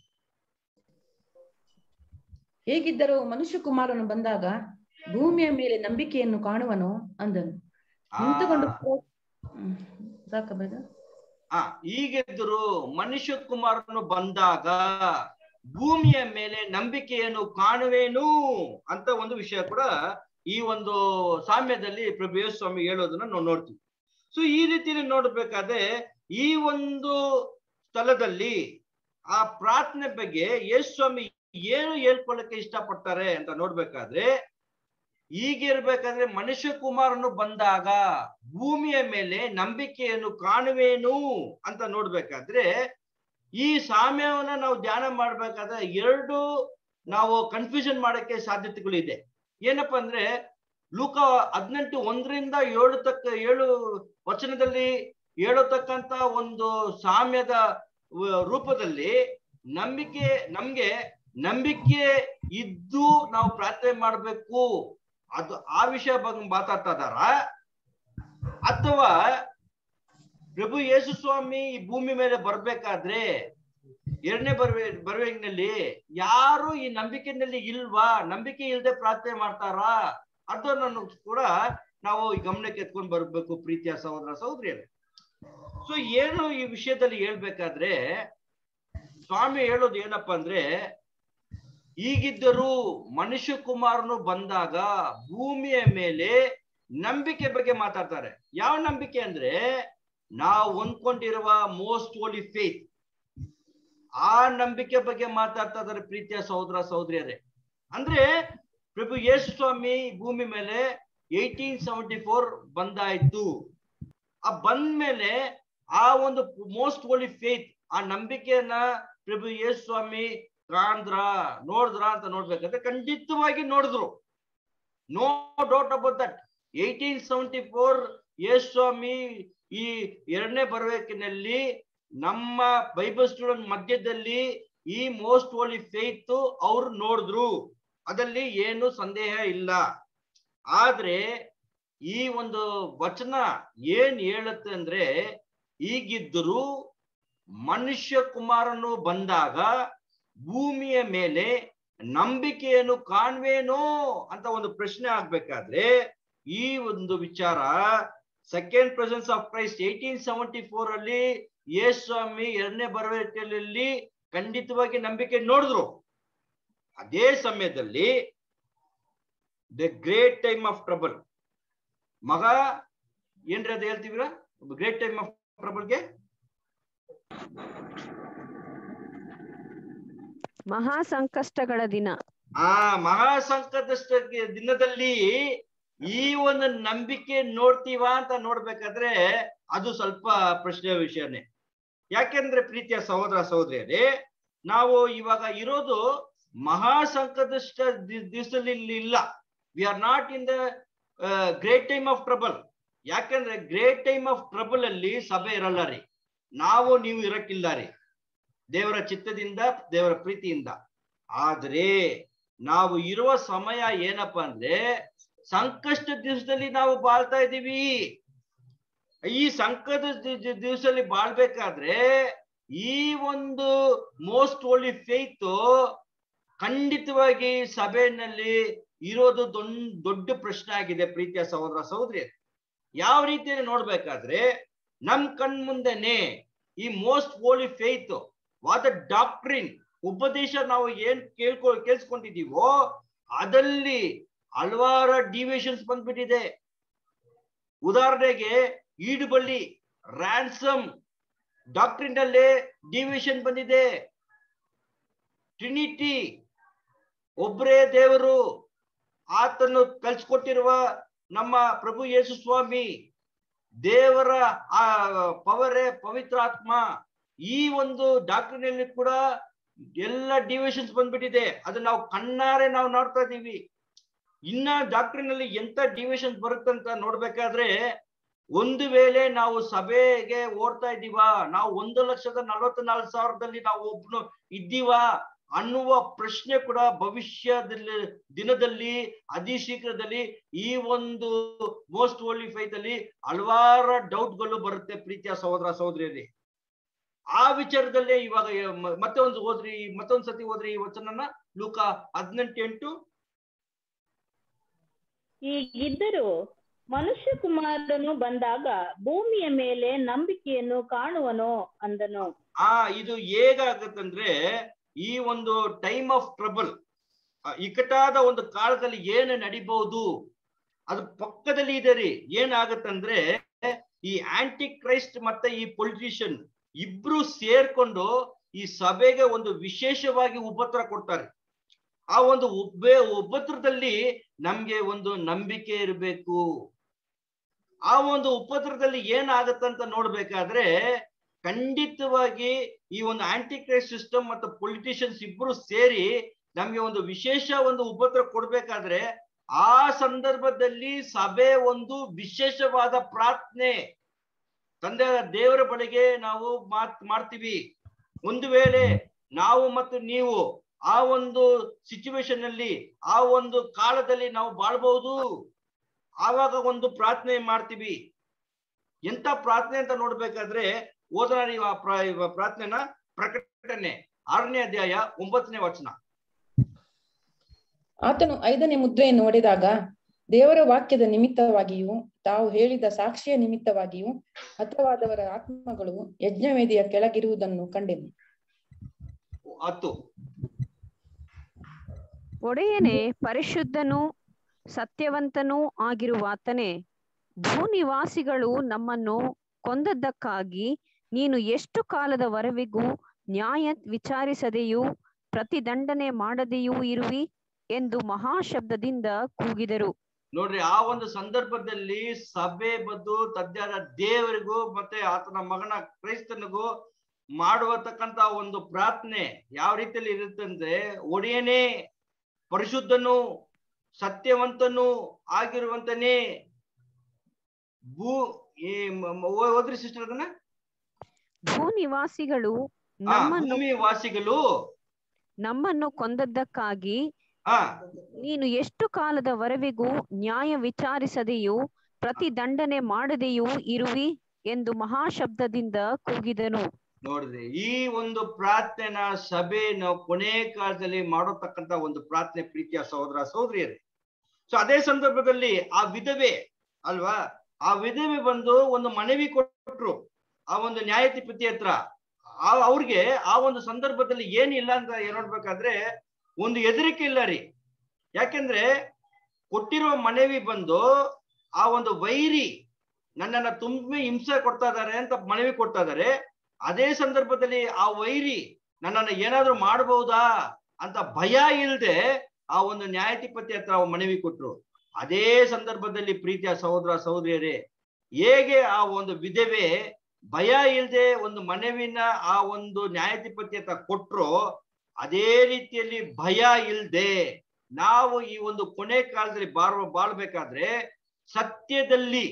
ಹೇಗಿದ್ದರೂ ಮನುಷ್ಯ ಕುಮಾರನು ಬಂದಾಗ ಭೂಮಿಯ ಮೇಲೆ ನಂಬಿಕೆಯನ್ನು ಕಾಣುವನು ಅಂದನು ನಿಂತುಕೊಂಡು ಹ್ಮ್. ಸಾಕಾ ಬೇಗ? ಆ ಹೀಗಿದ್ದರು ಮನುಷ್ಯ ಕುಮಾರನು ಬಂದಾಗ ಭೂಮಿಯ ಮೇಲೆ ನಂಬಿಕೆಯನ್ನು ಕಾಣುವೇನು ಅಂತ ಒಂದು ವಿಷಯ ಕೂಡ ಈ ಒಂದು ಸಾಮ್ಯದಲ್ಲಿ ಪ್ರಭು ಯೇಸು ಸ್ವಾಮಿ ಹೇಳೋದನ್ನ ನಾವು ನೋಡ್ತೀವಿ ಸೊ ಈ ರೀತಿಯಲ್ಲಿ ನೋಡ್ಬೇಕಾದ್ರೆ ಈ ಒಂದು ಸ್ಥಳದಲ್ಲಿ ಆ ಪ್ರಾರ್ಥನೆ ಬಗ್ಗೆ ಯೇಸು ಸ್ವಾಮಿ ಏನು ಹೇಳ್ಕೊಳ್ಳಕ್ಕೆ ಇಷ್ಟಪಡ್ತಾರೆ ಅಂತ ನೋಡ್ಬೇಕಾದ್ರೆ ಈಗಿರ್ಬೇಕಾದ್ರೆ ಮನುಷ್ಯ ಕುಮಾರನು ಬಂದಾಗ ಭೂಮಿಯ ಮೇಲೆ ನಂಬಿಕೆಯನ್ನು ಕಾಣುವೇನು ಅಂತ ನೋಡ್ಬೇಕಾದ್ರೆ ಈ ಸಾಮ್ಯವನ್ನ ನಾವು ಧ್ಯಾನ ಮಾಡ್ಬೇಕಾದ್ರೆ ಎರಡು ನಾವು ಕನ್ಫ್ಯೂಷನ್ ಮಾಡಕ್ಕೆ ಸಾಧ್ಯತೆಗಳಿದೆ ಏನಪ್ಪಾ ಅಂದ್ರೆ ಲೂಕ ಹದಿನೆಂಟು ಒಂದರಿಂದ ಏಳು ತಕ್ಕ ಏಳು ವಚನದಲ್ಲಿ ಹೇಳತಕ್ಕಂತ ಒಂದು ಸಾಮ್ಯದ ವ- ರೂಪದಲ್ಲಿ ನಂಬಿಕೆ ನಮ್ಗೆ ನಂಬಿಕೆ ಇದ್ದು ನಾವು ಪ್ರಾರ್ಥನೆ ಮಾಡ್ಬೇಕು ಅದು ಆ ವಿಷಯ ಬಗ್ಗೆ ಮಾತಾಡ್ತಾ ಇದಾರ ಅಥವಾ ಪ್ರಭು ಯೇಸು ಸ್ವಾಮಿ ಈ ಭೂಮಿ ಮೇಲೆ ಬರ್ಬೇಕಾದ್ರೆ ಎರಡನೇ ಬರ್ವೆ ಬರುವಿನಲ್ಲಿ ಯಾರು ಈ ನಂಬಿಕೆನಲ್ಲಿ ಇಲ್ವಾ ನಂಬಿಕೆ ಇಲ್ಲದೆ ಪ್ರಾರ್ಥನೆ ಮಾಡ್ತಾರಾ ಅದನ್ನು ಕೂಡ ನಾವು ಈ ಗಮನಕ್ಕೆ ಎತ್ಕೊಂಡು ಬರ್ಬೇಕು ಪ್ರೀತಿಯ ಸಹೋದರ ಸಹೋದರಿಯರೇ ಸೊ ಏನು ಈ ವಿಷಯದಲ್ಲಿ ಹೇಳ್ಬೇಕಾದ್ರೆ ಸ್ವಾಮಿ ಹೇಳೋದು ಏನಪ್ಪಾ ಅಂದ್ರೆ ಈಗಿದ್ದರೂ ಮನುಷ್ಯ ಕುಮಾರನು ಬಂದಾಗ ಭೂಮಿಯ ಮೇಲೆ ನಂಬಿಕೆ ಬಗ್ಗೆ ಮಾತಾಡ್ತಾರೆ ಯಾವ ನಂಬಿಕೆ ಅಂದ್ರೆ ನಾವು ಹೊಂದ್ಕೊಂಡಿರುವ ಮೋಸ್ಟ್ ಹೋಲಿ ಫೇತ್ ಆ ನಂಬಿಕೆ ಬಗ್ಗೆ ಮಾತಾಡ್ತಾ ಇದ್ದಾರೆ ಪ್ರೀತಿಯ ಸಹೋದರ ಸಹೋದರಿಯರೇ ಅಂದ್ರೆ ಪ್ರಭು ಯೇಸು ಸ್ವಾಮಿ ಭೂಮಿ ಮೇಲೆ ಏಯ್ಟೀನ್ ಸೆವೆಂಟಿ ಫೋರ್ ಬಂದಾಯ್ತು ಆ ಬಂದ ಮೇಲೆ ಆ ಒಂದು ಮೋಸ್ಟ್ ಹೋಲಿ ಫೇತ್ ಆ ನಂಬಿಕೆಯನ್ನ ಪ್ರಭು ಯೇಸು ಸ್ವಾಮಿ ಕಾಂದ್ರ ನೋಡಿದ್ರ ಅಂತ ನೋಡ್ಬೇಕಾದ್ರೆ ಖಂಡಿತವಾಗಿ ನೋಡಿದ್ರು no doubt about that eighteen seventy four ಯೇಸು ಸ್ವಾಮಿ ಈ ಎರಡನೇ ಬರುವಿಕೆನಲ್ಲಿ ನಮ್ಮ ಬೈಬಲ್ ಸ್ಟೂಡೆಂಟ್ ಮಧ್ಯದಲ್ಲಿ ಈ ಮೋಸ್ಟ್ ಹೋಲಿ ಫೇತ್ ಅವ್ರು ನೋಡಿದ್ರು ಅದಲ್ಲಿ ಏನು ಸಂದೇಹ ಇಲ್ಲ ಆದ್ರೆ ಈ ಒಂದು ವಚನ ಏನ್ ಹೇಳುತ್ತೆ ಅಂದ್ರೆ ಈಗಿದ್ದರೂ ಮನುಷ್ಯ ಕುಮಾರನು ಬಂದಾಗ ಭೂಮಿಯ ಮೇಲೆ ನಂಬಿಕೆಯನ್ನು ಕಾಣ್ವೇನೋ ಅಂತ ಒಂದು ಪ್ರಶ್ನೆ ಆಗ್ಬೇಕಾದ್ರೆ ಈ ಒಂದು ವಿಚಾರ second presence of Christ eighteen seventy four ಅಲ್ಲಿ ಯೇಸು ಸ್ವಾಮಿ ಎರಡನೇ ಬರುವಿಕೆಯಲ್ಲಿ ಖಂಡಿತವಾಗಿ ನಂಬಿಕೆ ನೋಡಿದ್ರು ಅದೇ ಸಮಯದಲ್ಲಿ the great time of trouble ಮಗ ಏನ್ರಿ ಅದು ಹೇಳ್ತೀವಿರಾ ಗ್ರೇಟ್ ಟೈಮ್ ಆಫ್ ಟ್ರಬಲ್ಗೆ ಮಹಾ ಸಂಕಷ್ಟಗಳ ದಿನ ಆ ಮಹಾ ಸಂಕಷ್ಟ ದಿನದಲ್ಲಿ ಈ ಒಂದು ನಂಬಿಕೆ ನೋಡ್ತೀವಾ ಅಂತ ನೋಡ್ಬೇಕಾದ್ರೆ ಅದು ಸ್ವಲ್ಪ ಪ್ರಶ್ನೆ ವಿಷಯನೇ ಯಾಕೆಂದ್ರೆ ಪ್ರೀತಿಯ ಸಹೋದರ ಸಹೋದರಿಯರೇ ನಾವು ಇವಾಗ ಇರೋದು ಮಹಾ ಸಂಕಷ್ಟ ದಿವಸದಲ್ಲಿ ಇಲ್ಲ we are not in the great time of trouble ಯಾಕೆಂದ್ರೆ ಗ್ರೇಟ್ ಟೈಮ್ ಆಫ್ ಟ್ರಬಲ್ ಅಲ್ಲಿ ಸಭೆ ಇರಲ್ಲ ರೀ ನಾವು ನೀವು ಇರಕ್ಕಿಲ್ಲ ರೀ ದೇವರ ಚಿತ್ತದಿಂದ ದೇವರ ಪ್ರೀತಿಯಿಂದ ಆದ್ರೆ ನಾವು ಇರುವ ಸಮಯ ಏನಪ್ಪಾ ಅಂದ್ರೆ ಸಂಕಷ್ಟ ದಿವಸದಲ್ಲಿ ನಾವು ಬಾಳ್ತಾ ಇದ್ದೀವಿ ಈ ಸಂಕಟ ದಿವಸದಲ್ಲಿ ಬಾಳ್ಬೇಕಾದ್ರೆ ಈ ಒಂದು ಮೋಸ್ಟ್ ಹೋಲಿ ಫೇತ್ ಖಂಡಿತವಾಗಿ ಸಭೆಯಲ್ಲಿ ಇರೋದು ದೊಡ್ಡ ದೊಡ್ಡ ಪ್ರಶ್ನೆ ಆಗಿದೆ ಪ್ರೀತಿಯ ಸಹೋದರ ಸಹೋದರಿ ಯಾವ ರೀತಿಯಲ್ಲಿ ನೋಡ್ಬೇಕಾದ್ರೆ ನಮ್ ಕಣ್ ಮುಂದೆನೆ ಈ ಮೋಸ್ಟ್ ಹೋಲಿ ಫೇತ್ ವಾದ ಡಾಕ್ಟ್ರಿನ್ ಉಪದೇಶ ನಾವು ಏನ್ ಕೇಳ್ಕೊ ಕೇಳಿಸ್ಕೊಂಡಿದೀವೋ ಅದಲ್ಲಿ ಹಲವಾರ ಡಿವಿಷನ್ಸ್ ಬಂದ್ಬಿಟ್ಟಿದೆ ಉದಾಹರಣೆಗೆ ಈಡುಬಳ್ಳಿ ರ್ಯಾನ್ಸಮ್ ಡಾಕ್ಟ್ರಿನ್ ಅಲ್ಲೇ ಡಿವಿಷನ್ ಬಂದಿದೆ ಟ್ರಿನಿಟಿ ಒಬ್ಬರೇ ದೇವರು ಆತನ್ನು ಕಲ್ಸ್ಕೊಟ್ಟಿರುವ ನಮ್ಮ ಪ್ರಭು ಯೇಸು ಸ್ವಾಮಿ ದೇವರ ಆ ಪವರೇ ಪವಿತ್ರಾತ್ಮ ಈ ಒಂದು ಡಾಕ್ಟ್ರಿನಲ್ಲಿ ಕೂಡ ಎಲ್ಲ ಡಿವಿಷನ್ಸ್ ಬಂದ್ಬಿಟ್ಟಿದೆ ಅದು ನಾವು ಕಣ್ಣಾರೆ ನಾವು ನೋಡ್ತಾ ಇದೀವಿ ಇನ್ನ ಡಾಕ್ಟ್ರಿನಲ್ಲಿ ಎಂತ ಡಿವಿಷನ್ಸ್ ಬರುತ್ತಂತ ನೋಡ್ಬೇಕಾದ್ರೆ ಒಂದು ವೇಳೆ ನಾವು ಸಭೆಗೆ ಓಡ್ತಾ ಇದ್ದೀವಾ ನಾವು ಒಂದು ಲಕ್ಷದ ನಲವತ್ನಾಲ್ಕು ಸಾವಿರದಲ್ಲಿ ನಾವು ಒಬ್ನು ಇದ್ದೀವಾ ಅನ್ನುವ ಪ್ರಶ್ನೆ ಕೂಡ ಭವಿಷ್ಯದಲ್ಲಿ ದಿನದಲ್ಲಿ ಅತಿ ಶೀಘ್ರದಲ್ಲಿ ಈ ಒಂದು ಮೋಸ್ಟ್ ಹೋಲಿ ಫೈತ್ ಅಲ್ಲಿ ಹಲವಾರು ಡೌಟ್ಗಳು ಬರುತ್ತೆ ಪ್ರೀತಿಯ ಸಹೋದರ ಸಹೋದರಿಯರಿ ಆ ವಿಚಾರದಲ್ಲೇ ಇವಾಗ ಮ- ಮತ್ತೆ ಒಂದು ಓದ್ರಿ ಮತ್ತೊಂದ್ ಸತಿ ಓದ್ರಿ ಈ ವಚನನ ಲೂಕ ಹದಿನೆಂಟು ಎಂಟು ಹೀಗಿದ್ದರೂ ಮನುಷ್ಯ ಕುಮಾರನು ಬಂದಾಗ ಭೂಮಿಯ ಮೇಲೆ ನಂಬಿಕೆಯನ್ನು ಕಾಣುವನೋ ಅಂದನು ಆ ಇದು ಹೇಗಾಗತ್ತಂದ್ರೆ ಈ ಒಂದು ಟೈಮ್ ಆಫ್ ಟ್ರಬಲ್ ಇಕಟಾದ ಒಂದು ಕಾಲದಲ್ಲಿ ಏನು ನಡಿಬಹುದು ಅದು ಪಕ್ಕದಲ್ಲಿ ಇದೆ ರೀ ಏನಾಗತ್ತಂದ್ರೆ ಈ ಆಂಟಿ ಕ್ರೈಸ್ಟ್ ಮತ್ತೆ ಈ ಪೊಲಿಟಿಷಿಯನ್ ಇಬ್ರು ಸೇರ್ಕೊಂಡು ಈ ಸಭೆಗೆ ಒಂದು ವಿಶೇಷವಾಗಿ ಉಪತ್ರ ಕೊಡ್ತಾರೆ ಆ ಒಂದು ಉಬ್ಬೆ ಉಪತ್ರದಲ್ಲಿ ನಮ್ಗೆ ಒಂದು ನಂಬಿಕೆ ಇರಬೇಕು ಆ ಒಂದು ಉಪದ್ರದಲ್ಲಿ ಏನಾಗತ್ತಂತ ನೋಡ್ಬೇಕಾದ್ರೆ ಖಂಡಿತವಾಗಿ ಈ ಒಂದು ಆಂಟಿ ಕ್ರೈಸ್ಟ್ ಸಿಸ್ಟಮ್ ಮತ್ತು ಪೊಲಿಟಿಷಿಯನ್ಸ್ ಇಬ್ರು ಸೇರಿ ನಮ್ಗೆ ಒಂದು ವಿಶೇಷ ಒಂದು ಉಪದ್ರ ಕೊಡ್ಬೇಕಾದ್ರೆ ಆ ಸಂದರ್ಭದಲ್ಲಿ ಸಭೆ ಒಂದು ವಿಶೇಷವಾದ ಪ್ರಾರ್ಥನೆ ತಂದೆ ದೇವರ ಬಳಿಗೆ ನಾವು ಮಾತ್ ಮಾಡ್ತೀವಿ ಒಂದು ವೇಳೆ ನಾವು ಮತ್ತು ನೀವು ಆ ಒಂದು ಸಿಚುವೇಶನ್ ಅಲ್ಲಿ ಆ ಒಂದು ಕಾಲದಲ್ಲಿ ನಾವು ಬಾಳ್ಬಹುದು ಆವಾಗ ಒಂದು ಪ್ರಾರ್ಥನೆ ಮಾಡ್ತೀವಿ ಎಂತ ಪ್ರಾರ್ಥನೆ ಅಂತ ನೋಡ್ಬೇಕಾದ್ರೆ ಓದೋಣ ನೀವು ಆ ಪ್ರಾ- ಇವ ಪ್ರಾರ್ಥನೆನ ಪ್ರಕಟಣೆ ಆರನೇ ಅಧ್ಯಾಯ ಒಂಬತ್ತನೇ ವಚನ ಆತನು ಐದನೇ ಮುದ್ರೆಯನ್ನು ಒಡೆದಾಗ ದೇವರ ವಾಕ್ಯದ ನಿಮಿತ್ತವಾಗಿಯೂ ತಾವು ಹೇಳಿದ ಸಾಕ್ಷಿಯ ನಿಮಿತ್ತವಾಗಿಯೂ ಹತವಾದವರ ಆತ್ಮಗಳು ಯಜ್ಞವೇದಿಯ ಕೆಳಗಿರುವುದನ್ನು ಕಂಡೆನು ಹತ್ತು ಒಡೆಯನೇ ಪರಿಶುದ್ಧನೂ ಸತ್ಯವಂತನೂ ಆಗಿರುವಾತನೇ ಭೂನಿವಾಸಿಗಳು ನಮ್ಮನ್ನು ಕೊಂದದ್ದಕ್ಕಾಗಿ ನೀನು ಎಷ್ಟು ಕಾಲದವರೆವಿಗೂ ನ್ಯಾಯ ವಿಚಾರಿಸದೆಯೂ ಪ್ರತಿದಂಡನೆ ಮಾಡದೆಯೂ ಇರುವಿ ಎಂದು ಮಹಾಶಬ್ದದಿಂದ ಕೂಗಿದರು ನೋಡ್ರಿ ಆ ಒಂದು ಸಂದರ್ಭದಲ್ಲಿ ಸಭೆ ಬದ್ದು ತದ್ಯಾದ ದೇವರಿಗೂ ಮತ್ತೆ ಆತನ ಮಗನ ಕ್ರೈಸ್ತನಿಗೂ ಮಾಡುವತಕ್ಕಂತ ಒಂದು ಪ್ರಾರ್ಥನೆ ಯಾವ ರೀತಿಯಲ್ಲಿ ಇರುತ್ತೆ ಅಂದ್ರೆ ಒಡೆಯನೇ ಪರಿಶುದ್ಧನು ಸತ್ಯವಂತನು ಆಗಿರುವಂತನೇ ಭೂ ಈ ಮ- ಮ- ಓ- ಓದ್ರಿ ಸಿಸ್ಟರ್ ಅದನ್ನ ಭೂನಿವಾಸಿಗಳು ಆ, ನಮ್ಮನ್ನು ಭೂಮಿ ವಾಸಿಗಳು ನಮ್ಮನ್ನು ಕೊಂದದ್ದಕ್ಕಾಗಿ ಆ ನೀನು ಎಷ್ಟು ಕಾಲದವರೆವಿಗೂ ನ್ಯಾಯ ವಿಚಾರಿಸದೆಯೂ ಪ್ರತಿದಂಡನೆ ಮಾಡದೆಯೂ ಇರುವಿ ಎಂದು ಮಹಾಶಬ್ದದಿಂದ ಕೂಗಿದನು ನೋಡಿದ್ರಿ ಈ ಒಂದು ಪ್ರಾರ್ಥನೆನ ಸಭೆ ನಾವು ಕೊನೆ ಕಾಲದಲ್ಲಿ ಮಾಡತಕ್ಕಂತ ಒಂದು ಪ್ರಾರ್ಥನೆ ಪ್ರೀತಿಯ ಸಹೋದರ ಸಹೋದರಿಯರೇ ಸೊ ಅದೇ ಸಂದರ್ಭದಲ್ಲಿ ಆ ವಿಧವೆ ಅಲ್ವಾ ಆ ವಿಧವೆ ಬಂದು ಒಂದು ಮನವಿ ಕೊಟ್ರು ಆ ಒಂದು ನ್ಯಾಯಾಧಿಪತಿ ಹತ್ರ ಆ ಅವ್ರಿಗೆ ಆ ಒಂದು ಸಂದರ್ಭದಲ್ಲಿ ಏನಿಲ್ಲ ಅಂತ ಏನ್ ನೋಡ್ಬೇಕಾದ್ರೆ ಒಂದು ಹೆದರಿಕೆ ಇಲ್ಲ ರೀ ಯಾಕೆಂದ್ರೆ ಕೊಟ್ಟಿರುವ ಮನವಿ ಬಂದು ಆ ಒಂದು ವೈರಿ ನನ್ನನ್ನ ತುಂಬಿ ಹಿಂಸೆ ಕೊಡ್ತಾ ಇದಾರೆ ಅಂತ ಮನವಿ ಕೊಡ್ತಾ ಇದಾರೆ ಅದೇ ಸಂದರ್ಭದಲ್ಲಿ ಆ ವೈರಿ ನನ್ನನ್ನು ಏನಾದ್ರೂ ಮಾಡಬಹುದಾ ಅಂತ ಭಯ ಇಲ್ಲದೆ ಆ ಒಂದು ನ್ಯಾಯಾಧಿಪತಿ ಹತ್ರ ಅವ್ರು ಮನವಿ ಕೊಟ್ರು ಅದೇ ಸಂದರ್ಭದಲ್ಲಿ ಪ್ರೀತಿಯ ಸಹೋದರ ಸಹೋದರಿಯರೇ ಹೇಗೆ ಆ ಒಂದು ವಿಧವೆ ಭಯ ಇಲ್ಲದೆ ಒಂದು ಮನವಿನ ಆ ಒಂದು ನ್ಯಾಯಾಧಿಪತಿ ಹತ್ರ ಕೊಟ್ರು ಅದೇ ರೀತಿಯಲ್ಲಿ ಭಯ ಇಲ್ಲದೆ ನಾವು ಈ ಒಂದು ಕೊನೆ ಕಾಲದಲ್ಲಿ ಬಾಳ್ ಬಾಳ್ಬೇಕಾದ್ರೆ ಸತ್ಯದಲ್ಲಿ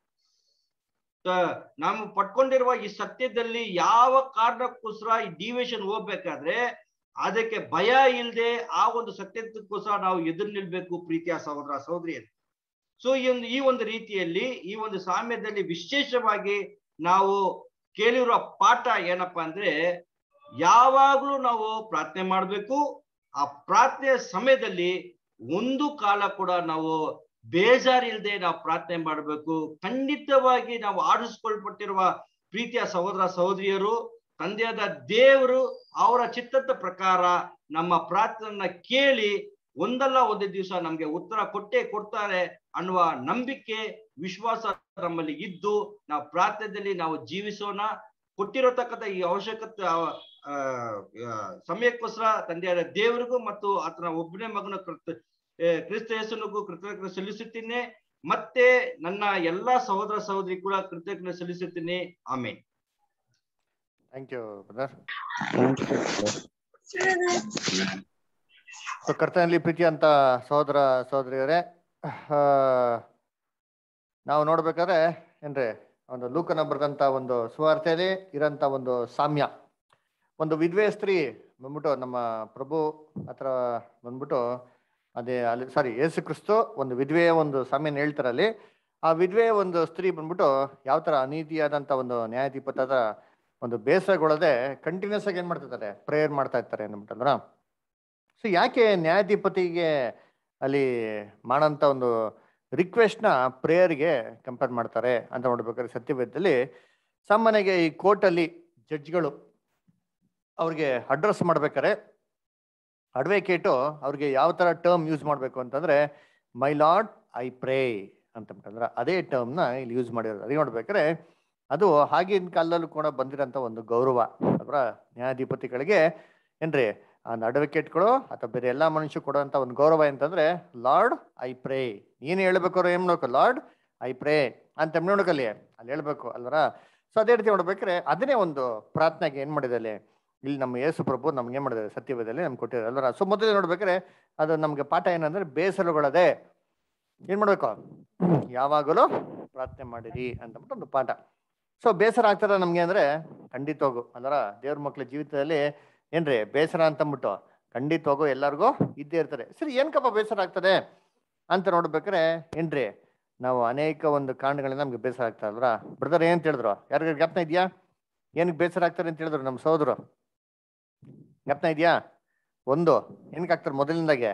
ತ- ನಾವು ಪಡ್ಕೊಂಡಿರುವ ಈ ಸತ್ಯದಲ್ಲಿ ಯಾವ ಕಾರಣಕ್ಕೋಸ್ಕರ ಈ ಡಿವಿಷನ್ ಹೋಗ್ಬೇಕಾದ್ರೆ ಅದಕ್ಕೆ ಭಯ ಇಲ್ಲದೆ ಆ ಒಂದು ಸತ್ಯದಕ್ಕೋಸ್ಕರ ನಾವು ಎದುರು ನಿಲ್ಬೇಕು ಪ್ರೀತಿಯ ಸಹೋದರ ಸಹೋದರಿಯರು ಸೊ ಈ ಒಂದು ಈ ಒಂದು ರೀತಿಯಲ್ಲಿ ಈ ಒಂದು ಸಾಮ್ಯದಲ್ಲಿ ವಿಶೇಷವಾಗಿ ನಾವು ಕೇಳಿರುವ ಪಾಠ ಏನಪ್ಪಾ ಅಂದ್ರೆ ಯಾವಾಗ್ಲೂ ನಾವು ಪ್ರಾರ್ಥನೆ ಮಾಡ್ಬೇಕು ಆ ಪ್ರಾರ್ಥನೆಯ ಸಮಯದಲ್ಲಿ ಒಂದು ಕಾಲ ಕೂಡ ನಾವು ಬೇಜಾರಿಲ್ದೆ ನಾವು ಪ್ರಾರ್ಥನೆ ಮಾಡಬೇಕು ಖಂಡಿತವಾಗಿ ನಾವು ಆಡಿಸ್ಕೊಳ್ಪಟ್ಟಿರುವ ಪ್ರೀತಿಯ ಸಹೋದರ ಸಹೋದರಿಯರು ತಂದೆಯಾದ ದೇವರು ಅವರ ಚಿತ್ತದ ಪ್ರಕಾರ ನಮ್ಮ ಪ್ರಾರ್ಥನೆಯನ್ನ ಕೇಳಿ ಒಂದಲ್ಲ ಒಂದು ದಿವಸ ನಮ್ಗೆ ಉತ್ತರ ಕೊಟ್ಟೇ ಕೊಡ್ತಾರೆ ಅನ್ನುವ ನಂಬಿಕೆ ವಿಶ್ವಾಸ ನಮ್ಮಲ್ಲಿ ಇದ್ದು ನಾವು ಪ್ರಾರ್ಥನೆಯಲ್ಲಿ ನಾವು ಜೀವಿಸೋಣ ಕೊಟ್ಟಿರತಕ್ಕಂಥ ಈ ಅವಶ್ಯಕತೆ ಆ, ಆ, ಆ, ಸಮಯಕ್ಕೋಸ್ಕರ ತಂದೆಯಾದ ದೇವರಿಗೂ ಮತ್ತು ಆತನ ಒಬ್ಬನೇ ಮಗನ ಕೃತ ಏ, ಕ್ರಿಸ್ತ ಯೇಸುನಿಗೂ ಕೃತಜ್ಞತೆ ಸಲ್ಲಿಸುತ್ತೇನೆ ಮತ್ತೆ ನನ್ನ ಎಲ್ಲಾ ಸಹೋದರ ಸಹೋದರಿ ಕೂಡ ಕೃತಜ್ಞತೆ ಸಲ್ಲಿಸುತ್ತೇನೆ ಆಮೇಲೆ ಥ್ಯಾಂಕ್ ಯು ಬ್ರದರ್ ಸೊ ಕರ್ತನಲ್ಲಿ ಪ್ರೀತಿ ಅಂತ ಸಹೋದರ ಸಹೋದರಿಯರೇ ಆ, ನಾವು ನೋಡ್ಬೇಕಾದ್ರೆ ಏನ್ರಿ ಒಂದು ಲೂಕನ ಬರೆದಂತ ಒಂದು ಸುವಾರ್ತೆಯಲ್ಲಿ ಇರೋಂಥ ಒಂದು ಸಾಮ್ಯ ಒಂದು ವಿಧವೆ ಸ್ತ್ರೀ ಬಂದ್ಬಿಟ್ಟು ನಮ್ಮ ಪ್ರಭು ಹತ್ರ ಬಂದ್ಬಿಟ್ಟು ಅದೇ ಅಲ್ಲಿ ಸಾರಿ ಯೇಸು ಕ್ರಿಸ್ತು ಒಂದು ವಿಧವೆಯ ಒಂದು ಸಾಮ್ಯನ ಹೇಳ್ತಾರೆ ಅಲ್ಲಿ ಆ ವಿಧವೆಯ ಒಂದು ಸ್ತ್ರೀ ಬಂದ್ಬಿಟ್ಟು ಯಾವ ತರ ಅನೀತಿಯಾದಂತ ಒಂದು ನ್ಯಾಯಾಧಿಪತದ ಒಂದು ಬೇಸರಗೊಳ್ಳದೆ ಕಂಟಿನ್ಯೂಸ್ ಆಗಿ ಏನ್ ಮಾಡ್ತಿರ್ತಾರೆ ಪ್ರೇಯರ್ ಮಾಡ್ತಾ ಇರ್ತಾರೆ ಅಂದ್ಬಿಟ್ಟಂದ್ರ ಸೊ ಯಾಕೆ ನ್ಯಾಯಾಧಿಪತಿಗೆ ಅಲ್ಲಿ ಮಾಡೋಂಥ ಒಂದು ರಿಕ್ವೆಸ್ಟ್ನ ಪ್ರೇಯರ್ಗೆ ಕಂಪೇರ್ ಮಾಡ್ತಾರೆ ಅಂತ ನೋಡ್ಬೇಕಾದ್ರೆ ಸತ್ಯವೇದದಲ್ಲಿ ಸಾಮಾನ್ಯವಾಗಿ ಈ ಕೋರ್ಟಲ್ಲಿ ಜಡ್ಜ್ಗಳು ಅವ್ರಿಗೆ ಅಡ್ರೆಸ್ ಮಾಡ್ಬೇಕಾರೆ ಅಡ್ವೊಕೇಟು ಅವ್ರಿಗೆ ಯಾವ ಥರ ಟರ್ಮ್ ಯೂಸ್ ಮಾಡಬೇಕು ಅಂತಂದ್ರೆ ಮೈ ಲಾರ್ಡ್ ಐ ಪ್ರೇ ಅಂತಂದ್ರೆ ಅದೇ ಟರ್ಮ್ನ ಇಲ್ಲಿ ಯೂಸ್ ಮಾಡಿರೋದು ಅದೇ ನೋಡ್ಬೇಕಾದ್ರೆ ಅದು ಆಗಿನ ಕಾಲದಲ್ಲೂ ಕೂಡ ಬಂದಿರೋಂಥ ಒಂದು ಗೌರವ ಅವರ ನ್ಯಾಯಾಧಿಪತಿಗಳಿಗೆ ಏನ್ರಿ ಆ ಅಡ್ವೊಕೇಟ್ಗಳು ಅಥವಾ ಬೇರೆ ಎಲ್ಲ ಮನುಷ್ಯ ಕೊಡುವಂಥ ಒಂದು ಗೌರವ ಅಂತಂದ್ರೆ ಲಾರ್ಡ್ ಐ ಪ್ರೇ ನೀನು ಹೇಳ್ಬೇಕು ಏನ್ ನೋಡ್ಕೊ ಲಾರ್ಡ್ ಐ ಪ್ರೇ ಅಂತ ನೋಡ್ಕಲ್ಲಿ ಅಲ್ಲಿ ಹೇಳ್ಬೇಕು ಅಲ್ವರ ಸೊ ಅದೇ ರೀತಿ ನೋಡ್ಬೇಕಾದ್ರೆ ಅದನ್ನೇ ಒಂದು ಪ್ರಾರ್ಥನೆಗೆ ಏನ್ ಮಾಡಿದೆ ಅಲ್ಲಿ ಇಲ್ಲಿ ನಮ್ಮ ಯೇಸು ಪ್ರಭು ನಮ್ಗೆ ಏನ್ ಮಾಡಿದ್ದಾರೆ ಸತ್ಯವೇದಲ್ಲಿ ನಮ್ಗೆ ಕೊಟ್ಟಿದ್ದಾರೆ ಅಲ್ವರ ಸೊ ಮೊದಲೇ ನೋಡ್ಬೇಕಾದ್ರೆ ಅದು ನಮ್ಗೆ ಪಾಠ ಏನಂದ್ರೆ ಬೇಸರಗೊಳ್ಳದೆ ಏನ್ ಮಾಡ್ಬೇಕು ಯಾವಾಗಲೂ ಪ್ರಾರ್ಥನೆ ಮಾಡಿರಿ ಅಂತಂದ್ಬಿಟ್ಟು ಒಂದು ಪಾಠ ಸೊ ಬೇಸರ ಆಗ್ತದ ನಮ್ಗೆ ಅಂದ್ರೆ ಖಂಡಿತವಾಗು ಅಲ್ವರ ದೇವ್ರ ಮಕ್ಳ ಜೀವಿತದಲ್ಲಿ ಏನ್ರಿ ಬೇಸರ ಅಂತಂದ್ಬಿಟ್ಟು ಖಂಡಿತವಾಗೂ ಎಲ್ಲರಿಗೂ ಇದ್ದೇ ಇರ್ತಾರೆ ಸರಿ ಏನ್ಕಪ್ಪ ಬೇಸರ ಆಗ್ತದೆ ಅಂತ ನೋಡ್ಬೇಕಾರೆ ಏನ್ರಿ ನಾವು ಅನೇಕ ಒಂದು ಕಾರಣಗಳಿಂದ ನಮ್ಗೆ ಬೇಸರ ಆಗ್ತಾ ಅಲ್ರ ಬ್ರದರ್ ಏನ್ ಹೇಳಿದ್ರು ಯಾರಿಗಾರು ಜ್ಞಾಪನ ಇದೆಯಾ ಏನಕ್ಕೆ ಬೇಸರ ಆಗ್ತಾರೆ ಅಂತ ಹೇಳಿದ್ರು ನಮ್ಮ ಸಹೋದರು ಜ್ಞಾಪನ ಇದೆಯಾ ಒಂದು ಏನಕ್ಕೆ ಆಗ್ತಾರೆ ಮೊದಲಿಂದಾಗೆ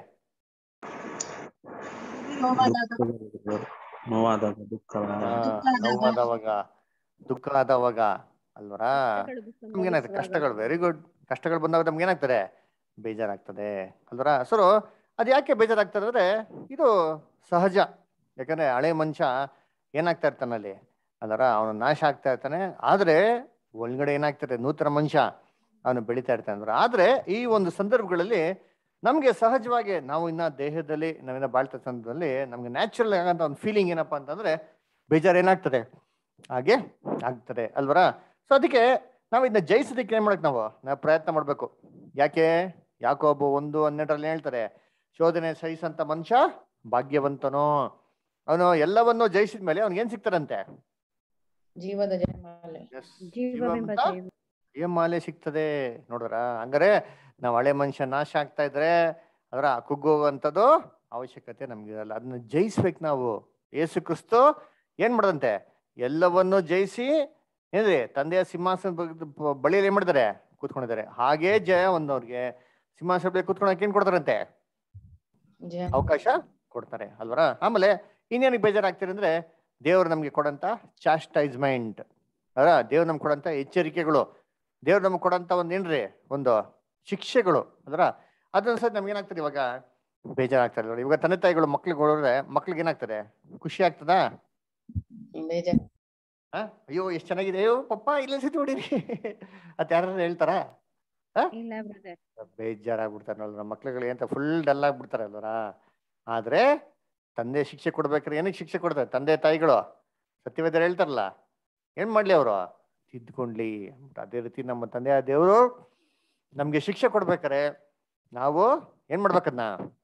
ನೋವಾದಾಗ ದುಃಖವಾದ ಆ, ನೋವಾದವಾಗ ದುಃಖ ಆದವಾಗ ಅಲ್ವರಾ ನಮ್ಗೆ ಏನಾಗ್ತದೆ ಕಷ್ಟಗಳು ವೆರಿ ಗುಡ್ ಕಷ್ಟಗಳು ಬಂದಾಗ ನಮ್ಗೆ ಏನಾಗ್ತದೆ ಬೇಜಾರಾಗ್ತದೆ ಅಲ್ವರಾ ಸರ್ ಅದು ಯಾಕೆ ಬೇಜಾರಾಗ್ತದೆ ಅಂದ್ರೆ ಇದು ಸಹಜ ಯಾಕಂದ್ರೆ ಹಳೆ ಮನುಷ್ಯ ಏನಾಗ್ತಾ ಇರ್ತಾನೆ ಅಲ್ಲಿ ಅಲ್ವರ ಅವನು ನಾಶ ಆಗ್ತಾ ಇರ್ತಾನೆ ಆದ್ರೆ ಒಳಗಡೆ ಏನಾಗ್ತದೆ ನೂತನ ಮನುಷ್ಯ ಅವನು ಬೆಳಿತಾ ಇರ್ತಾನೆ ಅಂದ್ರೆ ಆದ್ರೆ ಈ ಒಂದು ಸಂದರ್ಭಗಳಲ್ಲಿ ನಮ್ಗೆ ಸಹಜವಾಗಿ ನಾವು ಇನ್ನ ದೇಹದಲ್ಲಿ ನಾವಿನ್ನ ಬಾಳ್ತಾ ಸಂದರ್ಭದಲ್ಲಿ ನಮ್ಗೆ ನ್ಯಾಚುರಲ್ ಆಗಂತ ಒಂದು ಫೀಲಿಂಗ್ ಏನಪ್ಪಾ ಅಂತಂದ್ರೆ ಬೇಜಾರು ಏನಾಗ್ತದೆ ಹಾಗೆ ಆಗ್ತದೆ ಅಲ್ವರ ಸೊ ಅದಕ್ಕೆ ನಾವು ಇದನ್ನ ಜಯಿಸೋದಕ್ಕೆ ಏನ್ ಮಾಡಕ್ ನಾವು ನಾವು ಪ್ರಯತ್ನ ಮಾಡ್ಬೇಕು ಯಾಕೆ ಯಾಕೊಬ್ಬ ಒಂದು ಹನ್ನೆರಡರಲ್ಲಿ ಹೇಳ್ತಾರೆ ಶೋಧನೆ ಸಹಿಸಂತ ಮನುಷ್ಯ ಭಾಗ್ಯವಂತನು ಅವನು ಎಲ್ಲವನ್ನೂ ಜಯಿಸಿದ ಮೇಲೆ ಅವ್ನಿಗೆ ಏನ್ ಸಿಗ್ತಾರಂತೆ ಜೀವದ ಜಯಮಾಲೆ Yes, ಜೀವವೆಂಬ ಜೀವವಂತ ಜೀವ ಜಯಮಾಲೆ ಸಿಗ್ತದೆ ನೋಡ್ರ ಹಂಗಾರೆ ನಾವು ಹಳೆ ಮನುಷ್ಯ ನಾಶ ಆಗ್ತಾ ಇದ್ರೆ ಅದರ ಕುಗ್ಗೋಗುವಂಥದ್ದು ಅವಶ್ಯಕತೆ ನಮ್ಗೆ ಇರಲ್ಲ ಅದನ್ನ ಜಯಿಸ್ಬೇಕು ನಾವು ಏಸು ಕ್ರಿಸ್ತು ಏನ್ ಮಾಡದಂತೆ ಎಲ್ಲವನ್ನೂ ಜಯಿಸಿ ಏನ್ರಿ ತಂದೆಯ ಸಿಂಹಾಸನ ಬ- ಬಳಿಯಲ್ಲಿ ಏನ್ ಮಾಡಿದ್ದಾರೆ ಕೂತ್ಕೊಂಡಿದ್ದಾರೆ ಹಾಗೇ ಜಯ ಒಂದವ್ರಿಗೆ ಸಿಂಹಾಸನ ಬಳಿ ಕೂತ್ಕೊಳಕ್ಕೆ ಏನ್ ಕೊಡ್ತಾರಂತೆ ಜಯ ಅವಕಾಶ ಕೊಡ್ತಾರೆ ಅಲ್ವರ ಆಮೇಲೆ ಇನ್ನೇನಿಗೆ ಬೇಜಾರಾಗ್ತೀರಿ ಅಂದ್ರೆ ದೇವ್ರು ನಮ್ಗೆ ಕೊಡಂತ ಚಾಸ್ಟೈಸ್ಮೆಂಟ್ ಅಲ್ಲ ದೇವ್ರು ನಮ್ಗೆ ಕೊಡಂತ ಎಚ್ಚರಿಕೆಗಳು ದೇವ್ರು ನಮ್ಗೆ ಕೊಡಂತ ಒಂದ್ ಏನ್ರಿ ಒಂದು ಶಿಕ್ಷೆಗಳು ಅದರ ಅದನ್ನ ಸಹ ನಮ್ಗೆ ಏನಾಗ್ತದೆ ಇವಾಗ ಬೇಜಾರಾಗ್ತದೆ ನೋಡಿ ಇವಾಗ ತಂದೆ ತಾಯಿಗಳು ಮಕ್ಳಿಗೆ ಹೊಡೆದ್ರೆ ಮಕ್ಳಿಗೆ ಏನಾಗ್ತದೆ ಖುಷಿ ಆಗ್ತದಾ ಬೇಜಾರ್ ಆ? ಅಯ್ಯೋ ಎಷ್ಟ್ ಚೆನ್ನಾಗಿದೆ ಅಯ್ಯೋ ಪಪ್ಪ ಇಲ್ಲ ಸತಿ ಹೊಡೀರಿ ಅತ್ ಯಾರು ಹೇಳ್ತಾರ ಇಲ್ಲ ಬ್ರದರ್ ಬೇಜಾರಾಗ್ಬಿಡ್ತಾರೆ ನೋಡ್ರ ಮಕ್ಳುಗಳು ಅಂತ ಫುಲ್ ಡಲ್ ಆಗ್ಬಿಡ್ತಾರೆ ಅಲ್ವರ ಆದ್ರೆ ತಂದೆ ಶಿಕ್ಷೆ ಕೊಡ್ಬೇಕಾದ್ರೆ ಏನಕ್ಕೆ ಶಿಕ್ಷೆ ಕೊಡ್ತಾರೆ ತಂದೆ ತಾಯಿಗಳು ಸತ್ಯವೇದರು ಹೇಳ್ತಾರಲ್ಲ ಏನ್ ಮಾಡ್ಲಿ ಅವರು ತಿದ್ದುಕೊಂಡ್ಲಿ ಅಂದ್ಬಿಟ್ಟು ಅದೇ ರೀತಿ ನಮ್ಮ ತಂದೆಯ ದೇವರು ನಮ್ಗೆ ಶಿಕ್ಷೆ ಕೊಡ್ಬೇಕಾರೆ ನಾವು ಏನ್ ಮಾಡ್ಬೇಕದ್ನ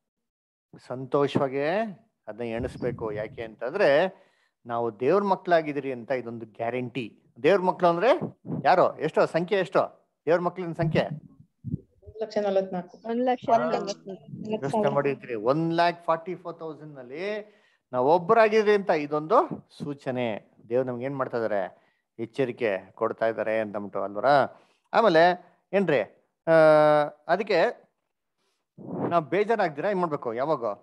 ಸಂತೋಷವಾಗಿ ಅದನ್ನ ಎಣಿಸ್ಬೇಕು ಯಾಕೆ ಅಂತಂದ್ರೆ ನಾವು ದೇವ್ರ ಮಕ್ಳಾಗಿದ್ದೀರಿ ಅಂತ ಇದೊಂದು ಗ್ಯಾರಂಟಿ ದೇವ್ರ ಮಕ್ಳು ಅಂದ್ರೆ ಯಾರು ಎಷ್ಟೋ ಸಂಖ್ಯೆ ಎಷ್ಟೋ ದೇವ್ರ ಮಕ್ಳಿನ ಸಂಖ್ಯೆ ಒಂದ್ ಲಕ್ಷ ನಲವತ್ನಾಲ್ಕು ಒಂದ್ ಲಕ್ಷ ಯೋಚನೆ ಮಾಡಿದ್ರಿ one lakh forty four thousand ನಲ್ಲಿ ನಾವು ಒಬ್ಬರಾಗಿದ್ರಿ ಅಂತ ಇದೊಂದು ಸೂಚನೆ ದೇವ್ರು ನಮ್ಗೆ ಏನ್ ಮಾಡ್ತಾ ಇದಾರೆ ಎಚ್ಚರಿಕೆ ಕೊಡ್ತಾ ಇದಾರೆ ಅಂತಂದ್ಬಿಟ್ಟು ಅಲ್ವರ ಆಮೇಲೆ ಏನ್ರಿ ಆ ಅದಕ್ಕೆ ನಾವು ಬೇಜಾರಾಗ್ದಿರಾ ಏನ್ ಮಾಡ್ಬೇಕು ಯಾವಾಗ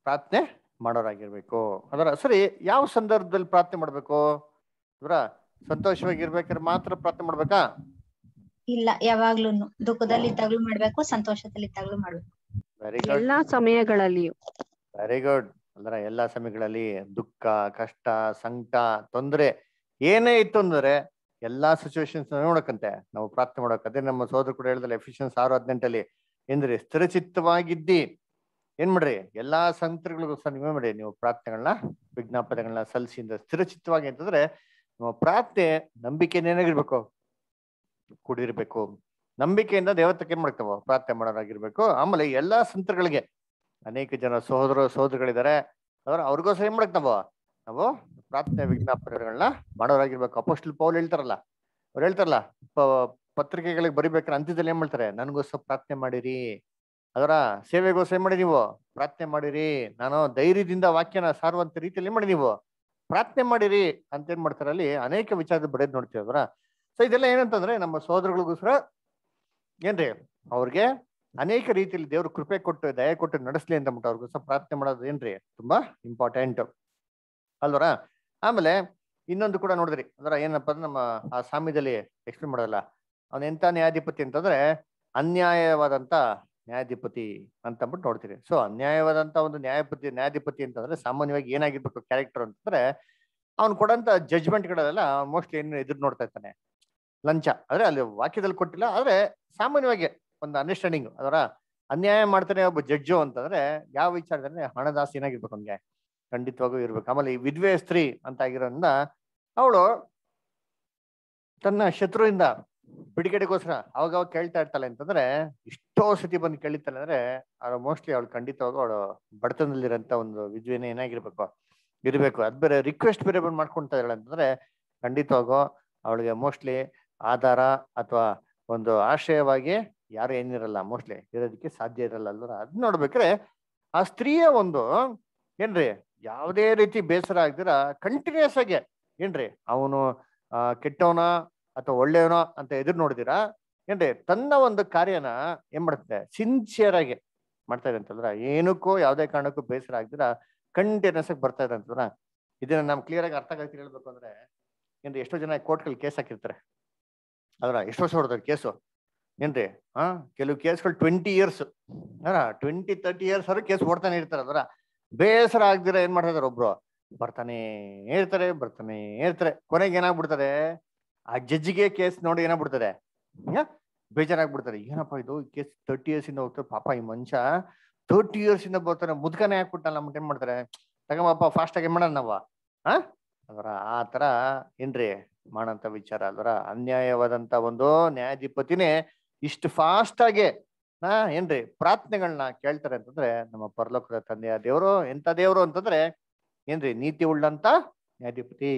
ಪ್ರಾರ್ಥನೆ ಮಾಡೋರಾಗಿರ್ಬೇಕು ಅದರ ಸರಿ ಯಾವ ಸಂದರ್ಭದಲ್ಲಿ ಪ್ರಾರ್ಥನೆ ಮಾಡ್ಬೇಕು ಅದರ ಸಂತೋಷವಾಗಿರ್ಬೇಕಾದ್ರೆ ಮಾತ್ರ ಪ್ರಾರ್ಥನೆ ಮಾಡ್ಬೇಕಾ ಇಲ್ಲ ಯಾವಾಗ್ಲೂನು ದುಃಖದಲ್ಲಿ ಇದ್ದಾಗ್ಲೂ ಮಾಡ್ಬೇಕು ಸಂತೋಷದಲ್ಲಿ ಇದ್ದಾಗ್ಲೂ ಮಾಡ್ಬೇಕು ವೆರಿ ಗುಡ್ ಎಲ್ಲಾ ಸಮಯಗಳಲ್ಲಿಯೂ ವೆರಿ ಗುಡ್ ಅಂದ್ರೆ ಎಲ್ಲಾ ಸಮಯಗಳಲ್ಲಿ ದುಃಖ ಕಷ್ಟ ಸಂಕಟ ತೊಂದರೆ ಏನೇ ಇತ್ತು ಅಂದ್ರೆ ಎಲ್ಲಾ ಸಿಚುವೇಶನ್ಸ್ ನೋಡಕ್ಕಂತೆ ನಾವು ಪ್ರಾರ್ಥನೆ ಮಾಡೋಕೆ ಅದೇ ನಮ್ಮ ಸೋದರ ಕೂಡ ಹೇಳಿದ್ರೆ ಎಫಿಷಿಯನ್ಸ್ ಆರು ಹದಿನೆಂಟಲ್ಲಿ ಏನ್ರಿ ಸ್ಥಿರಚಿತ್ತವಾಗಿದ್ದಿ ಏನ್ ಮಾಡ್ರಿ ಎಲ್ಲಾ ಸಂತರಿಗಳಿಗೋಸ್ಕರ ನೀವೇ ಮಾಡಿ ನೀವು ಪ್ರಾರ್ಥನೆಗಳನ್ನ ವಿಜ್ಞಾಪನೆಗಳನ್ನ ಸಲ್ಲಿಸಿಂದ ಸ್ಥಿರಚಿತ್ತವಾಗಿ ಅಂತಂದ್ರೆ ನಮ್ಮ ಪ್ರಾರ್ಥನೆ ನಂಬಿಕೆನೇನಾಗಿರ್ಬೇಕು ಕೂಡಿರ್ಬೇಕು ನಂಬಿಕೆಯಿಂದ ದೇವತಕ್ಕೆ ಏನ್ ಮಾಡ್ತಾವ ಪ್ರಾರ್ಥನೆ ಮಾಡೋರಾಗಿರ್ಬೇಕು ಆಮೇಲೆ ಎಲ್ಲಾ ಸಂತರುಗಳಿಗೆ ಅನೇಕ ಜನ ಸಹೋದರ ಸಹೋದರಿಗಳಿದ್ದಾರೆ ಅವ್ರ ಅವ್ರಿಗೋಸ್ಕರ ಏನ್ ಮಾಡಕ್ ನಾವು ನಾವು ಪ್ರಾರ್ಥನೆ ವಿಜ್ಞಾಪನೆಗಳನ್ನ ಮಾಡೋರಾಗಿರ್ಬೇಕು ಅಪೋಸ್ಟಲ್ ಪೌಲ್ ಹೇಳ್ತಾರಲ್ಲ ಅವ್ರು ಹೇಳ್ತಾರಲ್ಲ ಪ- ಪತ್ರಿಕೆಗಳಿಗೆ ಬರಿಬೇಕಾದ್ರೆ ಅಂತ್ಯದಲ್ಲಿ ಏನ್ ಮಾಡ್ತಾರೆ ನನ್ಗೋಸ್ಕರ ಪ್ರಾರ್ಥನೆ ಮಾಡಿರಿ ಅದರ ಸೇವೆಗೋಸ್ಕರ ಏನ್ ಮಾಡಿ ನೀವು ಪ್ರಾರ್ಥನೆ ಮಾಡಿರಿ ನಾನು ಧೈರ್ಯದಿಂದ ವಾಕ್ಯನ ಸಾರುವಂತ ರೀತಿಯಲ್ಲಿ ಏನ್ ಮಾಡಿ ನೀವು ಪ್ರಾರ್ಥನೆ ಮಾಡಿರಿ ಅಂತ ಏನ್ ಮಾಡ್ತಾರೆ ಅಲ್ಲಿ ಅನೇಕ ವಿಚಾರದ ಬರೆದ್ ನೋಡ್ತೀವಿ ಅದರ ಸೊ ಇದೆಲ್ಲ ಏನಂತಂದ್ರೆ ನಮ್ಮ ಸಹೋದರಗಳಿಗೋಸ್ಕರ ಏನ್ರಿ ಅವ್ರಿಗೆ ಅನೇಕ ರೀತಿಯಲ್ಲಿ ದೇವ್ರು ಕೃಪೆ ಕೊಟ್ಟು ದಯ ಕೊಟ್ಟು ನಡೆಸ್ಲಿ ಅಂತ ಅಂದ್ಬಿಟ್ಟು ಅವ್ರಿಗೋಸ್ಕರ ಪ್ರಾರ್ಥನೆ ಮಾಡೋದು ಏನ್ರಿ ತುಂಬಾ ಇಂಪಾರ್ಟೆಂಟ್ ಅಲ್ವರ ಆಮೇಲೆ ಇನ್ನೊಂದು ಕೂಡ ನೋಡಿದ್ರಿ ಅದರ ಏನಪ್ಪ ಅಂದ್ರೆ ನಮ್ಮ ಆ ಸಾಮ್ಯದಲ್ಲಿ ಎಕ್ಸ್ಪ್ಲೇನ್ ಮಾಡೋದಲ್ಲ ಅವನ ಎಂತ ನ್ಯಾಯಾಧಿಪತಿ ಅಂತಂದ್ರೆ ಅನ್ಯಾಯವಾದಂತ ನ್ಯಾಯಾಧಿಪತಿ ಅಂತ ಅಂದ್ಬಿಟ್ಟು ನೋಡ್ತೀರಿ ಸೊ ಅನ್ಯಾಯವಾದಂತ ಒಂದು ನ್ಯಾಯಪತಿ ನ್ಯಾಯಾಧಿಪತಿ ಅಂತಂದ್ರೆ ಸಾಮಾನ್ಯವಾಗಿ ಏನಾಗಿರ್ಬೇಕು ಕ್ಯಾರೆಕ್ಟರ್ ಅಂತಂದ್ರೆ ಅವ್ನು ಕೊಡಂತ ಜಜ್ಮೆಂಟ್ಗಳೆಲ್ಲ ಮೋಸ್ಟ್ಲಿ ಏನು ಎದುರು ನೋಡ್ತಾ ಇರ್ತಾನೆ ಲಂಚ ಅಂದ್ರೆ ಅಲ್ಲಿ ವಾಕ್ಯದಲ್ಲಿ ಕೊಟ್ಟಿಲ್ಲ ಆದ್ರೆ ಸಾಮಾನ್ಯವಾಗಿ ಒಂದು ಅಂಡರ್ಸ್ಟ್ಯಾಂಡಿಂಗ್ ಅದರ ಅನ್ಯಾಯ ಮಾಡ್ತಾನೆ ಒಬ್ಬ ಜಡ್ಜು ಅಂತಂದ್ರೆ ಯಾವ ವಿಚಾರದಲ್ಲಿ ಹಣದಾಸೆ ಏನಾಗಿರ್ಬೇಕು ಅವ್ನಿಗೆ ಖಂಡಿತವಾಗೂ ಇರ್ಬೇಕು ಆಮೇಲೆ ಈ ವಿಧವೆ ಸ್ತ್ರೀ ಅಂತ ಆಗಿರೋದ್ರಿಂದ ಅವಳು ತನ್ನ ಶತ್ರುವಿಂದ ಬಿಡುಗಡೆಗೋಸ್ಕರ ಅವಾಗ ಅವಾಗ ಕೇಳ್ತಾ ಇರ್ತಾಳೆ ಅಂತಂದ್ರೆ ಇಷ್ಟೋ ಸತಿ ಬಂದು ಕೇಳಿತಾಳೆ ಅಂದ್ರೆ ಅವಳು ಮೋಸ್ಟ್ಲಿ ಅವಳು ಖಂಡಿತವಾಗೂ ಅವಳು ಬಡತನದಲ್ಲಿರೋಂಥ ಒಂದು ವಿದ್ವೆನೇ ಏನಾಗಿರ್ಬೇಕು ಇರ್ಬೇಕು ಅದ್ ಬೇರೆ ರಿಕ್ವೆಸ್ಟ್ ಬೇರೆ ಬಂದು ಮಾಡ್ಕೊಂತ ಇದ್ದಾಳೆ ಅಂತಂದ್ರೆ ಖಂಡಿತವಾಗೂ ಅವಳಿಗೆ ಮೋಸ್ಟ್ಲಿ ಆಧಾರ ಅಥವಾ ಒಂದು ಆಶ್ರಯವಾಗಿ ಯಾರು ಏನಿರಲ್ಲ ಮೋಸ್ಟ್ಲಿ ಇರೋದಕ್ಕೆ ಸಾಧ್ಯ ಇರಲ್ಲ ಅಲ್ವ ಅದ್ ನೋಡ್ಬೇಕ್ರೆ ಆ ಸ್ತ್ರೀಯ ಒಂದು ಏನ್ರಿ ಯಾವುದೇ ರೀತಿ ಬೇಸರ ಆಗ್ದಿರ ಕಂಟಿನ್ಯೂಸ್ ಆಗಿ ಏನ್ರಿ ಅವನು ಆ ಕೆಟ್ಟವನ ಅಥವಾ ಒಳ್ಳೆಯವನ ಅಂತ ಎದುರು ನೋಡಿದಿರಾ ಏನ್ರಿ ತನ್ನ ಒಂದು ಕಾರ್ಯನ ಏನ್ ಮಾಡುತ್ತೆ ಸಿನ್ಸಿಯರ್ ಆಗಿ ಮಾಡ್ತಾ ಇದೆ ಅಂತಂದ್ರ ಏನಕ್ಕೂ ಯಾವ್ದೇ ಕಾರಣಕ್ಕೂ ಬೇಸರ ಆಗ್ದಿರ ಕಂಟಿನ್ಯೂಸ್ ಆಗಿ ಬರ್ತಾ ಇದೆ ಅಂತಂದ್ರ ಇದನ್ನ ನಮ್ ಕ್ಲಿಯರ್ ಆಗಿ ಅರ್ಥ ಆಗಕ್ಕೆ ಹೇಳ್ಬೇಕು ಅಂದ್ರೆ ಏನ್ರಿ ಎಷ್ಟೋ ಜನ ಕೋರ್ಟ್ಗಳು ಕೇಸ್ ಹಾಕಿರ್ತಾರೆ ಅದ್ರ ಎಷ್ಟು ವರ್ಷ ಹೊಡೆದ್ರೆ ಕೇಸು ಏನ್ರಿ ಹಾ ಕೆಲವು ಕೇಸ್ಗಳು ಟ್ವೆಂಟಿ ಇಯರ್ಸ್ ಅದ್ರ ಟ್ವೆಂಟಿ ತರ್ಟಿ ಇಯರ್ಸ್ ಅವ್ರು ಕೇಸ್ ಓಡ್ತಾನೆ ಇರ್ತಾರೆ ಅದರ ಬೇಸರ ಆಗ್ದಿರ ಏನ್ ಮಾಡ್ತಾ ಇದಾರೆ ಒಬ್ರು ಬರ್ತಾನೆ ಇರ್ತಾರೆ ಬರ್ತಾನೆ ಇರ್ತಾರೆ ಕೊನೆಗೆ ಏನಾಗ್ಬಿಡ್ತಾರೆ ಆ ಜಡ್ಜಿಗೆ ಕೇಸ್ ನೋಡಿ ಏನಾಗ್ಬಿಡ್ತಾರೆ ಹ್ಮ್? ಬೇಜಾರಾಗ್ಬಿಡ್ತಾರೆ ಏನಪ್ಪ ಇದು ಕೇಸ್ ತರ್ಟಿ ಇಯರ್ಸ್ ಇಂದ ಹೋಗ್ತಾರೆ ಪಾಪ ಈ ಮನುಷ್ಯ ತರ್ಟಿ ಇಯರ್ಸ್ ಇಂದ ಬರ್ತಾನೆ ಮುದ್ಕನೆ ಹಾಕ್ಬಿಟ್ಟಲ್ಲ ನಮ್ಮ ಏನ್ ಮಾಡ್ತಾರೆ ತಗೊಂಬಪ್ಪ ಫಾಸ್ಟ್ ಆಗಿ ಮಾಡೋಣ ನಾವ ಹಾ ಅದರ ಆ ತರ ಏನ್ರಿ ಮಾಡಂತ ವಿಚಾರ ಅಲ್ವರ ಅನ್ಯಾಯವಾದಂತ ಒಂದು ನ್ಯಾಯಾಧಿಪತಿನೇ ಇಷ್ಟು ಫಾಸ್ಟ್ ಆಗಿ ಹಾ ಏನ್ರಿ ಪ್ರಾರ್ಥನೆಗಳನ್ನ ಕೇಳ್ತಾರೆ ಅಂತಂದ್ರೆ ನಮ್ಮ ಪರಲೋಕದ ತಂದೆಯ ದೇವರು ಎಂತ ದೇವರು ಅಂತಂದ್ರೆ ಏನ್ರಿ ನೀತಿ ಉಳ್ಳಂತ ನ್ಯಾಯಾಧಿಪತಿ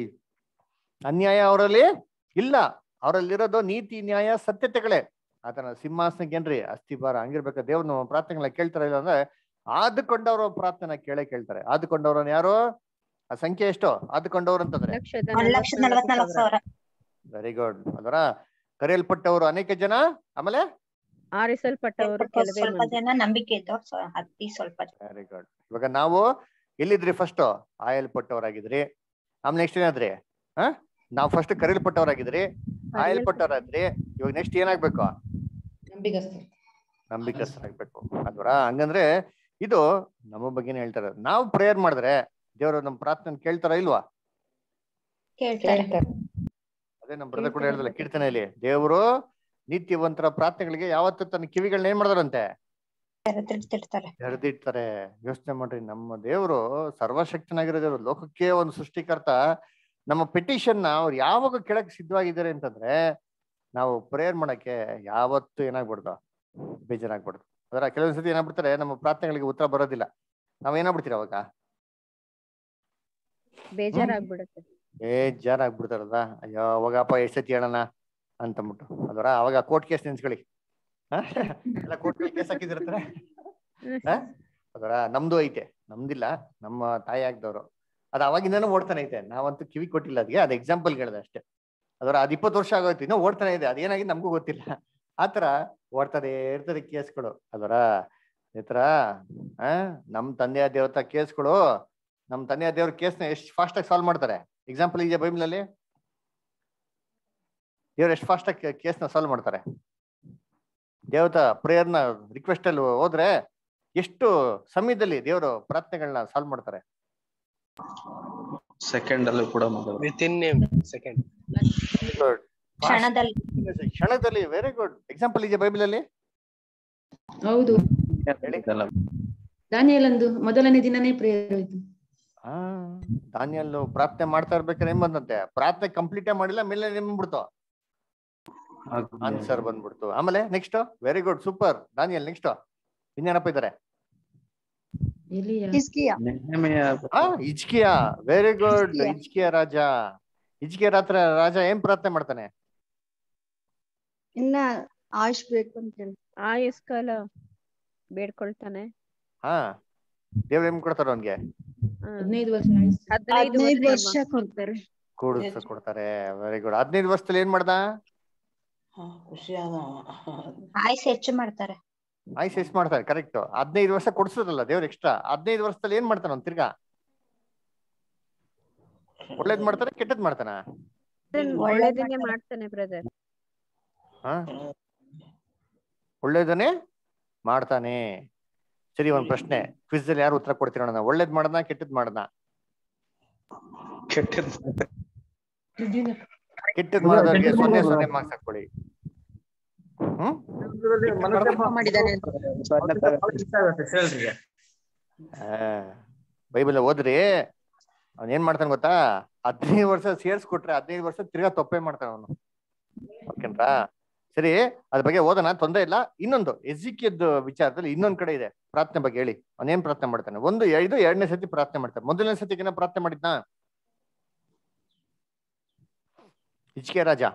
ಅನ್ಯಾಯ ಅವರಲ್ಲಿ ಇಲ್ಲ ಅವರಲ್ಲಿರೋದು ನೀತಿ ನ್ಯಾಯ ಸತ್ಯತೆಗಳೇ ಆತನ ಸಿಂಹಾಸನಕ್ಕೆ ಏನ್ರಿ ಅಸ್ಥಿಭಾರ ಹಂಗಿರ್ಬೇಕು ದೇವ್ರು ನಮ್ಮ ಪ್ರಾರ್ಥನೆಗಳ ಕೇಳ್ತಾರ ಇಲ್ಲ ಅಂದ್ರೆ ಆದುಕೊಂಡವ್ರ ಪ್ರಾರ್ಥನೆ ಕೇಳೇ ಕೇಳ್ತಾರೆ ಆದುಕೊಂಡವ್ರನ್ನ ಯಾರು ಆ ಸಂಖ್ಯೆ ಎಷ್ಟು ಆದುಕೊಂಡವ್ರು ಅಂತಂದ್ರೆ ಒಂದ್ ಲಕ್ಷದ ನಲವತ್ನಾಲ್ಕು ಸಾವಿರ ವೆರಿ ಗುಡ್ ಅದರ ಕರೆಯಲ್ಪಟ್ಟವರು ಅನೇಕ ಜನ ಆಮೇಲೆ ಆರಿಸಲ್ಪಟ್ಟವರು ಕೆಲವೇ ಸ್ವಲ್ಪ ಮಂದಿ ಜನ ನಂಬಿಕೆ ಇದ್ದವ್ರು ಸ್ವ- ಅತಿ ಸ್ವಲ್ಪ ಜನ ವೆರಿ ಗುಡ್ ಇವಾಗ ನಾವು ಎಲ್ಲಿದ್ರಿ ಫಸ್ಟ್ ಆಯಲ್ಪಟ್ಟವರಾಗಿದ್ರಿ ಆಮೇಲೆ ನೆಕ್ಸ್ಟ್ ಏನಾದ್ರಿ ಹ ನಾವು ಫಸ್ಟ್ ಕರೆಯಲ್ಪಟ್ಟವರಾಗಿದ್ರಿ ಆಯಲ್ಪಟ್ಟವರಾದ್ರಿ ಇವಾಗ ನೆಕ್ಸ್ಟ್ ಏನಾಗ್ಬೇಕು ನಂಬಿಗಸ್ತರು ನಂಬಿಕಸ್ಥರಾಗ್ಬೇಕು ಅಲ್ವರ ಹಂಗಂದ್ರೆ ಇದು ನಮ್ಮ ಬಗ್ಗೆನೇ ಹೇಳ್ತಾರೆ ನಾವು ಪ್ರೇಯರ್ ಮಾಡಿದ್ರೆ ದೇವರು ನಮ್ಮ ಪ್ರಾರ್ಥನೆ ಕೇಳ್ತಾರ ಇಲ್ವಾ ಕೇಳ್ತಾರೆ ಕೇಳ್ತಾರೆ ಅದೇ ನಮ್ಮ ಬ್ರದರ್ ಕೂಡ ಹೇಳ್ದಲ್ಲ ಕೀರ್ತನೆಯಲ್ಲಿ ದೇವರು ನಿತ್ಯವಂತರ ಪ್ರಾರ್ಥನೆಗಳಿಗೆ ಯಾವತ್ತು ತನ್ನ ಕಿವಿಗಳನ್ನ ಏನ್ ಮಾಡ್ದಾರಂತೆ ತಿರ್ತಾರೆ ತೆರೆದಿಡ್ತಾರೆ ಯೋಚನೆ ಮಾಡ್ರಿ ನಮ್ಮ ದೇವರು ಸರ್ವಶಕ್ತನಾಗಿರೋ ದೇವರು ಲೋಕಕ್ಕೆ ಒಂದು ಸೃಷ್ಟಿಕರ್ತ ನಮ್ಮ ಪೆಟಿಷನ್ ಅವ್ರು ಯಾವಾಗ ಕೇಳಕ್ ಸಿದ್ಧವಾಗಿದ್ದಾರೆ ಅಂತಂದ್ರೆ ನಾವು ಪ್ರೇಯರ್ ಮಾಡಕ್ಕೆ ಯಾವತ್ತು ಏನಾಗ್ಬಿಡ್ದು ಬೇಜಾರಾಗ್ಬಿಡ್ದು ಅದರ ಕೆಲವೊಂದ್ಸತಿ ಏನಾಗ್ಬಿಡ್ತಾರೆ ನಮ್ಮ ಪ್ರಾರ್ಥನೆಗಳಿಗೆ ಉತ್ತರ ಬರೋದಿಲ್ಲ ನಾವ್ ಏನಾಗ್ಬಿಡ್ತೀರಿ ಅವಾಗ ಬೇಜಾರಾಗ್ಬಿಡುತ್ತೆ ಬೇಜಾರಾಗ್ಬಿಡ್ತಾರಲ್ಲ ಅಯ್ಯೋ ಅವಾಗಪ್ಪ ಎಷ್ಟ್ ಸತಿ ಹೇಳೋಣ ಅಂತಂದ್ಬಿಟ್ಟು ಅದರ ಅವಾಗ ಕೋರ್ಟ್ ಕೇಸ್ ನೆನ್ಸ್ಕೊಳ್ಳಿ ಹ? ಎಲ್ಲ ಕೋರ್ಟ್ ಕೇಸ್ ಹಾಕಿದಿರ್ತಾರೆ ಹ? ಅದರ ನಮ್ದು ಐತೆ ನಮ್ದಿಲ್ಲ ನಮ್ಮ ತಾಯಿ ಆಗ್ದವ್ರು ಅದ್ ಅವಾಗಿಂದನೂ ಓಡ್ತಾನೆ ಐತೆ ನಾವಂತೂ ಕಿವಿ ಕೊಟ್ಟಿಲ್ಲ ಅದಕ್ಕೆ ಅದ್ ಎಕ್ಸಾಂಪಲ್ ಹೇಳಿದೆ ಅಷ್ಟೇ ಅದರ ಅದ್ ಇಪ್ಪತ್ತು ವರ್ಷ ಆಗೋಯ್ತು ಇನ್ನೂ ಓಡ್ತಾನೆ ಇದೆ ಅದೇನಾಗಿದೆ ನಮಗೂ ಗೊತ್ತಿಲ್ಲ ಆತರ ಓಡ್ತಾನೆ ಇರ್ತದೆ ಕೇಸ್ಗಳು ಅದರ ಆಯ್ತರ ಆ ನಮ್ ತಂದೆಯ ದೇವತ ಕೇಸ್ಗಳು ನಮ್ ತಂದೆಯ ದೇವ್ರ ಕೇಸ್ನ ಎಷ್ಟು ಫಾಸ್ಟ್ ಆಗಿ ಸಾಲ್ವ್ ಮಾಡ್ತಾರೆ ಎಕ್ಸಾಂಪಲ್ ಇದೆಯಾ ಬೈಬಲ್ ಅಲ್ಲಿ ದೇವ್ರು ಎಷ್ಟು ಫಾಸ್ಟ್ ಆಗಿ ಕೇಸ್ನ ಸಾಲ್ವ್ ಮಾಡ್ತಾರೆ ದೇವತ ಪ್ರೇಯರ್ನ ರಿಕ್ವೆಸ್ಟ್ ಅಲ್ಲಿ ಹೋದ್ರೆ ಎಷ್ಟು ಸಮಯದಲ್ಲಿ ದೇವರು ಪ್ರಾರ್ಥನೆಗಳನ್ನ ಸಾಲ್ವ್ ಮಾಡ್ತಾರೆ ಸೆಕೆಂಡ್ ಅಲ್ಲೂ ಕೂಡ ವಿತ್ ಇನ್ ಸೆಕೆಂಡ್ ಗುಡ್ ಕ್ಷಣದಲ್ಲಿ ಕ್ಷಣದಲ್ಲಿ ವೆರಿ ಗುಡ್ ಎಕ್ಸಾಂಪಲ್ ಇದೆಯಾ ಬೈಬಲ್ ಅಲ್ಲಿ ಹೌದು ದಾನಿಯಲಂದು ಮೊದಲನೇ ದಿನನೇ ಪ್ರೇಯರ್ ಹೋಯ್ತು ಆ ದಾನಿಯಲ್ಲು ಪ್ರಾರ್ಥನೆ ಮಾಡ್ತಾ ಇರ್ಬೇಕಾದ್ರೆ ಏನ್ ಬಂದಂತೆ ಪ್ರಾರ್ಥನೆ ಕಂಪ್ಲೀಟೇ ಮಾಡಿಲ್ಲ ಮೇಲೆ ನಿಂಬಿಡ್ತು ಆನ್ಸರ್ ಬಂದ್ಬಿಡ್ತು ಆಮೇಲೆ next very good super Daniel next ಇನ್ನೇನಪ್ಪ ಇದಾರೆ ಇಜ್ಕಿಯ ವೆರಿ ಗುಡ್ ಹಿಜ್ಕೀಯ. ಇಜ್ಕಿಯ ರಾಜ ಇಜ್ಕಿಯ ರಾತ್ರ ರಾಜ ಏನ್ ಪ್ರಾರ್ಥನೆ ಮಾಡ್ತಾನೆ ಇನ್ನ ಆಯುಷ್ ಬೇಕು ಅಂತ ಹೇಳಿ ಆಯಸ್ ಕಾಲ ಬೇಡ್ಕೊಳ್ತಾನೆ ಹಾ ದೇವ್ರ ಏನ್ ಕೊಡ್ತಾರ ಅವನ್ಗೆ ಹದಿನೈದು ವರ್ಷ ಆಯ್ತು. ಹದಿನೈದು ಹದಿನೈದು ವರ್ಷ ವರ್ಷ ಕೊಡ್ತಾರೆ ಕೂಡಿಸ್ ಕೊಡ್ತಾರೆ ವೆರಿ ಗುಡ್ ಹದಿನೈದು ವರ್ಷದಲ್ಲಿ ಏನ್ ಮಾಡ್ದ ಆಯ್ಸ್ ಹೆಚ್ಚು ಮಾಡ್ತಾರೆ ಆಯ್ಸ್ ಎಷ್ಟ್ ಮಾಡ್ತಾರೆ ಕರೆಕ್ಟ್ ಹದಿನೈದು ವರ್ಷ ಕೊಡ್ಸೋದಲ್ಲ ದೇವ್ರ ಎಕ್ಸ್ಟ್ರಾ ಹದಿನೈದು ವರ್ಷದಲ್ಲಿ ಏನ್ ಮಾಡ್ತಾನ ಅವ್ನ್ ತಿರ್ಗಾ ಒಳ್ಳೇದ್ ಮಾಡ್ತಾನೆ ಕೆಟ್ಟದ್ ಮಾಡ್ತಾನ ಒಳ್ಳೇದನ್ನೇ ಮಾಡ್ತಾನೆ ಬ್ರದರ್ ಹಾ ಒಳ್ಳೇದನ್ನೇ ಮಾಡ್ತಾನೆ ಸರಿ ಒಂದ್ ಪ್ರಶ್ನೆ ಕ್ವಿಜ್ ಅಲ್ಲಿ ಯಾರು ಉತ್ತರ ಕೊಡ್ತೀರ ನೋಡೋಣ ಒಳ್ಳೇದ್ ಮಾಡದ ಕೆಟ್ಟದ್ ಮಾಡದ ಕೆಟ್ಟದ್ ಮಾಡೋದವ್ರಿಗೆ ಸೊನ್ನೆ ಸೊನ್ನೆ ಮಾರ್ಕ್ಸ್ ಹಾಕೊಳ್ಳಿ ಹ್ಮ್ ಬೈಬಲ್ ಓದ್ರಿ ಅವ್ನ್ ಏನ್ ಮಾಡ್ತಾನೆ ಗೊತ್ತಾ ಹದಿನೈದು ವರ್ಷ ಸೇರ್ಸ್ಕೊಟ್ರೆ ಹದಿನೈದು ವರ್ಷ ತಿರ್ಗಾ ತಪ್ಪೇ ಮಾಡ್ತಾನ ಅವನು ಓಕೆನ್ರಾ ಸರಿ ಅದ್ರ ಬಗ್ಗೆ ಓದೋಣ ತೊಂದರೆ ಇಲ್ಲ ಇನ್ನೊಂದು ಎಜಿಕಿಯದ್ ವಿಚಾರದಲ್ಲಿ ಇನ್ನೊಂದ್ ಕಡೆ ಇದೆ ಪ್ರಾರ್ಥನೆ ಬಗ್ಗೆ ಹೇಳಿ ಅವನೇನ್ ಪ್ರಾರ್ಥನೆ ಮಾಡ್ತಾನೆ ಒಂದು ಇದು ಎರಡನೇ ಸತಿ ಪ್ರಾರ್ಥನೆ ಮಾಡ್ತಾನೆ ಮೊದಲನೇ ಸತಿಗೆ ಪ್ರಾರ್ಥನೆ ಮಾಡಿದ್ನಾ ಇಚ್ಕೆ ರಾಜ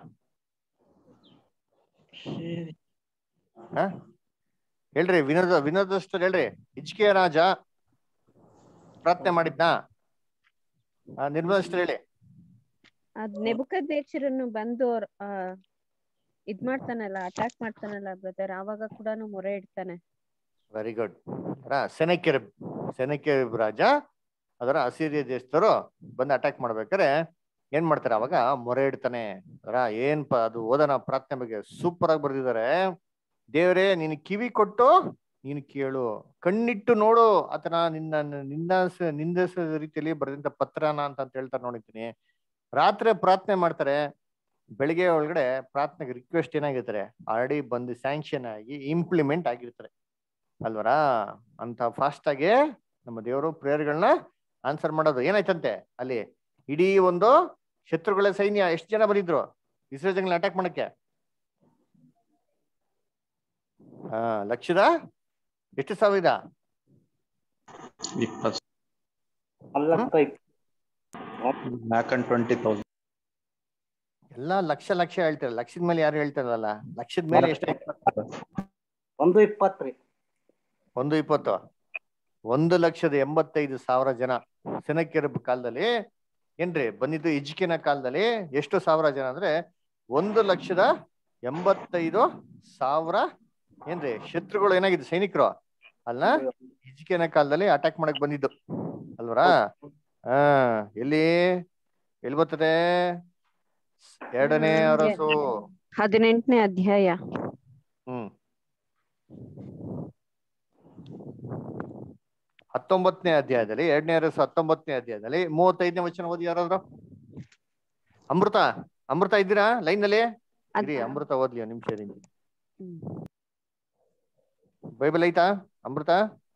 ಹ ಹೇಳ್ರಿ ವಿನೋದ ವಿನೋದಷ್ಟು ಹೇಳ್ರಿ ಇಚ್ಕೆ ರಾಜ ಪ್ರಾರ್ಥನೆ ಮಾಡಿದ್ನಾ ನಿರ್ಮಲಷ್ಟು ಹೇಳಿ ಅದ್ ನೆಬುಕದ್ ನೇಚರನ್ನು ಬಂದು ಅವ್ರ್, ಆ ಇದ್ ಮಾಡ್ತಾನಲ್ಲ ಅಟ್ಯಾಕ್ ಮಾಡ್ತಾನಲ್ಲ ಬ್ರದರ್ ಆವಾಗ ಕೂಡ ಮೊರೆ ಇಡ್ತಾನೆ ವೆರಿ ಗುಡ್ ಸೆನೆಕೆರ್ ಸೆನೆಕೆರ್ ರಾಜ ಅದರ ಅಸಿರಿಯ ದೇಶದವರು ಬಂದು ಅಟ್ಯಾಕ್ ಮಾಡ್ಬೇಕಾರೆ ಏನ್ ಮಾಡ್ತಾರೆ ಅವಾಗ ಮೊರೆ ಇಡ್ತಾನೆ ಅದರ ಏನ್ ಪ ಅದು ಓದನ ಪ್ರಾರ್ಥನೆ ಬಗ್ಗೆ ಸೂಪರ್ ಆಗಿ ಬರ್ದಿದ್ದಾರೆ ದೇವರೇ ನೀನು ಕಿವಿ ಕೊಟ್ಟು ನೀನು ಕೇಳು ಕಣ್ಣಿಟ್ಟು ನೋಡು ಆತನ ನಿನ್ನ ನಿಂದಾಸ ನಿಂದಿಸ ರೀತಿಯಲ್ಲಿ ಬರೆದಂತ ಪತ್ರನ ಅಂತ ಅಂತ ಹೇಳ್ತಾರೆ ನೋಡಿದ್ದೀನಿ ರಾತ್ರಿ ಪ್ರಾರ್ಥನೆ ಮಾಡ್ತಾರೆ ಬೆಳಿಗ್ಗೆ ಒಳಗಡೆ ಪ್ರಾರ್ಥನೆಗೆ ರಿಕ್ವೆಸ್ಟ್ ಏನಾಗಿರ್ತಾರೆ ಆಲ್ರೆಡಿ ಬಂದು ಸ್ಯಾಂಕ್ಷನ್ ಆಗಿ ಇಂಪ್ಲಿಮೆಂಟ್ ಆಗಿರ್ತಾರೆ ಅಲ್ವರಾ ಅಂತ ಫಾಸ್ಟ್ ಆಗಿ ನಮ್ಮ ದೇವರು ಪ್ರೇಯರ್ಗಳನ್ನ ಆನ್ಸರ್ ಮಾಡೋದು ಏನಾಯ್ತಂತೆ ಅಲ್ಲಿ ಇಡೀ ಒಂದು ಶತ್ರುಗಳ ಸೈನ್ಯ ಎಷ್ಟು ಜನ ಬಂದಿದ್ರು ಇಸ್ರೇಲ್ ಜನಗಳನ್ನ ಅಟ್ಯಾಕ್ ಮಾಡಕ್ಕೆ ಹಾ ಲಕ್ಷದ ಎಷ್ಟು ಸಾವಿರ ಇಪ್ಪತ್ತು ಹ್ಮ್? ಲ್ಯಾಕ್ ಅಂಡ್ ಟ್ವೆಂಟಿ ತೌಸಂಡ್ ಎಲ್ಲಾ ಲಕ್ಷ ಲಕ್ಷ ಹೇಳ್ತಾರೆ ಲಕ್ಷದ ಮೇಲೆ ಯಾರು ಹೇಳ್ತಾರಲ್ಲ ಲಕ್ಷದ ಮೇಲೆ ಎಷ್ಟಾಯ್ತು ಒಂದು ಇಪ್ಪತ್ತ್ರಿ ಒಂದು ಇಪ್ಪತ್ತು ಒಂದು ಲಕ್ಷದ ಎಂಬತ್ತೈದು ಸಾವಿರ ಜನ ಸೆನಕೆರಬ್ ಕಾಲದಲ್ಲಿ ಏನ್ರಿ ಬಂದಿದ್ದು ಇಜ್ಕಿನ ಕಾಲದಲ್ಲಿ ಎಷ್ಟು ಸಾವಿರ ಜನ ಅಂದ್ರೆ ಒಂದು ಲಕ್ಷದ ಎಂಬತ್ತೈದು ಸಾವಿರ ಏನ್ರಿ ಶತ್ರುಗಳು ಏನಾಗಿದ್ದು ಸೈನಿಕರು ಅಲ್ಲ ಇಜ್ಕಿನ ಕಾಲದಲ್ಲಿ ಅಟ್ಯಾಕ್ ಮಾಡಕ್ ಬಂದಿದ್ದು ಅಲ್ವರಾ ಹಾ ಎಲ್ಲಿ ಎಲ್ಲಿ ಬರ್ತದೆ ಎರಡನೇ ಅರಸು ಹದಿನೆಂಟನೇ ಅಧ್ಯಾಯ ಹ್ಮ್ ಹತ್ತೊಂಬತ್ತನೇ ಅಧ್ಯಾಯದಲ್ಲಿ ಎರಡನೇ ಅರಸು ಹತ್ತೊಂಬತ್ತನೇ ಅಧ್ಯಾಯದಲ್ಲಿ ಮೂವತ್ತೈದನೇ ವಚನ ಓದಿ ಯಾರಾದ್ರು ಅಮೃತ ಅಮೃತ ಇದ್ದೀರಾ ಲೈನ್ ನಲ್ಲಿ ಇರಿ ಅಮೃತ ಓದ್ಲಿ ಒಂದ್ ನಿಮಿಷ ಇರಿ ಬೈಬಲ್ ಐತಾ ಅಮೃತ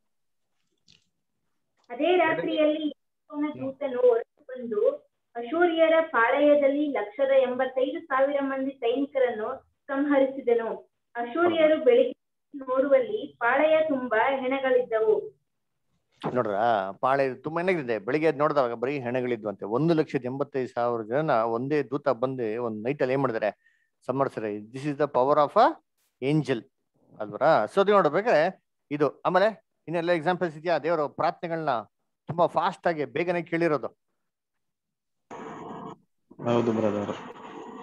ಅದೇ ರಾತ್ರಿಯಲ್ಲಿ ಯೆಹೋವನ ದೂತನು ಹೊರಟು ಬಂದು ಅಶೂರಿಯರ ಪಾಳೆಯದಲ್ಲಿ ಲಕ್ಷದ ಎಂಬತ್ತೈದು ಸಾವಿರ ಮಂದಿ ಸೈನಿಕರನ್ನು ಸಂಹರಿಸಿದನು ಅಶೂರಿಯರು ಬೆಳಿಗ್ಗೆ ನೋಡುವಲ್ಲಿ ಪಾಳೆಯ ತುಂಬಾ ಹೆಣಗಳಿದ್ದವು ನೋಡ್ರ ಪಾಳೆ ತುಂಬಾ ಏನಾಗಿದೆ ಬೆಳಿಗ್ಗೆ ಎದ್ದು ನೋಡಿದಾಗ ಬರೀ ಹೆಣಗಳಿದ್ವಂತೆ ಒಂದು ಲಕ್ಷದ ಎಂಬತ್ತೈದು ಸಾವಿರ ಜನ ಒಂದೇ ದೂತ ಬಂದು ಒಂದ್ ನೈಟ್ ಅಲ್ಲಿ ಏನ್ ಮಾಡಿದಾರೆ ಸಮರ್ಸರೆ this is the power of a angel ಅಲ್ವರಾ ಸೊ ಅದು ನೋಡ್ಬೇಕಾದ್ರೆ ಇದು ಆಮೇಲೆ ಇನ್ನೆಲ್ಲ ಎಕ್ಸಾಂಪಲ್ಸ್ ಇದೆಯಾ ದೇವರು ಪ್ರಾರ್ಥನೆಗಳನ್ನ ತುಂಬಾ ಫಾಸ್ಟ್ ಆಗಿ ಬೇಗನೆ ಕೇಳಿರೋದು ಹೌದು ಬ್ರದರ್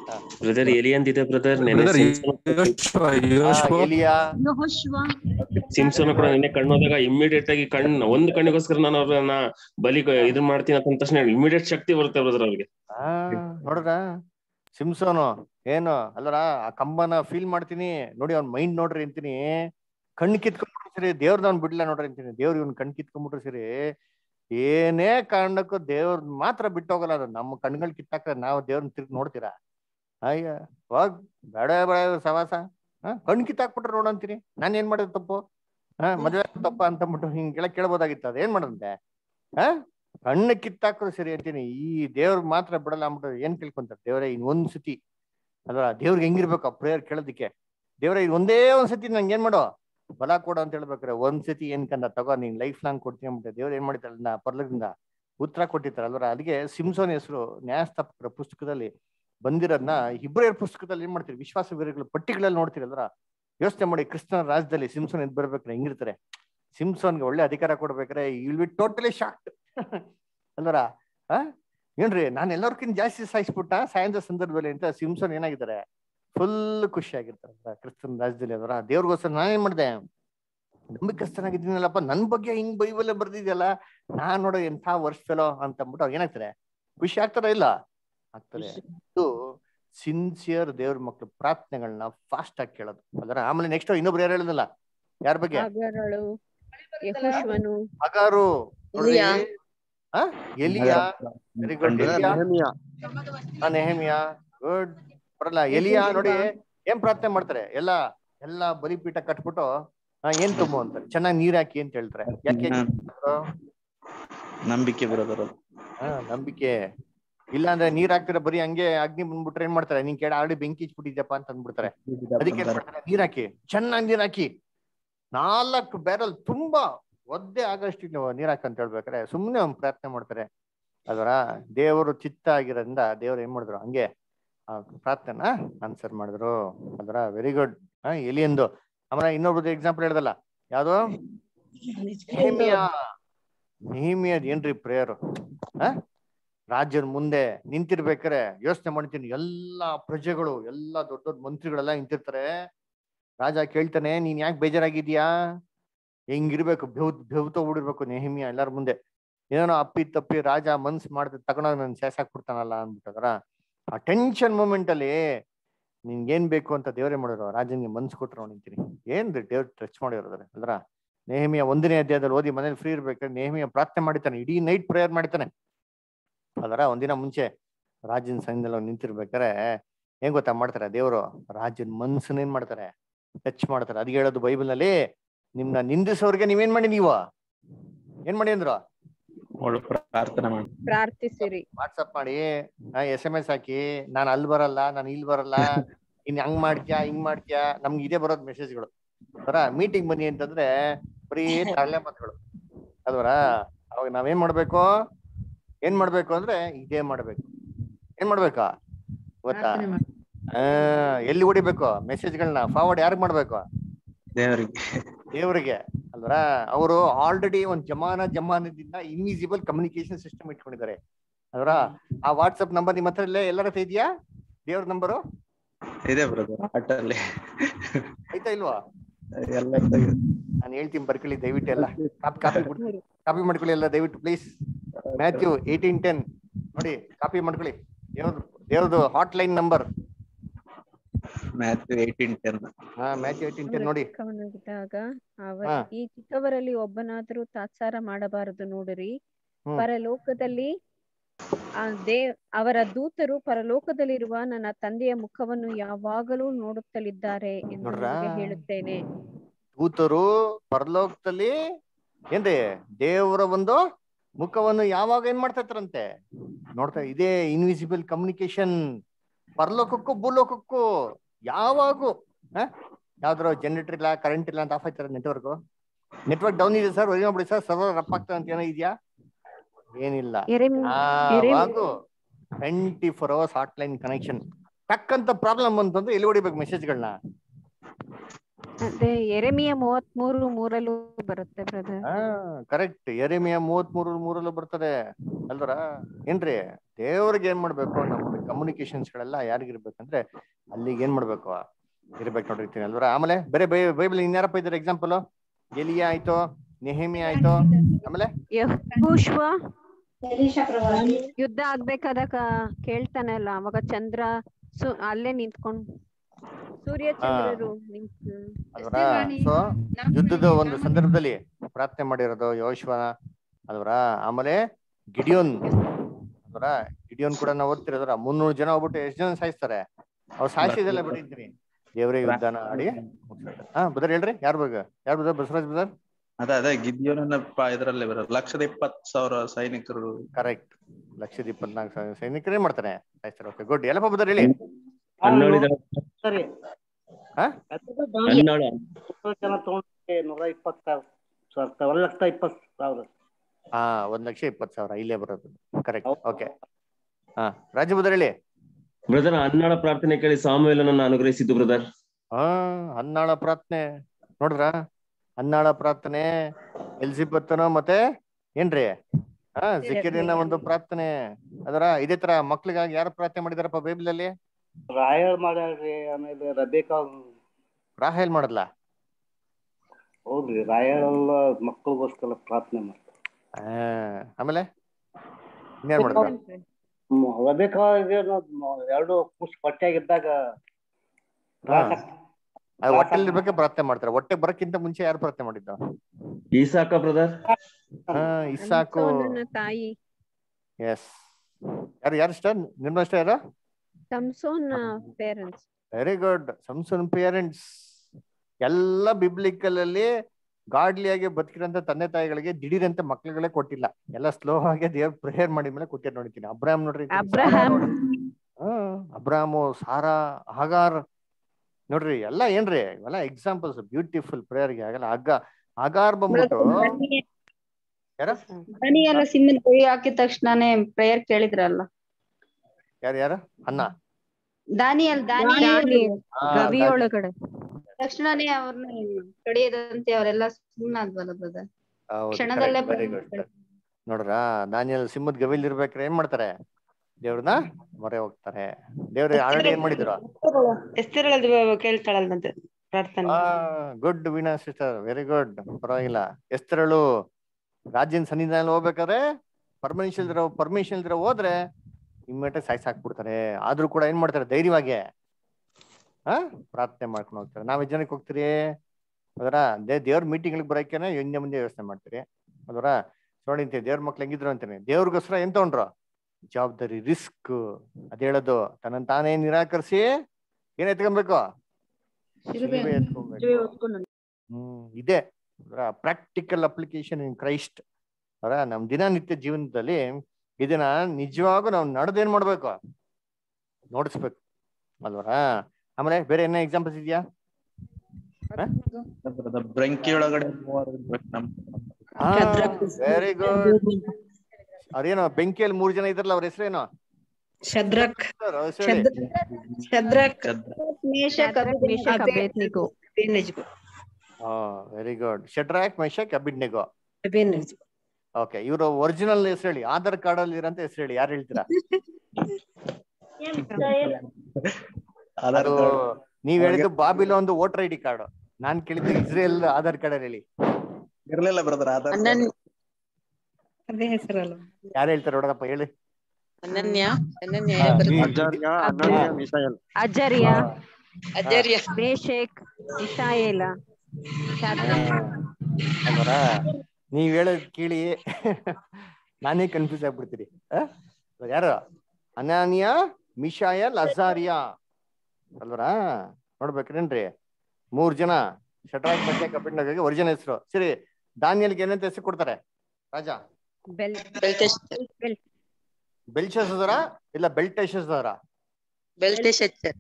ಬ್ರದರ್ ಎಲಿ ಅಂತಿದೆ ಬ್ರದರ್ ನೆನೆ ಬ್ರದರ್ ಸಿಂಪ್ಸನ್ ಯೋಶ್ವ ಎಲಿಯಾ ಸಿಂಪ್ಸನ್ ಕೂಡ ನಿನ್ನೆ ಕಣ್ಣು ಹೋದಾಗ ಇಮಿಡಿಯೇಟ್ ಆಗಿ ಕಣ್ಣು ಒಂದ್ ಕಣ್ಣಿಗೋಸ್ಕರ ನಾನು ಅವ್ರನ್ನ ಬಲಿ ಇದು ಮಾಡ್ತೀನಿ ಅಂತ ತಕ್ಷಣ ಇಮಿಡಿಯೇಟ್ ಶಕ್ತಿ ಬರುತ್ತೆ ಬ್ರದರ್ ಅವ್ರಿಗೆ ಆ ನೋಡ್ರ ಸಿಮ್ಸೋನು ಏನು ಅಲ್ಲರ ಆ ಕಂಬನ ಫೀಲ್ ಮಾಡ್ತೀನಿ ನೋಡಿ ಅವ್ನ ಮೈಂಡ್ ನೋಡ್ರಿ ಅಂತೀನಿ ಕಣ್ ಕಿತ್ಕೊಂಡ್ಬಿಟ್ರು ಸರಿ ದೇವ್ರನ್ನ ಅವ್ನ್ ಬಿಡ್ಲ ನೋಡ್ರಿ ಅಂತೀನಿ ದೇವ್ರ ಇವ್ನ ಕಣ್ ಕಿತ್ಕೊಂಡ್ಬಿಟ್ರು ಸರಿ ಏನೇ ಕಾರಣಕ್ಕೂ ದೇವ್ರ ಮಾತ್ರ ಬಿಟ್ಟೋಗಲ್ಲ ಅದು ನಮ್ಮ ಕಣ್ಗಳ್ ಕಿತ್ತಾಕ್ರೆ ನಾವು ದೇವ್ರನ್ನ ತಿರ್ಗಿ ನೋಡ್ತೀರಾ ಅಯ್ಯ ಹೋಗ್ ಬೇಡ ಬೇಡ ಸವಾಸ ಹಾ ಕಣ್ ಕಿತ್ತಾಕ್ಬಿಟ್ರೆ ನೋಡಂತೀನಿ ನಾನ್ ಏನ್ ಮಾಡಿದ್ ತಪ್ಪು ಹಾ ಮದ್ವೆ ಆದ್ ತಪ್ಪ ಅಂತಂದ್ಬಿಟ್ಟು ಹಿಂಗೆಲ್ಲ ಕೇಳ್ಬೋದಾಗಿತ್ತು ಅದೇನ್ ಮಾಡಂತೆ ಹಾ ಕಣ್ಣು ಕಿತ್ತಾಕ್ರು ಸರಿ ಅಂತೀನಿ ಈ ದೇವ್ರ ಮಾತ್ರ ಬಿಡಲ್ಲ ಅಂದ್ಬಿಟ್ಟು ಏನ್ ಕೇಳ್ಕೊಂತಾರೆ ದೇವ್ರೆ ಇನ್ ಒಂದ್ ಸತಿ ಅಲ್ವಾ ದೇವ್ರಿಗೆ ಹೆಂಗಿರ್ಬೇಕು ಪ್ರೇಯರ್ ಕೇಳೋದಕ್ಕೆ ದೇವ್ರೆ ಇದು ಒಂದೇ ಒಂದ್ ಸತಿ ನಂಗೆ ಏನ್ ಮಾಡೋ ಬಲ ಕೊಡು ಅಂತ ಹೇಳ್ಬೇಕ್ರೆ ಒಂದ್ ಸತಿ ಏನ್ ಕಂದ ತಗೋ ನೀನ್ ಲೈಫ್ ಲಾಂಗ್ ಕೊಡ್ತೀನಿ ಅಂದ್ಬಿಟ್ಟು ದೇವ್ರು ಏನ್ ಮಾಡ್ತಾರೆ ನಾ ಪರ್ಲದಿಂದ ಉತ್ತರ ಕೊಟ್ಟಿರ್ತಾರೆ ಅಲ್ವರ ಅದಕ್ಕೆ ಸಿಂಸೋನ್ ಹೆಸರು ನ್ಯಾಯಸ್ಥಾಪಕರ ಪುಸ್ತಕದಲ್ಲಿ ಬಂದಿರೋದ್ನ ಇಬ್ರಿಯರ್ ಪುಸ್ತಕದಲ್ಲಿ ಏನ್ ಮಾಡ್ತೀರಿ ವಿಶ್ವಾಸ ವೀರಗಳು ಪಟ್ಟಿಗಳಲ್ಲಿ ನೋಡ್ತೀರಿ ಅಲ್ವರ ಯೋಚನೆ ಮಾಡಿ ಕ್ರಿಸ್ತನ ರಾಜ್ಯದಲ್ಲಿ ಸಿಂಸೋನ್ ಎದ್ ಬರ್ಬೇಕ್ರೆ ಹೆಂಗಿರ್ತಾರೆ ಸಿಂಸೋನ್ಗೆ ಒಳ್ಳೆ ಅಧಿಕಾರ ಕೊಡ್ಬೇಕಾರೆ ಇಲ್ ಬಿ ಟೋಟಲಿ ಶಾಕ್ಡ್ ಅಲ್ವರ ಆ ಏನ್ರಿ ನಾನು ಎಲ್ಲರ್ಕಿಂತ ಜಾಸ್ತಿ ಸಾಯಿಸ್ಬಿಟ್ಟ ಸಾಯಂದ ಸಂದರ್ಭದಲ್ಲಿ ಅಂತ ಸಿಂಸನ್ ಏನಾಗಿದ್ದಾರೆ ಫುಲ್ ಖುಷಿ ಆಗಿರ್ತಾರೆ ಕ್ರಿಸ್ತನ ರಾಜ್ಯದಲ್ಲಿ ಅದರ ದೇವ್ರಿಗೋಸ್ಕರ ನಾನೇನ್ ಮಾಡಿದೆ ನಂಬಿಕಸ್ತನಾಗಿದ್ದೀನಲ್ಲಪ್ಪ ನನ್ ಬಗ್ಗೆ ಹಿಂಗ್ ಬೈಬಲ್ ಬರ್ದಿದ್ಯಲ್ಲ ನಾನ್ ನೋಡೋ ಎಂಥ ವರ್ಷ ಫೆಲೋ ಅಂತ ಅಂದ್ಬಿಟ್ಟು ಅವ್ರು ಏನಾಗ್ತಾರೆ ಖುಷಿ ಆಗ್ತಾರ ಇಲ್ಲ ಆಗ್ತಾರೆ ಇದು ಸಿನ್ಸಿಯರ್ ದೇವ್ರ ಮಕ್ಳು ಪ್ರಾರ್ಥನೆಗಳನ್ನ ಫಾಸ್ಟ್ ಆಗಿ ಕೇಳೋದು ಅದರ ಆಮೇಲೆ ನೆಕ್ಸ್ಟ್ ಇನ್ನೊಬ್ರು ಯಾರು ಹೇಳಿದಲ್ಲ ಯಾರ ಬಗ್ಗೆ ಆಗರಳು ಯಹೋಶ್ವನು ಅಗಾರು ನೋಡ್ರಿ ಎಲಿಯಾ. ಆ? ಎಲಿಯಾ ವೆರಿ ಗುಡ್ ಎಲಿಯಾ ಆ, ನೆಹಮಿಯಾ ಗುಡ್ ಬರಲ್ಲ ಎಲಿಯಾ ನೋಡಿ ಏನ್ ಪ್ರಾರ್ಥನೆ ಮಾಡ್ತಾರೆ ಎಲ್ಲ ಎಲ್ಲಾ ಬಲಿಪೀಠ ಕಟ್ಬಿಟ್ಟು ಆ, ಏನ್ ತುಂಬು ಅಂತಾರೆ ಚೆನ್ನಾಗಿ ನೀರ್ ಹಾಕಿ ಅಂತ ಹೇಳ್ತಾರೆ ಯಾಕೆ ನಂಬಿಕೆ ಬ್ರದರ್ ಅದು ಹಾ ನಂಬಿಕೆ ಇಲ್ಲ ಅಂದ್ರೆ ನೀರ್ ಹಾಕ್ತಾರೆ ಬರೀ ಹಂಗೆ ಅಗ್ನಿ ಬಂದ್ಬಿಟ್ರೆ ಏನ್ ಮಾಡ್ತಾರೆ ನೀನ್ ಕೇಳ ಆಲ್ರೆಡಿ ಬೆಂಕಿ ಇಚ್ಬಿಟ್ಟಿದ್ಯಪ್ಪ ಅಂತ ಅಂದ್ಬಿಡ್ತಾರೆ ಅದಕ್ಕೆ ಏನ್ ಮಾಡ್ತಾರೆ ನೀರ್ ಹಾಕಿ ಚೆನ್ನಾಗಿ ನೀರ್ ಹಾಕಿ ನಾಲ್ಕು ಬ್ಯಾರಲ್ ತುಂಬಾ ಒದ್ದೆ ಆಗಷ್ಟು ನೀವು ನೀರ್ ಹಾಕಿ ಅಂತ ಹೇಳ್ಬೇಕಾರೆ ಸುಮ್ನೆ ಒಂದ್ ಪ್ರಾರ್ಥನೆ ಮಾಡ್ತಾರೆ ಅದರ ದೇವರು ಚಿತ್ತ ಆಗಿರೋದ್ರಿಂದ ದೇವ್ರು ಏನ್ ಮಾಡಿದ್ರು ಹಂಗೆ ಆ ಪ್ರಾರ್ಥನೆನ ಆನ್ಸರ್ ಮಾಡಿದ್ರು ಅದರ ವೆರಿ ಗುಡ್ ಹಾ ಎಲಿಯಂದು ಆಮೇಲೆ ಇನ್ನೊಬ್ರದ್ದು ಎಕ್ಸಾಂಪಲ್ ಹೇಳ್ದಲ್ಲ ಯಾವ್ದು ನೆಹಮಿಯಾ ನೆಹಮಿಯದ್ ಏನ್ರಿ ಪ್ರೇಯರ್ ಆ ರಾಜ್ಯದ ಮುಂದೆ ನಿಂತಿರ್ಬೇಕಾರೆ ಯೋಚನೆ ಮಾಡ್ತೀನಿ ಎಲ್ಲಾ ಪ್ರಜೆಗಳು ಎಲ್ಲಾ ದೊಡ್ಡ ದೊಡ್ಡ ಮಂತ್ರಿಗಳೆಲ್ಲ ನಿಂತಿರ್ತಾರೆ ರಾಜ ಕೇಳ್ತಾನೆ ನೀನ್ ಯಾಕೆ ಬೇಜಾರಾಗಿದ್ಯಾ ಹೆಂಗಿರ್ಬೇಕು ಬೆವ್ ಬೆವ್ತ ಓಡಿರ್ಬೇಕು ನೆಹಿಮಿಯ ಎಲ್ಲಾರ ಮುಂದೆ ಏನೋ ಅಪ್ಪಿ ತಪ್ಪಿ ರಾಜ ಮನ್ಸ್ ಮಾಡ್ದ ತಗೊಂಡೋಗ್ ನನ್ ಸೇಸಾಕ್ಬಿಡ್ತಾನಲ್ಲ ಅಂದ್ಬಿಟ್ಟದ್ರ ಆ ಟೆನ್ಷನ್ ಮೂಮೆಂಟ್ ಅಲ್ಲಿ ನಿನ್ಗೆ ಏನ್ ಬೇಕು ಅಂತ ದೇವರೇ ಮಾಡಿದ್ರು ರಾಜನ್ಗೆ ಮನ್ಸ್ ಕೊಟ್ರು ನಿಂತೀನಿ ಏನ್ ದೇವ್ರ ಟಚ್ ಮಾಡಿರೋದ್ರೆ ಅಲ್ರ ನೇಹಮಿಯ ಒಂದನೇ ಅಧ್ಯಾಯದಲ್ಲಿ ಓದಿ ಮನೇಲಿ ಫ್ರೀ ಇರ್ಬೇಕಾದ್ರೆ ನೇಹಮಿಯ ಪ್ರಾರ್ಥನೆ ಮಾಡಿತಾನೆ ಇಡೀ ನೈಟ್ ಪ್ರೇಯರ್ ಮಾಡಿತಾನೆ ಅದರ ಒಂದಿನ ಮುಂಚೆ ರಾಜನ ಸೈನ್ಯದಲ್ಲಿ ಅವ್ನು ನಿಂತಿರ್ಬೇಕಾರೆ ಏನ್ ಗೊತ್ತಾ ಮಾಡ್ತಾರೆ ದೇವರು ರಾಜನ ಮನ್ಸನ್ನ ಏನ್ ಮಾಡ್ತಾರೆ ಟಚ್ ಮಾಡ್ತಾರೆ ಅದ್ ಹೇಳೋದು ಬೈಬಲ್ ನಲ್ಲಿ ನಿಮ್ನ ನಿಂದಿಸೋರ್ಗೆ ನೀವೇನ್ ಮಾಡಿ ನೀವು ಏನ್ ಮಾಡಿ ಅಂದ್ರು ಒಳ್ಳೆ ಪ್ರಾರ್ಥನೆ ಮಾಡಿ ಪ್ರಾರ್ಥಿಸಿರಿ ವಾಟ್ಸಪ್ ಮಾಡಿ ಎಸ್ ಎಂ ಎಸ್ ಹಾಕಿ ನಾನು ಅಲ್ಲಿ ಬರಲ್ಲ ನಾನು ಇಲ್ಲಿ ಬರಲ್ಲ ಇನ್ ಹಂಗ್ ಮಾಡ್ತ್ಯಾ ಹಿಂಗ್ ಮಾಡ್ತ್ಯಾ ನಮ್ಗೆ ಇದೇ ಬರೋದ್ ಮೆಸೇಜ್ಗಳು ಬರ ಮೀಟಿಂಗ್ ಬನ್ನಿ ಅಂತಂದ್ರೆ ಬರೀ ತರಲೆ ಮಾತುಗಳು ಅಲ್ವರ ಅವಾಗ ನಾವೇನ್ ಮಾಡ್ಬೇಕು ಏನ್ ಮಾಡ್ಬೇಕು ಅಂದ್ರೆ ಇದೇ ಮಾಡ್ಬೇಕು ಏನ್ ಮಾಡ್ಬೇಕಾ ಗೊತ್ತಾ ಆ ಎಲ್ಲಿ ಹೊಡಿಬೇಕು ಮೆಸೇಜ್ಗಳನ್ನ ಫಾರ್ವರ್ಡ್ ಯಾರಿಗ್ ಮಾಡ್ಬೇಕು ದೇವರಿಗೆ ದೇವರಿಗೆ ಅಲ್ವರ ಅವರು ಆಲ್ರೆಡಿ ಒಂದ್ ಜಮಾನ ಜಮಾನದಿಂದ ಇನ್ವಿಸಿಬಲ್ ಕಮ್ಯುನಿಕೇಶನ್ ಸಿಸ್ಟಮ್ ಇಟ್ಕೊಂಡಿದ್ದಾರೆ ಅಲ್ವರ ಆ ವಾಟ್ಸ್ಆಪ್ ನಂಬರ್ ನಿಮ್ಮ ಹತ್ರ ಇಲ್ಲೇ ಎಲ್ಲರ ಹತ್ರ ಇದೆಯಾ ದೇವ್ರ ನಂಬರು ಇದೆ ಬ್ರದರ್ ಆಟಲ್ಲಿ ಆಯ್ತಾ ಇಲ್ವಾ ಎಲ್ಲ ನಾನು ಹೇಳ್ತೀನಿ ಬರ್ಕೊಳ್ಳಿ ದಯವಿಟ್ಟು ಎಲ್ಲ ಕಾಪಿ ಕಾಪಿ ಕಾಪಿ ಮಾಡ್ಕೊಳ್ಳಿ ಎಲ್ಲ ದಯವಿಟ್ಟು ಪ್ಲೀಸ್ ಮ್ಯಾಥ್ಯೂ ಏಯ್ಟೀನ್ ಟೆನ್ ನೋಡಿ ಕಾಪಿ ಮಾಡ್ಕೊಳ್ಳಿ ದೇವ್ರದು ದೇವ್ರದು hotline number Matthew eighteen ten ಹಾ ಮ್ಯಾಥ್ಯೂ ಏಯ್ಟೀನ್ ಟೆನ್ ನೋಡಿ ಚಿಕ್ಕವನಾಗಿದ್ದಾಗ ಅವ ಹಾ. ಈ ಚಿಕ್ಕವರಲ್ಲಿ ಒಬ್ಬನಾದರೂ ತಾತ್ಸಾರ ಮಾಡಬಾರದು ನೋಡಿರಿ ಹ್ಮ್. ಪರಲೋಕದಲ್ಲಿ ಆ ದೇ ಅವರ ದೂತರು ಪರಲೋಕದಲ್ಲಿರುವ ನನ್ನ ತಂದೆಯ ಮುಖವನ್ನು ಯಾವಾಗಲೂ ನೋಡುತ್ತಲಿದ್ದಾರೆ ಎಂದು ನೋಡ್ರಾ? ನಿಮಗೆ ಹೇಳುತ್ತೇನೆ ದೂತರು ಪರಲೋಕದಲ್ಲಿ ಏನ್ರಿ ದೇವರ ಒಂದು ಮುಖವನ್ನು ಯಾವಾಗ ಏನ್ ಮಾಡ್ತಾ ಇರ್ತಾರಂತೆ ನೋಡ್ತಾ ಇದೇ ಇನ್ವಿಸಿಬಲ್ ಕಮ್ಯುನಿಕೇಶನ್ ಪರಲೋಕಕ್ಕೂ ಭೂಲೋಕಕ್ಕೂ ಯಾವಾಗೂ ಹ ಯಾವ್ದಾರ ಜನರೇಟರ್ ಇಲ್ಲ ಕರೆಂಟ್ ಇಲ್ಲ ಅಂತ ಆಫ್ ಆಯ್ತಾರ ನೆಟ್ವರ್ಕ್ ನೆಟ್ವರ್ಕ್ ಡೌನ್ ಇದೆ ಸರ್ ಒರಿನ ಬಿಡಿ ಸರ್ ಸರ್ವರ್ ರಪ್ ಆಗ್ತದೆ ಅಂತ ಏನೋ ಇದೆಯಾ ಏನಿಲ್ಲ ಎರೆಮ್- ಯಾವಾಗೂ twenty four hours hotline connection ಟಕ್ಕಂತ ಪ್ರಾಬ್ಲಮ್ ಅಂತಂದ್ರೆ ಎಲ್ಲಿ ಹೊಡಿಬೇಕು ಮೆಸೇಜ್ಗಳನ್ನ ಅದೇ ಎರೆಮಿಯ ಮೂವತ್ಮೂರು ಮೂರಲ್ಲೂ ಬರುತ್ತೆ ಬ್ರದರ್ ಹಾ ಕರೆಕ್ಟ್ ಎರೆಮಿಯ ಮೂವತ್ ಮೂರು ಮೂರಲ್ಲೂ ಬರ್ತದೆ ಅಲ್ವರ ಏನ್ರಿ ದೇವ್ರಿಗೆ ಏನ್ ಮಾಡ್ಬೇಕು ನಮ್ಮ ಕಮ್ಯುನಿಕೇಶನ್ಸ್ ಗಳೆಲ್ಲ ಯಾರಿಗಿರ್ಬೇಕಂದ್ರೆ ಅಲ್ಲಿಗೆ ಏನ್ ಮಾಡ್ಬೇಕು ಇರ್ಬೇಕು ನೋಡಿರ್ತೀನಿ ಅಲ್ವರ ಆಮೇಲೆ ಬೇರೆ ಬೈಬಲ್ ಇನ್ಯಾರಪ್ಪ ಇದಾರೆ ಎಕ್ಸಾಂಪಲ್ ಎಲಿಯಾ ಆಯ್ತು ನೆಹಮಿ ಆಯ್ತು ಆಮೇಲೆ ಯಹೋಶುವ ಯುದ್ಧ ಆಗ್ಬೇಕಾದಾಗ ಕೇಳ್ತಾನೆ ಅಲ್ಲ ಅವಾಗ ಚಂದ್ರ ಸು ಅಲ್ಲೇ ನಿಂತ್ಕೊಂಡ್ ಸೂರ್ಯ ಚಂದ್ರರು ನಿಂತ್ ಅಲ್ವರ ಸೊ ಯುದ್ಧದ ಒಂದು ಸಂದರ್ಭದಲ್ಲಿ ಪ್ರಾರ್ಥನೆ ಮಾಡಿರೋದು ಯೋಶ್ವ ಅಲ್ವರ ಆಮೇಲೆ ಗಿಡಿಯೋನ್ ಅಲ್ವರ ಗಿಡಿಯೋನ್ ಕೂಡ ನಾವು ಓದ್ತಿರೋದ್ರ ಮುನ್ನೂರು ಜನ ಹೋಗ್ಬಿಟ್ಟು ಎಷ್ಟು ಜನ ಸಾಯಿಸ್ತಾರೆ ಅವ್ರು ಸಾಯಿಸಿದೆಲ್ಲ ಬಿಟ್ಟಿದ್ದೀನಿ ದೇವ್ರೇ ಯುದ್ಧನ ಆಡಿ ಹಾ ಬದರ್ ಹೇಳ್ರಿ ಯಾರು ಬೇಗ ಯಾರು ಬದರ್ ಬಸವರಾಜ್ ಬದರ್ ಅದೇ ಅದೇ ಗಿದ್ಯೋನ ಇದರಲ್ಲಿ ಬರೋದು ಲಕ್ಷದ ಇಪ್ಪತ್ ಸಾವಿರ ಸೈನಿಕರು ಕರೆಕ್ಟ್ ಲಕ್ಷದ ಇಪ್ಪತ್ನಾಲ್ಕು ಸಾವಿರ ಸೈನಿಕರೇ ಮಾಡ್ತಾರೆ ಸಾಯಿಸ್ತಾರೆ ಓಕೆ ಗುಡ್ ಎಲ್ಲಪ್ಪ ಬದರ್ ಹೇಳಿ ಹನ್ನೆರಡು ಸರಿ ಹಾ ಹನ್ನೆರಡು ಎಷ್ಟೋ ಜನ ತಗೊಂಡ್ರೆ ನೂರ ಇಪ್ಪತ್ತು ಸಾವಿರ ಒಂದ್ ಲಕ್ಷ ಇಪ್ಪತ್ತು ಸಾವಿರ ಹಾ ಒಂದ್ ಲಕ್ಷ ಇಪ್ಪತ್ತು ಸಾವಿರ ಇಲ್ಲೇ ಬರೋದು ಕರೆಕ್ಟ್ ಓಕೆ ಹಾ ರಾಜು ಬದರ್ ಹೇಳಿ ಬ್ರದರ್ ಹನ್ನೆರಡ ಪ್ರಾರ್ಥನೆ ಕೇಳಿ ಸಾಮುವೇಲನನ್ನು ಅನುಗ್ರಹಿಸಿದ್ದು ಬ್ರದರ್ ಹಾ ಹನ್ನಾಳ ಪ್ರಾರ್ಥನೆ ನೋಡ್ರ ಹನ್ನಾಳ ಪ್ರಾರ್ಥನೆ ಎಲ್ಸಿಬತ್ತನು ಮತ್ತೆ ಏನ್ರಿ ಹಾ ಜಿಕಿರಿನ ಒಂದು ಪ್ರಾರ್ಥನೆ ಅದರ ಇದೇ ತರ ಮಕ್ಳಿಗಾಗಿ ಯಾರು ಪ್ರಾರ್ಥನೆ ಮಾಡಿದಾರಪ್ಪ ಬೈಬಲ್ ಅಲ್ಲಿ ರಾಯಲ್ ಮಾಡ್ಯಾಳ್ರಿ ಆಮೇಲೆ ರಬೇಕಾ ರಾಹೇಲ್ ಮಾಡಲ್ಲ ಹೌದ್ರಿ ರಾಯಲ್ ಮಕ್ಕಳಿಗೋಸ್ಕರ ಪ್ರಾರ್ಥನೆ ಮಾಡ್ತಾರೆ ಆ, ಆಮೇಲೆ ಇನ್ಯಾರು ಮಾಡಿದ್ರ ಹ್ಮ್, ರಬೇಕಾ ಎರಡು ಪುಷ್ ಹೊಟ್ಟೆಯಾಗಿದ್ದಾಗ ಹಾ ಅದು ಹೊಟ್ಟೆಲಿ ಇರ್ಬೇಕಾದ್ರೆ ಪ್ರಾರ್ಥನೆ ಮಾಡ್ತಾರೆ ಹೊಟ್ಟೆ ಬರಕ್ಕಿಂತ ಮುಂಚೆ ಯಾರು ಪ್ರಾರ್ಥನೆ ಮಾಡಿದ್ದು ಈಸಾಕ ಬ್ರದರ್ ಹಾ ಇಸಾಕು ಸಂಸೋನನ ತಾಯಿ ಎಸ್ ಯಾರು ಯಾರು ಇಷ್ಟ ನಿಮ್ಮ ಇಷ್ಟ ಯಾರು Samson parents very good Samson parents ಎಲ್ಲ ಬಿಬ್ಲಿಕಲ್ ಅಲ್ಲಿ ಗಾಡ್ಲಿ ಆಗಿ ಬದುಕಿರಂತ ತಂದೆ ತಾಯಿಗಳಿಗೆ ದಿಢೀರಂತ ಮಕ್ಳುಗಳೇ ಕೊಟ್ಟಿಲ್ಲ ಎಲ್ಲ ಸ್ಲೋ ಆಗಿ ದೇವ್ರ ಪ್ರೇಯರ್ ಮಾಡಿದ್ಮೇಲೆ ಕೊಟ್ಟಿರ್ ನೋಡಿತೀನಿ ಅಬ್ರಾಹಂ ನೋಡ್ರಿ ಅಬ್ರಹಾಂ ಹ್ಮ್ ಅಬ್ರಾಹಮು ಸಾರಾ ಹಗಾರ್ ನೋಡ್ರಿ ಎಲ್ಲ ಏನ್ರಿ ಇವೆಲ್ಲ ಎಕ್ಸಾಂಪಲ್ಸ್ ಬ್ಯೂಟಿಫುಲ್ ಪ್ರೇಯರ್ಗೆ ಆಗಲ್ಲ ಹಗ್ಗ ಹಗಾರ್ ಬಂದ್ಬಿಟ್ಟು ಯಾರ ದಾನಿಯೆಲ್ಲ ಸಿಂಹದ ಕೈ ಹಾಕಿದ ತಕ್ಷಣನೇ ಪ್ರೇಯರ್ ಕೇಳಿದ್ರಲ್ಲ ಯಾರು ಯಾರು ಅನ್ನ ದಾನಿಯಲ್ ದಾನಿಯಲ್ ಹಾ, ಗವಿ ದಾನಿ- ಒಳಗಡೆ ತಕ್ಷಣನೇ ಅವ್ರನ್ನ ಕಡಿಯದಂತೆ ಅವರೆಲ್ಲ ಸುಮ್ಮನಾದ್ವಲ್ಲ ಬ್ರದರ್ ಕ್ಷಣದಲ್ಲೇ ವೆರಿ ಗುಡ್ ನೋಡ್ರ ದಾನಿಯಲ್ ಸಿಂಹದ ಗವಿಲ್ ಇರ್ಬೇಕಾರೆ ಏನ್ ಮಾಡ್ತಾರೆ ದೇವ್ರನ್ನ ಮೊರೆ ಹೋಗ್ತಾರೆ ದೇವ್ರ ಆಲ್ರೆಡಿ ಏನ್ ಮಾಡಿದ್ರು ಎಸ್ತಿರಳದು ಕೇಳ್ತಾಳಲ್ದಂತೆ ಪ್ರಾರ್ಥನೆ good Veena sister very good ಪರವಾಗಿಲ್ಲ ಎಸ್ತರಳು ರಾಜ್ಯನ ಸನ್ನಿಧಾನ ಹೋಗ್ಬೇಕಾದ್ರೆ ಪರ್ಮಿಷನ್ ಇಲ್ದಿರೋ ಪರ್ಮಿಷನ್ ಇಲ್ದಿರೋ ಹೋದ್ರೆ ಇಮ್ಮಿಡಿಯೇಟ್ ಸಾಯ್ಸ್ ಹಾಕ್ಬಿಡ್ತಾರೆ ಆದ್ರೂ ಕೂಡ ಏನ್ ಮಾಡ್ತಾರೆ ಧೈರ್ಯವಾಗಿ ಹಾ ಪ್ರಾರ್ಥನೆ ಮಾಡ್ಕೊಂಡು ಹೋಗ್ತಾರೆ ನಾವ್ ಎಷ್ಟ್ ಜನಕ್ಕೆ ಹೋಗ್ತೀರಿ ಅದರ ದೇ ದೇವ್ರ ಮೀಟಿಂಗ್ ಬರೋಕೆನೆ ಹಿಂದೆ ಮುಂದೆ ಯೋಚನೆ ಮಾಡ್ತೀರಿ ಅದರ ನೋಡಿ ಅಂತೀನಿ ದೇವ್ರ ಮಕ್ಳು ಹೆಂಗಿದ್ರು ಅಂತೀನಿ ದೇವ್ರಿಗೋಸ್ಕರ ಏನ್ ತಗೊಂಡ್ರು ಜವಾಬ್ದಾರಿ ರಿಸ್ಕ್ ಅದ್ ಹೇಳೋದು ತನ್ನ ತಾನೇ ನಿರಾಕರಿಸಿ ಏನ್ ಎತ್ಕೊಬೇಕು ಶಿಲುಬೆ ಎತ್ಕೊಬೇಕು ಹ್ಮ್ ಇದೆ ಪ್ರಾಕ್ಟಿಕಲ್ ಅಪ್ಲಿಕೇಶನ್ ಇನ್ ಕ್ರೈಸ್ಟ್ ಅವರ ನಮ್ ದಿನನಿತ್ಯ ಜೀವನದಲ್ಲಿ ಇದನ್ನ ನಿಜವಾಗೂ ನಾವು ನಡೆದೇನ್ ಮಾಡ್ಬೇಕು ನೋಡಿಸ್ಬೇಕು ಅಲ್ವರ ಆಮೇಲೆ ಬೇರೆ ಏನೇ ಎಕ್ಸಾಂಪಲ್ಸ್ ಇದೆಯಾ ಬೆಂಕಿ ಒಳಗಡೆ ಮೂವರು ಇರ್ಬೇಕು ನಮ್ ವೆರಿ ಗುಡ್ ಅವ್ರೇನೋ ಬೆಂಕಿಯಲ್ಲಿ ಮೂರ್ ಜನ ಇದ್ರಲ್ಲ ಅವ್ರ ಹೆಸರೇನು ಶದ್ರಕ್ ಅವ್ರ ಹೆಸ್ರು ಹೇಳಿ. Shadrach Meshach, Abednego. ಹಾ very good Shadrach Meshach Abednego okay ಇವರು ಒರಿಜಿನಲ್ ಹೆಸರು ಹೇಳಿ ಆಧಾರ್ ಕಾರ್ಡ್ ಅಲ್ಲಿ ಇರೋಂತ ಹೆಸರು ಹೇಳಿ ಯಾರು ಹೇಳ್ತೀರಾ ಅದು ನೀವ್ ಹೇಳಿದ್ದು ಬಾಬಿಲ ಒಂದು ವೋಟರ್ ಐ ಡಿ ಕಾರ್ಡ್ ನಾನ್ ಕೇಳಿದ್ದು ಇಸ್ರೇಲ್ ಆಧಾರ್ ಕಾರ್ಡ್ ಹೇಳಿ ಇರ್ಲಿಲ್ಲ ಬ್ರದರ್ ಆಧಾರ್ ಅನನ್ಯ ಅದೇ ಹೆಸರಲ್ಲ ಯಾರು ಹೇಳ್ತಾರೆ ನೋಡಪ್ಪ ಹೇಳಿ ಅನನ್ಯ ಅನನ್ಯ ಹಾ, ಬರುತ್ತೆ. ಅಜರ್ಯ, ಅನನ್ಯ, ಮಿಸಾಯಲ್. ಅಜರ್ಯ ಅಜರ್ಯ ಮೇಷಕ್ ಇಶಾಯೇಲ ಶಾದ್ರಕ್. ಅಲ್ವರ ನೀವ್ ಹೇಳೋದ್ ಕೇಳಿ ನಾನೇ ಕನ್ಫ್ಯೂಸ್ ಆಗ್ಬಿಡ್ತೀರಿ ಆ? ಯಾರು ಅನಾನಿಯ ಮಿಶಾಯಲ್ ಅಜಾರಿಯಾ ಅಲ್ವರ ನೋಡ್ಬೇಕ್ರೇನ್ರಿ ಮೂರ್ ಜನ ಶಟ್ರಾಕ್ ಮತ್ತೆ ಕಪಿಟ್ನಾಗಾಗಿ ಒರಿಜಿನಲ್ ಹೆಸರು ಸರಿ ದಾನಿಯಲ್ಗೆ ಏನಂತ ಹೆಸರು ಕೊಡ್ತಾರೆ ರಾಜ ಬೆಲ್ ಬೆಲ್ ಬೆಲ್ಶಸದರ ಇಲ್ಲ ಬೆಲ್ಟೇಶಸದರ ಬೆಲ್ಟೆಶಚ್ಚರ್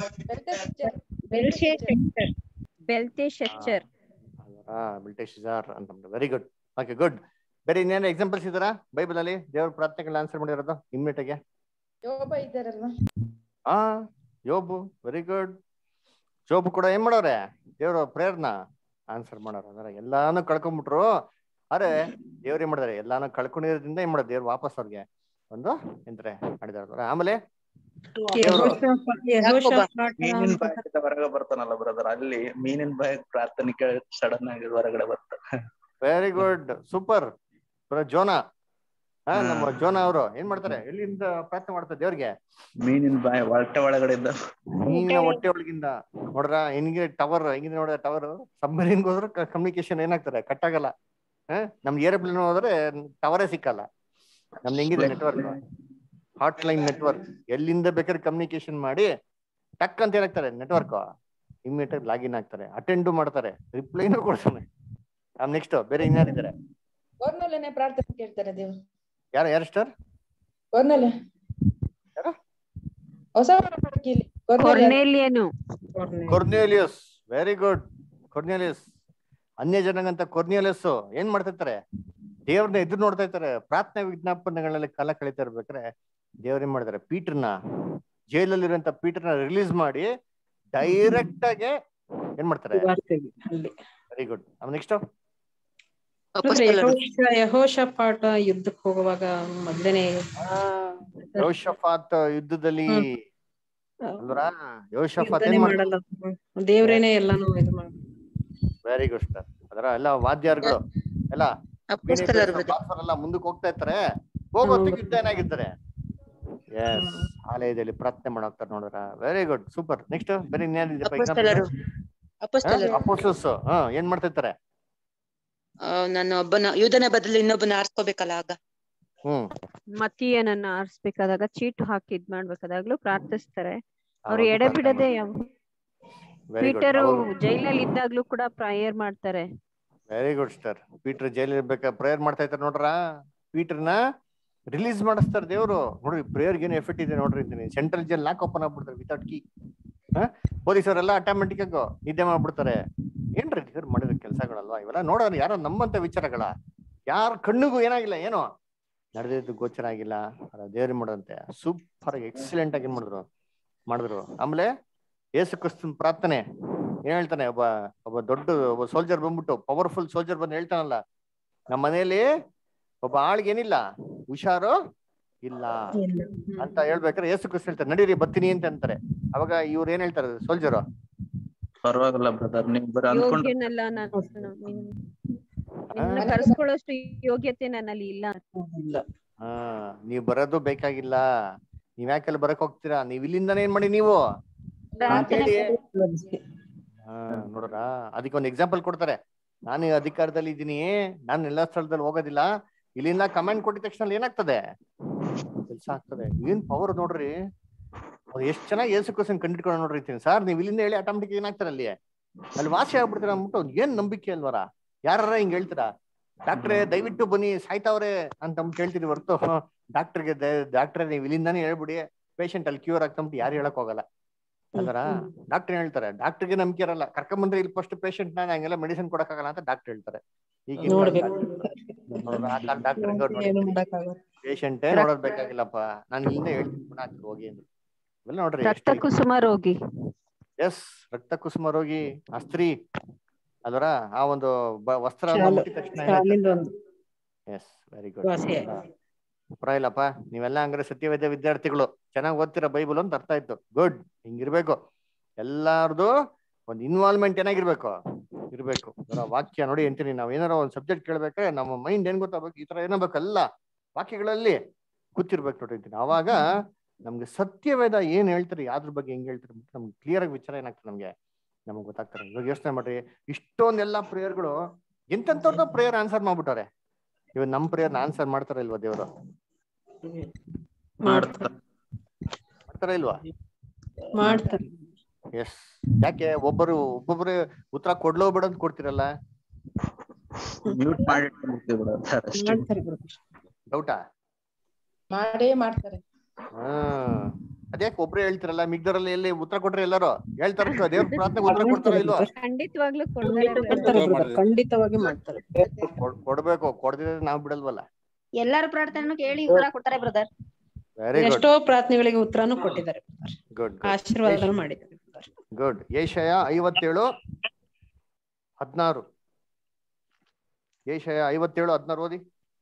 ಬೆಲ್ತೆಶಚ್ಚರ್ ಹಾ ಬೆಲ್ಟೇಶಜಾರ್ ಅಂತ ವೆರಿ ಗುಡ್ ಓಕೆ ಗುಡ್ ಬೇರೆ ಇನ್ನೇನು ಎಕ್ಸಾಂಪಲ್ಸ್ ಇದಾರಾ ಬೈಬಲ್ ಅಲ್ಲಿ ದೇವ್ರ ಪ್ರಾರ್ಥನೆಗಳನ್ನ ಆನ್ಸರ್ ಮಾಡಿರೋದು ಇಮ್ಮಿಡಿಯೇಟ್ಗೆ ಯೋಬ ಇದ್ದಾರಲ್ವಾ ಹಾ ಯೋಬು ವೆರಿ ಗುಡ್ ಜೋಬು ಕೂಡ ಏನ್ ಮಾಡವ್ರೆ ದೇವ್ರ ಪ್ರೇಯರ್ನ ಆನ್ಸರ್ ಮಾಡೋರು ಅಂದ್ರೆ ಎಲ್ಲಾನು ಕಳ್ಕೊಂಡ್ಬಿಟ್ರು ಆದ್ರೆ ದೇವ್ರು ಏನ್ ಮಾಡಿದಾರೆ ಎಲ್ಲಾನು ಕಳ್ಕೊಂಡಿರೋದ್ರಿಂದ ಏನ್ ಮಾಡೋದು ದೇವ್ರು ವಾಪಸ್ ಅವ್ರಿಗೆ ಒಂದು ಎಂದ್ರೆ ಮಾಡಿದಾರೆ ಆಮೇಲೆ ದೇವ್ರು ಮೀನಿನ ಬಾಯಿಂದ ಹೊರಗೆ ಬರ್ತಾನಲ್ಲ ಬ್ರದರ್ ಅಲ್ಲಿ ಮೀನಿನ ಬಾಯ ಪ್ರಾರ್ಥನೆ ಕೇಳಿ ಸಡನ್ ಆಗಿ ಹೊರಗಡೆ ಬರ್ತಾನೆ ವೆರಿ ಗುಡ್ ಸೂಪರ್ ಜೋನಾ ಹಾ ನಮ್ಮ ಜೋನಾ ಅವರು ಏನ್ ಮಾಡ್ತಾರೆ ಎಲ್ಲಿಂದ ಪ್ರಾರ್ಥನೆ ಮಾಡ್ತಾರೆ ದೇವ್ರಿಗೆ ಮೀನಿನ ಬಾಯ ಹೊಟ್ಟೆ ಒಳಗಡೆ ಇದ್ದ ಮೀನಿನ ಹೊಟ್ಟೆ ಒಳಗಿಂದ ನೋಡ್ರ ಹೆಂಗೆ ಟವರ್ ಹೆಂಗಿದೆ ನೋಡ್ರ ಟವರ್ ಸಬ್ಮರೀನ್ ಹೋದ್ರೆ ಕಮ್ಯುನಿಕೇಶನ್ ಏನಾಗ್ತಾರೆ ಕಟ್ ಆಗಲ್ಲ ಹಾ ನಮ್ದು ಏರೋಪ್ಲೇನ್ ಹೋದ್ರೆ ಟವರೇ ಸಿಕ್ಕಲ್ಲ ನಮ್ದು ಹೆಂಗಿದೆ ನೆಟ್ವರ್ಕ್ ಹಾಟ್ ಲೈನ್ ನೆಟ್ವರ್ಕ್ ಎಲ್ಲಿಂದ ಬೇಕಾದ್ರೆ ಕಮ್ಯುನಿಕೇಶನ್ ಮಾಡಿ ಟಕ್ ಅಂತ ಏನಾಗ್ತಾರೆ ನೆಟ್ವರ್ಕ್ ಇಮಿಡಿಯೇಟ್ ಲಾಗಿನ್ ಆಗ್ತಾರೆ ಅಟೆಂಡು ಮಾಡ್ತಾರೆ ರಿಪ್ಲೈನು ಕೊಡ್ತಾನೆ ಆಮ್ ನೆಕ್ಸ್ಟ್ ಬೇರೆ ಇನ್ಯಾರಿದ್ದಾರೆ ಕೊರ್ನಲ್ಲೇ ಪ್ರಾರ್ಥನೆ ಕೇಳ್ತಾರೆ ದೇವ್ರು ಯಾರು ಯಾರು ಸ್ಟಾರ್ ಕೊರ್ನಲೆ ಹೊಸ ಒಡಂಬಡಿಕೆಯಲ್ಲಿ ಕೊರ್ನೇಲಿಯನು ಕೊರ್ನೇಲಿಯಸ್ ವೆರಿ ಗುಡ್ ಕೊರ್ನೇಲಿಯಸ್ ಅನ್ಯ ಜನಾಂಗಂತ ಕೊರ್ನೇಲಿಯಸ್ ಏನ್ ಮಾಡ್ತಿರ್ತಾರೆ ದೇವ್ರನ್ನ ಎದುರು ನೋಡ್ತಾ ಇರ್ತಾರೆ ಪ್ರಾರ್ಥನೆ ವಿಜ್ಞಾಪನೆಗಳಲ್ಲಿ ಕಾಲ ಕಳೀತಾ ಇರ್ಬೇಕಾರೆ ದೇವ್ರ ಏನ್ ಮಾಡ್ತಾರೆ ಪೀಟರ್ನ ಜೈಲಲ್ಲಿರುವಂತ ಪೀಟರ್ನ ರಿಲೀಸ್ ಮಾಡಿ ಡೈರೆಕ್ಟ್ ಆಗಿ ಏನ್ ಮಾಡ್ತಾರೆ ವೆರಿ ಗುಡ್ ನೆಕ್ಸ್ಟ್ ಯಹೋಶ ಪಾಠ ಯುದ್ಧಕ್ಕೆ ಹೋಗುವಾಗ ಮೊದಲನೇ ಯೋಷಫಾತ್ ಯುದ್ಧದಲ್ಲಿ ಅಂದ್ರ ಯೋಷಫಾತ್ ಯುದ್ಧನೇ ಏನ್ ಮಾಡಲ್ಲ ದೇವ್ರೇನೆ ಎಲ್ಲಾನು ಇದು ಮಾಡ ವೆರಿ ಗುಡ್ ಸರ್ ಅದರ ಎಲ್ಲ ವಾದ್ಯಾರ್ಗಳು ಎಲ್ಲ ಅಪೊಸ್ತಲರು ಎಲ್ಲ ಮುಂದಕ್ಕೆ ಹೋಗ್ತಾ ಇರ್ತಾರೆ ಹೋಗೋತ್ತಿಗೆ ಯುದ್ಧ ಏನಾಗಿರ್ತಾರೆ ಎಸ್ ಆಲಯದಲ್ಲಿ ಪ್ರಾರ್ಥನೆ ಮಾಡೋಗ್ತಾರೆ ನೋಡ್ರ ವೆರಿ ಗುಡ್ ಸೂಪರ್ ನೆಕ್ಸ್ಟ್ ಬೇರೆ ಇನ್ಯಾರಿದೆಪ್ಪ ಅಪೊಸ್ತಲರು. ಅಪೊಸ್ತಲರು. ಅಪೋಸ್ಟಲ್ಸ್ ಹಾ ಏನ್ ಮಾಡ್ತಾ ಇರ್ತಾರೆ ಆ, ನಾನು ಒಬ್ಬನ ಯೂದನ ಬದಲು ಇನ್ನೊಬ್ಬನ ಆರಿಸ್ಕೋಬೇಕಲ್ಲ ಆಗ ಹ್ಮ್ ಮತೀಯನನ್ನ ಆರಿಸ್ಬೇಕಾದಾಗ ಚೀಟು ಹಾಕಿ ಇದ್ ಮಾಡ್ಬೇಕಾದಾಗ್ಲೂ ಪ್ರಾರ್ಥಿಸ್ತಾರೆ ಅವ್ರು ಅವಾಗ ಎಡೆ ಪ್ರಾರ್ಥನೆ ಬಿಡದೆ ವೆರಿ ಗುಡ್ ಪೀಟರು ಜೈಲಲ್ಲಿ ಇದ್ದಾಗ್ಲೂ ಕೂಡ ಪ್ರೇಯರ್ ಮಾಡ್ತಾರೆ very good star Peter jail ಇರ್ಬೇಕ ಪ್ರೇಯರ್ ಮಾಡ್ತಾ ಇರ್ತಾರೆ ನೋಡ್ರ ಪೀಟರ್ನ ರಿಲೀಸ್ ಮಾಡಿಸ್ತಾರೆ ದೇವ್ರು ನೋಡ್ರಿ ಪ್ರೇಯರ್ ಏನು ಎಫೆಕ್ಟ್ ಇದೆ ನೋಡ್ರಿ ಅಂತೀನಿ ಸೆಂಟ್ರಲ್ ಜೈಲ್ ಲಾಕ್ ಓಪನ್ ಆಗ್ಬಿಡ್ತಾರೆ ವಿತೌಟ್ ಕೀ ಪೊಲೀಸರೆಲ್ಲ ಆಟೋಮೆಟಿಕ್ ಆಗಿ ನಿದ್ದೆ ಮಾಡ್ಬಿಡ್ತಾರೆ ಏನ್ರಿ ದೇವ್ರು ಮಾಡಿರೋ ಕೆಲಸಗಳಲ್ವಾ ಇವೆಲ್ಲ ನೋಡೋರು ಯಾರೋ ನಮ್ಮಂತ ವಿಚಾರಗಳ ಯಾರ ಕಣ್ಣಿಗೂ ಏನಾಗಿಲ್ಲ ಏನೋ ನಡೆದಿದ್ದು ಗೋಚರ ಆಗಿಲ್ಲ ದೇವ್ರು ಮಾಡೋದಂತೆ ಸೂಪರ್ ಆಗಿ ಎಕ್ಸಲೆಂಟ್ ಆಗಿ ಏನ್ ಮಾಡಿದ್ರು ಮಾಡಿದ್ರು ಆಮೇಲೆ ಯೇಸು ಕ್ರಿಸ್ತನ್ ಪ್ರಾರ್ಥನೆ ಏನ್ ಹೇಳ್ತಾನೆ ಒಬ್ಬ ಒಬ್ಬ ದೊಡ್ಡ ಒಬ್ಬ ಸೋಲ್ಜರ್ ಬಂದ್ಬಿಟ್ಟು ಪವರ್ಫುಲ್ ಸೋಲ್ಜರ್ ಬಂದು ಹೇಳ್ತಾನಲ್ಲ ನಮ್ಮ ಮನೆಯಲ್ಲಿ ಒಬ್ಬ ಆಳ್ಗೆ ಏನಿಲ್ಲ ಹುಷಾರು ಇಲ್ಲ ಅಂತ ಹೇಳ್ಬೇಕಾದ್ರೆ ಯೇಸು ಕ್ರಿಸ್ತ ಹೇಳ್ತಾರೆ ನಡೀರಿ ಬರ್ತೀನಿ ಅಂತ ಅಂತಾರೆ ಅವಾಗ ಇವ್ರು ಏನ್ ಹೇಳ್ತಾರೆ ಸೋಲ್ಜರು ಪರವಾಗಿಲ್ಲ ಬ್ರದರ್ ನೀವು ಬರೀ ಅನ್ಕೊಂಡ್ರೆ ಯೋಗ್ಯನಲ್ಲ ನಾನು ನಿನ್- ನಿನ್ನ ಕರೆಸ್ಕೊಳ್ಳೋಷ್ಟು ಯೋಗ್ಯತೆ ನನ್ನಲ್ಲಿ ಇಲ್ಲ ಹಾ ನೀವ್ ಬರೋದು ಬೇಕಾಗಿಲ್ಲ ನೀವ್ ಯಾಕೆಲ್ಲ ಬರಕ್ ಹೋಗ್ತೀರಾ ನೀವ್ ಇಲ್ಲಿಂದಾನೇ ಏನ್ ಮಾಡಿ ನೀವು ಅಂತ ಹೇಳಿ ಹಾ ನೋಡ್ರ ಅದಕ್ಕೆ ಒಂದು ಎಕ್ಸಾಂಪಲ್ ಕೊಡ್ತಾರೆ ನಾನು ಈ ಅಧಿಕಾರದಲ್ಲಿ ಇದ್ದೀನಿ ನಾನು ಎಲ್ಲಾ ಸ್ಥಳದಲ್ಲಿ ಹೋಗೋದಿಲ್ಲ ಇಲ್ಲಿಂದ ಕಮೆಂಟ್ ಕೊಟ್ಟಿದ ತಕ್ಷಣ ಅಲ್ಲಿ ಏನಾಗ್ತದೆ ಕೆಲಸ ಆಗ್ತದೆ ಏನ್ ಪವರ್ ನೋಡ್ರಿ ಅವ್ರು ಎಷ್ಟ್ ಚೆನ್ನಾಗಿ ಏಸು ಕ್ವಶನ್ ಕಂಡಿಟ್ಕೊಂಡು ನೋಡ್ರಿ ಸರ್ ನೀವ್ ಇಲ್ಲಿಂದ ಹೇಳಿ ಆಟೋಮೆಟಿಕ್ ಏನಾಗ್ತಾರೆ ಅಲ್ಲಿ ಅಲ್ಲಿ ವಾಸಿ ಆಗ್ಬಿಡ್ತೀರ ಅಂದ್ಬಿಟ್ಟು ಅವ್ನ್ ಏನ್ ನಂಬಿಕೆ ಅಲ್ವರ ಯಾರ ಹಿಂಗ್ ಹೇಳ್ತೀರಾ ಡಾಕ್ಟ್ರೇ ದಯವಿಟ್ಟು ಬನ್ನಿ ಸಾಯ್ತಾವ್ರೆ ಅಂತ ಅಂದ್ಬಿಟ್ಟು ಹೇಳ್ತೀರಿ ಹೊರ್ತು ಡಾಕ್ಟರ್ಗೆ ಡಾಕ್ಟ್ರೆ ನೀವು ಇಲ್ಲಿಂದಾನೇ ಹೇಳ್ಬಿಡಿ ಪೇಷಂಟ್ ಅಲ್ಲಿ ಕ್ಯೂರ್ ಆಗ್ತಂಬಿಟ್ಟು ಯಾರು ಹೇಳಕ್ ಹೋಗಲ್ಲ ಅದರ ಡಾಕ್ಟರ್ ಹೇಳ್ತಾರೆ ಡಾಕ್ಟರ್ಗೆ ನಂಬಿಕೆ ಇರಲ್ಲ ಕರ್ಕೊಂಬಂದ್ರೆ ಇಲ್ಲಿ ಫಸ್ಟ್ ಪೇಷಂಟ್ ನಾನು ಹಂಗೆಲ್ಲ ಮೆಡಿಸಿನ್ ಕೊಡಕ್ಕಾಗಲ್ಲ ಅಂತ ಡಾಕ್ಟರ್ ಹೇಳ್ತಾರೆ ಈಗ ನೋಡ್ಬೇಕು. ಡಾಕ್ಟರ್ ಏನು ಮಾಡಕ್ಕಾಗಲ್ಲ ಪೇಷಂಟೇ ನೋಡೋದ್ ಬೇಕಾಗಿಲ್ಲಪ್ಪ ನಾನು ಇಲ್ಲಿಂದ ಹೇಳ್ತೀನಿ ಗುಣ ಆಗ್ತದೆ ಹೋಗಿ ಅಂತ ಇವೆಲ್ಲ ನೋಡ್ರಿ ರಕ್ತ ಕುಸುಮ ರೋಗಿ ಎಸ್ ರಕ್ತ ಕುಸುಮ ರೋಗಿ ಆ ಸ್ತ್ರೀ ಅದರ ಆ ಒಂದು ಬ- ವಸ್ತ್ರ ಶಾಲು- ಮುಟ್ಟಿದ ತಕ್ಷಣ ಶಾಲಿಂದ ಒಂದು ಎಸ್ ವೆರಿ ಗುಡ್ ವಾಸಿ ಆಯ್ತು. ಪರವಾಗಿಲ್ಲಪ್ಪ ನೀವೆಲ್ಲ ಹಂಗಾರೆ ಸತ್ಯವೇದ ವಿದ್ಯಾರ್ಥಿಗಳು ಚೆನ್ನಾಗಿ ಓದ್ತೀರಾ ಬೈಬಲ್ ಅಂತ ಅರ್ಥ ಆಯ್ತು ಗುಡ್ ಹಿಂಗಿರ್ಬೇಕು ಎಲ್ಲಾರ್ದು ಒಂದು ಇನ್ವಾಲ್ವ್ಮೆಂಟ್ ಏನಾಗಿರ್ಬೇಕು ಇರ್ಬೇಕು ಅದರ ವಾಕ್ಯ ನೋಡಿ ಅಂತೀನಿ ನಾವ್ ಏನಾರ ಒಂದು ಸಬ್ಜೆಕ್ಟ್ ಕೇಳ್ಬೇಕಾದ್ರೆ ನಮ್ಮ ಮೈಂಡ್ ಏನ್ ಗೊತ್ತಾಗ್ಬೇಕು ಈ ತರ ಏನಾಗಬೇಕು ಎಲ್ಲ ವಾಕ್ಯಗಳಲ್ಲಿ ಕೂತಿರ್ಬೇಕು ನೋಡಿ ಅಂತೀನಿ ಅವಾಗ ನಮ್ಗೆ ಸತ್ಯವೇದ ಏನ್ ಹೇಳ್ತಾರೆ ಯಾವ್ದ್ರ ಬಗ್ಗೆ ಹೆಂಗ್ ಹೇಳ್ತಾರೆ ಅಂತ ನಮ್ಗೆ ಕ್ಲಿಯರ್ ಆಗಿ ವಿಚಾರ ಏನಾಗ್ತದೆ ನಮ್ಗೆ ನಮಗ್ ಗೊತ್ತಾಗ್ತಾರೆ ಇವಾಗ ಯೋಚನೆ ಮಾಡ್ರಿ ಇಷ್ಟೊಂದೆಲ್ಲ ಪ್ರೇಯರ್ಗಳು ಎಂತೆಂತವ್ರದ್ದು ಪ್ರೇಯರ್ ಆನ್ಸರ್ ಮಾಡ್ಬಿಟ್ಟಾರೆ ಇವಾಗ ನಮ್ ಪ್ರೇಯರ್ ಆನ್ಸರ್ ಮಾಡ್ತಾರ ಇಲ್ವಾ ದೇವರು ಮಾಡ್ತಾರೆ ಮಾಡ್ತಾರ ಇಲ್ವಾ ಮಾಡ್ತಾರೆ ಎಸ್ ಯಾಕೆ ಒಬ್ಬರು ಒಬ್ಬೊಬ್ರು ಉತ್ತರ ಕೊಡ್ಲೋ ಬಿಡ ಅಂತ ಕೊಡ್ತಿರಲ್ಲ ಮ್ಯೂಟ್ ಮಾಡಿ ಇಟ್ಕೊಂಡಿರ್ತೀವಿ ಬ್ರದರ್ ಅಷ್ಟೇ ಮಾಡ್ತಾರೆ brother. ಡೌಟಾ ಮಾಡೇ ಮಾಡ್ತಾರೆ ಹಾ ಅದ್ಯಾಕೆ ಒಬ್ರೇ ಹೇಳ್ತಿರಲ್ಲ ಮಿಗ್ದರಲ್ಲಿ ಎಲ್ಲಿ ಉತ್ತರ ಕೊಟ್ರೆ ಎಲ್ಲಾರು ಹೇಳ್ತಾರ ದೇವ್ರ ಪ್ರಾರ್ಥನೆ ಉತ್ತರ ಕೊಡ್ತಾರ ಇಲ್ವಾ ಖಂಡಿತವಾಗ್ಲೂ ಮಾಡ್ತಾರೆ brother. ಖಂಡಿತವಾಗಿ ಮಾಡ್ತಾರೆ ಕೊಡ್- ಕೊಡ್ಬೇಕು ಕೊಡ್ದಿದ್ರೆ ನಾವ್ ಬಿಡಲ್ವಲ್ಲ ಎಲ್ಲಾರ ಪ್ರಾರ್ಥನೆನೂ ಕೇಳಿ ಉತ್ತರ ಕೊಡ್ತಾರೆ ಬ್ರದರ್ ವೆರಿ ಗುಡ್ ಎಷ್ಟೋ ಪ್ರಾರ್ಥನೆಗಳಿಗೆ ಉತ್ತರನು ಕೊಟ್ಟಿದ್ದಾರೆ ಗುಡ್ ಆಶೀರ್ವಾದ ಮಾಡಿದ್ದಾರೆ ಗುಡ್ ಏಷಯ ಐವತ್ತೇಳು ಹದಿನಾರು ಏಷಯ ಐವತ್ತೇಳು ಹದಿನಾರು ಓದಿ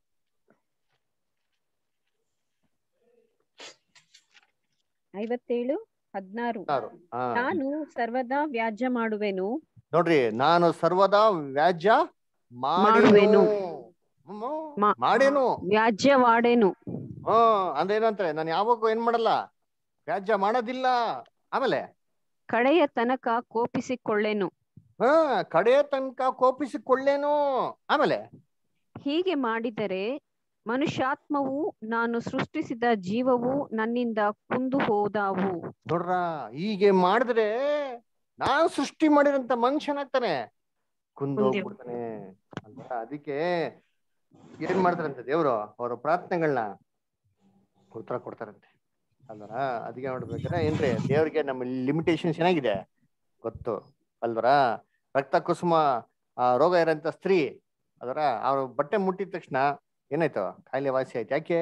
ಐವತ್ತೇಳು ಹದ್ನಾರು ಹದಿನಾರು ಹಾ ನಾನು ಸರ್ವದಾ ವ್ಯಾಜ್ಯ ಮಾಡುವೆನು ನೋಡ್ರಿ ನಾನು ಸರ್ವದಾ ವ್ಯಾಜ್ಯ ಮಾಡುವೆನು. ಮಾಡೇನು ಹ್ಮ್, ಮಾಡೇನು ವ್ಯಾಜ್ಯವಾಡೆನು ಹ್ಮ್ ಅಂದ್ರೆ ಏನಂತಾರೆ ನಾನು ಯಾವಾಗೂ ಏನ್ ಮಾಡಲ್ಲ ವ್ಯಾಜ್ಯ ಮಾಡೋದಿಲ್ಲ ಆಮೇಲೆ ಕಡೆಯ ತನಕ ಕೋಪಿಸಿಕೊಳ್ಳೆನು ಹಾ ಕಡೆಯ ತನಕ ಕೋಪಿಸಿಕೊಳ್ಳೇನು ಆಮೇಲೆ ಹೀಗೆ ಮಾಡಿದರೆ ಮನುಷ್ಯಾತ್ಮವು ನಾನು ಸೃಷ್ಟಿಸಿದ ಜೀವವು ನನ್ನಿಂದ ಕುಂದು ಹೋದಾವು ನೋಡ್ರ ಹೀಗೆ ಮಾಡಿದ್ರೆ ನಾನ್ ಸೃಷ್ಟಿ ಮಾಡಿದಂತ ಮನುಷ್ಯನಾಗ್ತಾನೆ ಕುಂದು ಕುಂದಿ- ಹೋಗ್ಬಿಡ್ತಾನೆ ಅಲ್ವಾ ಅದಕ್ಕೆ ಏನ್ ಮಾಡ್ತಾರಂತೆ ದೇವ್ರು ಅವ್ರ ಪ್ರಾರ್ಥನೆಗಳನ್ನ ಉತ್ತರ ಕೊಡ್ತಾರಂತೆ ಅಲ್ವರ ಅದಕ್ಕೆ ನೋಡ್ಬೇಕಾದ್ರೆ ಏನ್ರಿ ದೇವ್ರಿಗೆ ನಮ್ಮ ಲಿಮಿಟೇಷನ್ಸ್ ಏನಾಗಿದೆ ಗೊತ್ತು ಅಲ್ವರ ರಕ್ತ ಕುಸುಮ ಆ ರೋಗ ಇರೋಂಥ ಸ್ತ್ರೀ ಅದರ ಅವ್ರ ಬಟ್ಟೆ ಮುಟ್ಟಿದ ತಕ್ಷಣ ಏನಾಯ್ತು ಕಾಯಿಲೆ ವಾಸಿ ಆಯ್ತು ಯಾಕೆ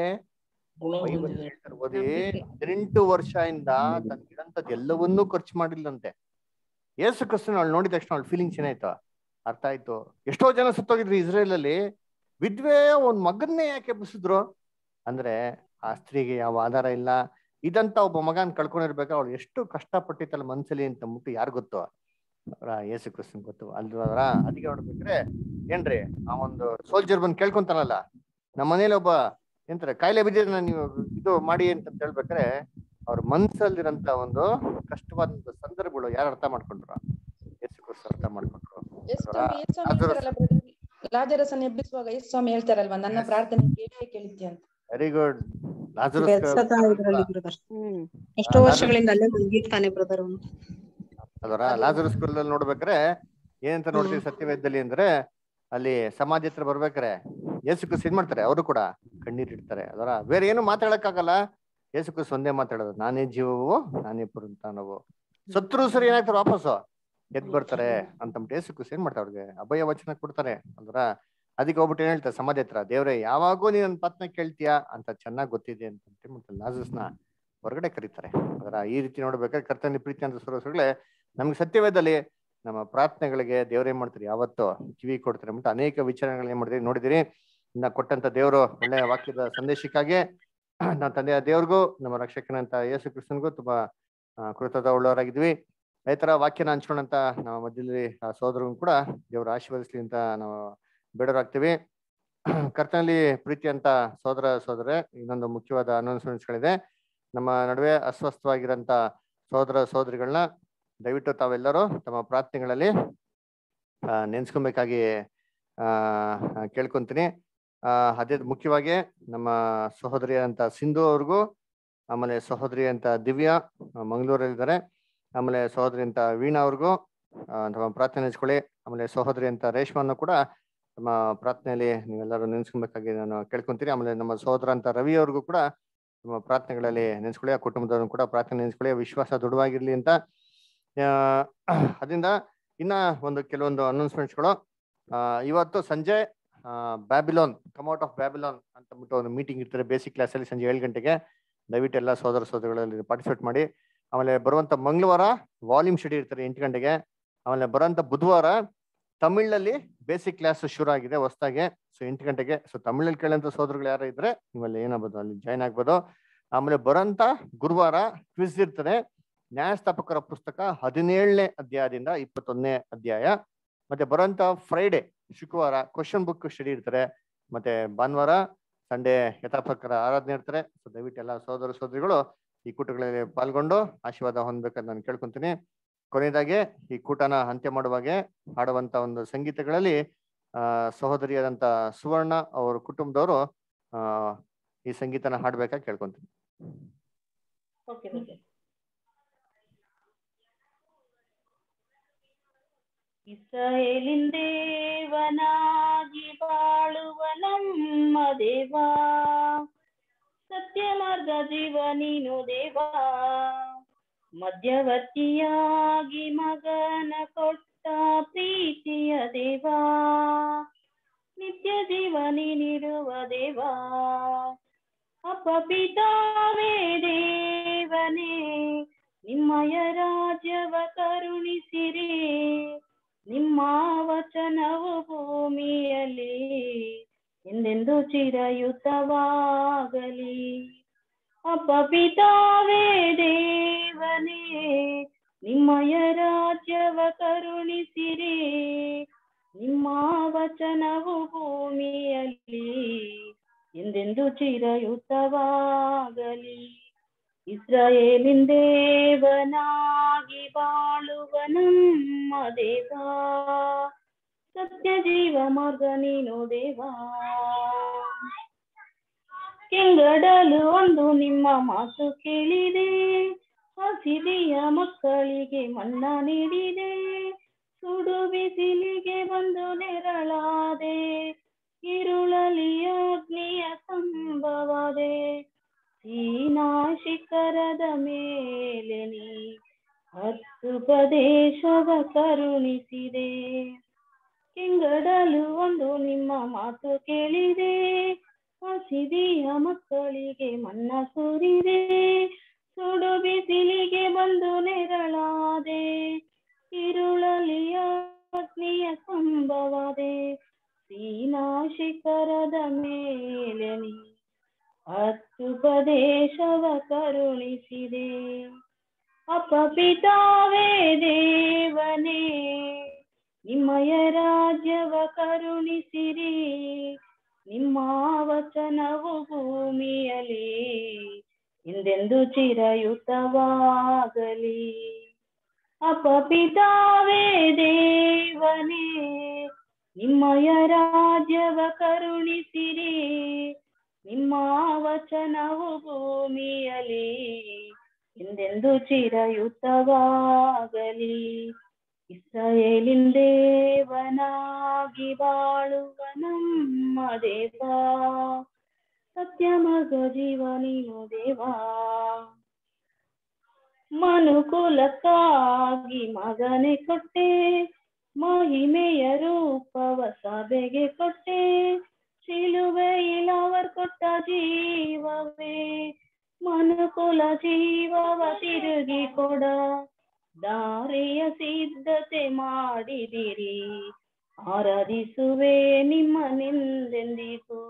ಬೈಬಲ್ ಹೇಳ್ತಾರೆ ಓದಿ ಹದಿನೆಂಟು ವರ್ಷದಿಂದ ತನ್ಗಿರಂತದ್ ಎಲ್ಲವನ್ನೂ ಖರ್ಚು ಮಾಡಿಲ್ಲಂತೆ ಯೇಸು ಕ್ರಿಸ್ತನ ಅವಳು ನೋಡಿದ ತಕ್ಷಣ ಅವಳ ಫೀಲಿಂಗ್ಸ್ ಏನಾಯ್ತು ಅರ್ಥ ಆಯ್ತು ಎಷ್ಟೋ ಜನ ಸುತ್ತೋಗಿದ್ರು ಇಸ್ರೇಲ್ ಅಲ್ಲಿ ವಿದ್ವೆ ಒಂದ್ ಮಗನ್ನೇ ಯಾಕೆ ಎಬ್ಬಿಸಿದ್ರು ಅಂದ್ರೆ ಆ ಸ್ತ್ರೀಗೆ ಯಾವ ಆಧಾರ ಇಲ್ಲ ಇದಂತ ಒಬ್ಬ ಮಗನ್ ಕಳ್ಕೊಂಡಿರ್ಬೇಕು ಅವಳು ಎಷ್ಟು ಕಷ್ಟಪಟ್ಟಿತ್ತಲ್ಲ ಮನ್ಸಲ್ಲಿ ಅಂತ ಅಂದ್ಬಿಟ್ಟು ಯಾರು ಗೊತ್ತು ಅವರ ಯೇಸು ಕ್ರಿಸ್ತನ್ ಗೊತ್ತು ಅಲ್ವರ ಅದಕ್ಕೆ ನೋಡ್ಬೇಕ್ರೆ ಏನ್ರಿ ಆ ಒಂದು ಸೋಲ್ಜರ್ ಬಂದು ಕೇಳ್ಕೊಂತಾನಲ್ಲ ನಮ್ಮ ಮನೇಲಿ ಒಬ್ಬ ಎಂತಾರೆ ಕಾಯಿಲೆ ಬಿದ್ದಿದ್ರೆ ನೀವು ಇದು ಮಾಡಿ ಅಂತ ಹೇಳ್ಬೇಕಾರೆ ಅವ್ರ ಮನ್ಸಲ್ಲಿರಂತ ಒಂದು ಕಷ್ಟವಾದಂತ ಸಂದರ್ಭಗಳು ಯಾರು ಅರ್ಥ ಮಾಡ್ಕೊಂಡ್ರು ಯೇಸು ಕ್ರಿಸ್ತ ಅರ್ಥ ಮಾಡ್ಕೊಂಡ್ರು ಯೇಸ್ವಾಮಿ ಯೇಸ್ವಾಮಿ ಹೇಳ್ತಾರಲ್ಲ brother, ಲಾಜರಸನ್ನ ಎಬ್ಬಿಸುವಾಗ ಯೇಸ್ವಾಮಿ ಹೇಳ್ತಾರಲ್ವಾ ನನ್ನ ಪ್ರಾರ್ಥನೆ ಕೇಳೇ ಕೇಳಿದ್ದೆ ಅಂತ ವೆರಿ ಗುಡ್ ಲಾಜರಸ್ ಬೆತ್ಸದ ಇದ್ರಲ್ಲಿ ಬ್ರದರ್ ಎಷ್ಟೋ ವರ್ಷಗಳಿಂದ ಅಲ್ಲೇ ಮಲಗಿರ್ತಾನೆ ಬ್ರದರ್ ಅವನು ಅದರ ಲಾಜರಸ್ ಅಲ್ಲಿ ನೋಡ್ಬೇಕಾರೆ ಏನಂತ ನೋಡ್ತೀವಿ ಸತ್ಯವೇದದಲ್ಲಿ ಅಂದ್ರೆ ಅಲ್ಲಿ ಸಮಾಧಿ ಹತ್ರ ಬರ್ಬೇಕಾರೆ ಯೇಸು ಕ್ರಿಸ್ತ ಏನ್ ಮಾಡ್ತಾರೆ ಅವರು ಕೂಡ ಕಣ್ಣೀರ್ ಇಡ್ತಾರೆ ಅದರ ಬೇರೆ ಏನು ಮಾತಾಡಕ್ಕಾಗಲ್ಲ ಯೇಸು ಕ್ರಿಸ್ತ ಒಂದೇ ಮಾತಾಡೋದು ನಾನೇ ಜೀವವು ನಾನೇ ಪುರಂತಾನವು ಸತ್ರು ಸರಿ ಏನಾಗ್ತಾರೆ ವಾಪಸ್ಸು ಎದ್ ಬರ್ತಾರೆ ಅಂತಂದ್ಬಿಟ್ಟು ಯೇಸು ಕ್ರಿಸ್ತ ಏನ್ ಮಾಡ್ತಾರೆ ಅವ್ರಿಗೆ ಅಭಯ ವಚನ ಕೊಡ್ತಾರೆ ಅಂದ್ರ ಅದಕ್ಕೆ ಹೋಗ್ಬಿಟ್ಟು ಏನ್ ಹೇಳ್ತಾರೆ ಸಮಾಧಿ ಹತ್ರ ದೇವ್ರೆ ಯಾವಾಗೂ ನೀನ್ ನನ್ನ ಪತ್ನ ಕೇಳ್ತೀಯಾ ಅಂತ ಚೆನ್ನಾಗ್ ಗೊತ್ತಿದೆ ಅಂತ ಮತ್ತೆ ಲಾಜಸ್ನ ಹೊರಗಡೆ ಕರೀತಾರೆ ಅದರ ಈ ರೀತಿ ನೋಡ್ಬೇಕಾದ್ರೆ ಕರ್ತನ ಪ್ರೀತಿ ಅಂತ ಸುರಸುಗಳೇ ನಮ್ಗೆ ಸತ್ಯವೇದಲ್ಲಿ ನಮ್ಮ ಪ್ರಾರ್ಥನೆಗಳಿಗೆ ದೇವ್ರೇನ್ ಮಾಡ್ತಾರೆ ಯಾವತ್ತು ಕಿವಿ ಕೊಡ್ತಾರೆ ಮತ್ತೆ ಅನೇಕ ವಿಚಾರಗಳು ಏನ್ ಮಾಡಿದ್ರಿ ನೋಡಿದಿರಿ ಇನ್ನ ಕೊಟ್ಟಂತ ದೇವರು ಒಳ್ಳೆಯ ವಾಕ್ಯದ ಸಂದೇಶಕ್ಕಾಗಿ ನಮ್ಮ ತಂದೆಯ ದೇವ್ರಿಗೂ ನಮ್ಮ ರಕ್ಷಕನಂತ ಯೇಸು ಕೃಷ್ಣನ್ಗೂ ತುಂಬಾ ಆ, ಕೃತಜ್ಞತ ಉಳ್ಳವರಾಗಿದ್ವಿ ಅದೇ ತರ ವಾಕ್ಯನ ಹಂಚ್ಕೊಂಡಂತ ನಮ್ಮ ಮಧ್ಯದಲ್ಲಿ ಆ ಸೋದರನ್ ಕೂಡ ದೇವರು ಆಶೀರ್ವದಿಸ್ಲಿ ಅಂತ ನಾವು ಬೇಡರಾಗ್ತೀವಿ ಕರ್ತನಲ್ಲಿ ಪ್ರೀತಿ ಅಂತ ಸೋದರ ಸೋದರ ಇನ್ನೊಂದು ಮುಖ್ಯವಾದ ಅನೌನ್ಸ್ಮೆಂಟ್ಸ್ಗಳಿದೆ ನಮ್ಮ ನಡುವೆ ಅಸ್ವಸ್ಥವಾಗಿರಂತ ಸೋದರ ಸೋದರಿಗಳನ್ನ ದಯವಿಟ್ಟು ತಾವೆಲ್ಲರೂ ತಮ್ಮ ಪ್ರಾರ್ಥನೆಗಳಲ್ಲಿ ಆ, ನೆನ್ಸ್ಕೊಬೇಕಾಗಿ ಆ ಆ, ಕೇಳ್ಕೊಂತೀನಿ ಆ ಅದೇ ಮುಖ್ಯವಾಗಿ ನಮ್ಮ ಸಹೋದರಿ ಅಂತ ಸಿಂಧು ಅವ್ರಿಗೂ ಆಮೇಲೆ ಸಹೋದರಿ ಅಂತ ದಿವ್ಯಾ ಆ, ಮಂಗಳೂರಲ್ಲಿದ್ದಾರೆ ಆಮೇಲೆ ಸಹೋದರಿ ಅಂತ ವೀಣಾ ಅವ್ರಿಗೂ ಆ, ತಮ್ಮ ಪ್ರಾರ್ಥನೆ ನೆನೆಸ್ಕೊಳ್ಳಿ ಆಮೇಲೆ ಸಹೋದರಿ ಅಂತ ರೇಷ್ಮನ್ನು ಕೂಡ ನಮ್ಮ ಪ್ರಾರ್ಥನೆಯಲ್ಲಿ ನೀವೆಲ್ಲರೂ ನೆನೆಸ್ಕೊಬೇಕಾಗಿ ನಾನು ಕೇಳ್ಕೊಂತೀನಿ ಆಮೇಲೆ ನಮ್ಮ ಸಹೋದರ ಅಂತ ರವಿ ಅವ್ರಿಗೂ ಕೂಡ ನಮ್ಮ ಪ್ರಾರ್ಥನೆಗಳಲ್ಲಿ ನೆನೆಸ್ಕೊಳ್ಳಿ ಆ ಕುಟುಂಬದವ್ರನ್ನು ಕೂಡ ಪ್ರಾರ್ಥನೆ ನೆನೆಸ್ಕೊಳ್ಳಿ ಆ ವಿಶ್ವಾಸ ದೃಢವಾಗಿರ್ಲಿ ಅಂತ ಆ, ಅದರಿಂದ ಇನ್ನ ಒಂದು ಕೆಲವೊಂದು ಅನೌನ್ಸ್ಮೆಂಟ್ಸ್ಗಳು ಆ, ಇವತ್ತು ಸಂಜೆ ಬ್ಯಾಬಿಲೋನ್ ಕಮ್ಔಟ್ ಆಫ್ ಬ್ಯಾಬಿಲೋನ್ ಅಂತ ಬಿಟ್ಟು ಒಂದು ಮೀಟಿಂಗ್ ಇರ್ತಾರೆ ಬೇಸಿಕ್ ಕ್ಲಾಸಲ್ಲಿ ಸಂಜೆ ಏಳು ಗಂಟೆಗೆ ದಯವಿಟ್ಟು ಎಲ್ಲ ಸೋದರ ಸೋದರಿಗಳಲ್ಲಿ ಪಾರ್ಟಿಸಿಪೇಟ್ ಮಾಡಿ ಆಮೇಲೆ ಬರುವಂತ ಮಂಗಳವಾರ ವಾಲ್ಯೂಮ್ ಸ್ಟಡಿ ಇರ್ತಾರೆ ಎಂಟು ಗಂಟೆಗೆ ಆಮೇಲೆ ಬರುವಂತ ಬುಧವಾರ ತಮಿಳಲ್ಲಿ ಬೇಸಿಕ್ ಕ್ಲಾಸ್ ಶುರು ಆಗಿದೆ ಹೊಸದಾಗೆ ಸೊ ಎಂಟು ಗಂಟೆಗೆ ಸೊ ತಮಿಳಲ್ಲಿ ಕೇಳಂತ ಸೋದರಗಳು ಯಾರು ಇದ್ರೆ ನೀವಲ್ಲಿ ಏನಾಗ್ಬೋದು ಅಲ್ಲಿ ಜಾಯ್ನ್ ಆಗ್ಬೋದು ಆಮೇಲೆ ಬರೋಂತ ಗುರುವಾರ ಕ್ವಿಜ್ ಇರ್ತದೆ ನ್ಯಾಯಸ್ಥಾಪಕರ ಪುಸ್ತಕ ಹದಿನೇಳನೇ ಅಧ್ಯಾಯದಿಂದ ಇಪ್ಪತ್ತೊಂದನೇ ಅಧ್ಯಾಯ ಮತ್ತೆ ಬರೋಂತ ಫ್ರೈಡೆ ಶುಕ್ರವಾರ ಕ್ವಶನ್ ಬುಕ್ ಸ್ಟಡಿ ಇರ್ತಾರೆ ಮತ್ತೆ ಭಾನುವಾರ ಸಂಡೇ ಯಥಾಪಕರ ಆರಾಧನೆ ಇರ್ತಾರೆ ಸೊ ದಯವಿಟ್ಟು ಎಲ್ಲ ಸೋದರ ಸೋದರಿಗಳು ಈ ಕೂಟಗಳಲ್ಲಿ ಪಾಲ್ಗೊಂಡು ಆಶೀರ್ವಾದ ಹೊಂದ್ಬೇಕಂತ ನಾನು ಕೇಳ್ಕೊಂತೀನಿ ಕೊನೆಯದಾಗಿ ಈ ಕೂಟನ ಅಂತ್ಯ ಮಾಡುವಾಗೆ ಹಾಡುವಂತ ಒಂದು ಸಂಗೀತಗಳಲ್ಲಿ ಆ ಸಹೋದರಿಯಾದಂತ ಸುವರ್ಣ ಅವ್ರ ಕುಟುಂಬದವರು ಆ ಈ ಸಂಗೀತನ ಹಾಡ್ಬೇಕಾಗಿ ಕೇಳ್ಕೊಂತೀನಿ ಓಕೆ ಓಕೆ ಇಸ್ರಾಯೇಲಿನ್ ದೇವನಾಗಿ ಬಾಳುವ ನಮ್ಮ ದೇವಾ ಸತ್ಯ ಮಾರ್ಗ ಜೀವ ನೀನು ದೇವಾ ಮಧ್ಯವರ್ತಿಯಾಗಿ ಮಗನ ಕೊಟ್ಟ ಪ್ರೀತಿಯ ದೇವಾ ನಿತ್ಯ ಜೀವ ನೀನಿರುವ ದೇವಾ ಅಪ್ಪ ಪಿತಾವೇ ದೇವನೇ ನಿಮ್ಮಯ ರಾಜ್ಯವ ಕರುಣಿಸಿರಿ ನಿಮ್ಮ ವಚನವು ಭೂಮಿಯಲ್ಲಿ ಎಂದೆಂದು ಚಿರಯುತವಾಗಲಿ ಅಪ್ಪ ಪಿತಾವೇ ದೇವನೇ ನಿಮ್ಮಯ ರಾಜ್ಯವ ಕರುಣಿಸಿರಿ ನಿಮ್ಮ ವಚನವು ಭೂಮಿಯಲ್ಲಿ ಎಂದೆಂದು ಚಿರಯುತವಾಗಲಿ ಇಸ್ರಾಯೇಲಿನ್ ದೇವನಾಗಿ ಬಾಳುವ ನಮ್ಮ ದೇವಾ ಸತ್ಯ ಜೀವ ಮಾರ್ಗ ನೀನು ದೇವಾ ಕೆಂಗಡಲು ಒಂದು ನಿಮ್ಮ ಮಾತು ಕೇಳಿದೆ ಹಸಿದೆಯ ಮಕ್ಕಳಿಗೆ ಮನ್ನ ನೀಡಿದೆ ಸುಡು ಬಿಸಿಲಿಗೆ ಬಂದು ನೆರಳಾದೆ ഇരുളಲಿ ಅಗ್ನಿಯ ಸಂಭವದೆ ಸೀನಾ ಶಿಖರದ ಮೇಲೆ ನೀ ಹತ್ತು ಪ್ರದೇಶವ ಕರುಣಿಸಿದೆ ಕೆಂಗಡಲು ಒಂದು ನಿಮ್ಮ ಮಾತು ಕೇಳಿದೆ ಹಸಿದಿಯ ಮಕ್ಕಳಿಗೆ ಮನ್ನ ಸುರಿದೆ ಸುಡು ಬಿಸಿಲಿಗೆ ಬಂದು ನೆರಳಾದೆ ഇരുളಲಿ ಅಗ್ನಿಯ ಸಂಭವದೆ ಸೀನಾ ಶಿಖರದ ಮೇಲೆ ನೀ ಹತ್ತು ಪ್ರದೇಶವ ಕರುಣಿಸಿದೆ ಅಪ್ಪ ಪಿತಾವೇ ದೇವನೇ ನಿಮ್ಮಯ ರಾಜ್ಯವ ಕರುಣಿಸಿರಿ ನಿಮ್ಮ ವಚನವು ಭೂಮಿಯಲ್ಲಿ ಎಂದೆಂದು ಚಿರಯುತವಾಗಲಿ ಅಪ್ಪ ಪಿತಾವೇ ದೇವನೇ ನಿಮ್ಮಯ ರಾಜ್ಯವ ಕರುಣಿಸಿರಿ ನಿಮ್ಮ ವಚನವು ಭೂಮಿಯಲ್ಲಿ ಎಂದೆಂದು ಚಿರಯುತವಾಗಲಿ ಇಸ್ರಾಯೇಲಿನ್ ದೇವನಾಗಿ ಬಾಳುವ ನಮ್ಮ ದೇವಾ ಸತ್ಯ ಮಾರ್ಗ ಜೀವ ನೀನು ದೇವಾ ಮನುಕುಲಕ್ಕಾಗಿ ಮಗನೆ ಕೊಟ್ಟೆ ಮಹಿಮೆಯ ರೂಪವ ಸಭೆಗೆ ಕೊಟ್ಟೆ ಶಿಲುಬೆಯಿಲವರ್ ಕೊಟ್ಟ ಜೀವವೇ ಮನುಕುಲ ಜೀವವ ತಿರುಗಿ ಕೊಡ ದಾರಿಯ ಸಿದ್ಧತೆ ಮಾಡಿದಿರಿ ಆರಾಧಿಸುವೆ ನಿಮ್ಮ ನಿಂದೆಂದಿಗೂ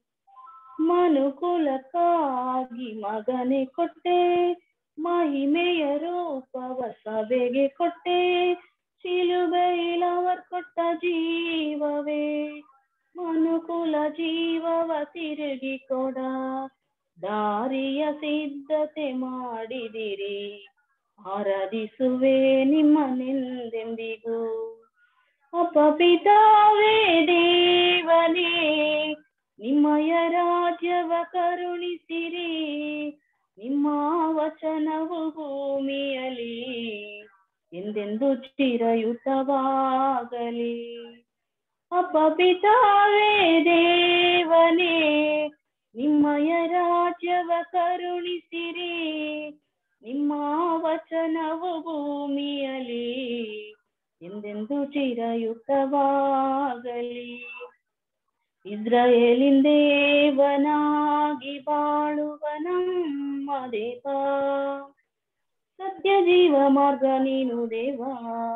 ಮನುಕುಲಕ್ಕಾಗಿ ಮಗನೆ ಕೊಟ್ಟೆ ಮಹಿಮೆಯ ರೂಪವ ಸಭೆಗೆ ಕೊಟ್ಟೆ ಶಿಲುಬೆಯಿಲವರ್ ಕೊಟ್ಟ ಜೀವವೇ ಮನುಕುಲ ಜೀವವ ತಿರುಗಿ ಕೊಡ ದಾರಿಯ ಸಿದ್ಧತೆ ಮಾಡಿದಿರಿ ಆರಾಧಿಸುವೆ ನಿಮ್ಮ ನಿಂದೆಂದಿಗೂ ಅಪ್ಪ ಪಿತಾವೇ ದೇವನೇ ನಿಮ್ಮಯ ರಾಜ್ಯವ ಕರುಣಿಸಿರಿ ನಿಮ್ಮ ವಚನವು ಭೂಮಿಯಲ್ಲಿ ಎಂದೆಂದು ಚಿರಯುತವಾಗಲಿ ಅಪ್ಪ ಪಿತಾವೇ ದೇವನೇ ನಿಮ್ಮಯ ರಾಜ್ಯವ ಕರುಣಿಸಿರಿ ನಿಮ್ಮ ವಚನವು ಭೂಮಿಯಲ್ಲಿ ಎಂದೆಂದು ಚಿರಯುತವಾಗಲಿ ಇಸ್ರಾಯೇಲಿನ್ ದೇವನಾಗಿ ಬಾಳುವ ನಮ್ಮ ದೇವಾ ಸತ್ಯ ಜೀವ ಮಾರ್ಗ ನೀನು ದೇವಾ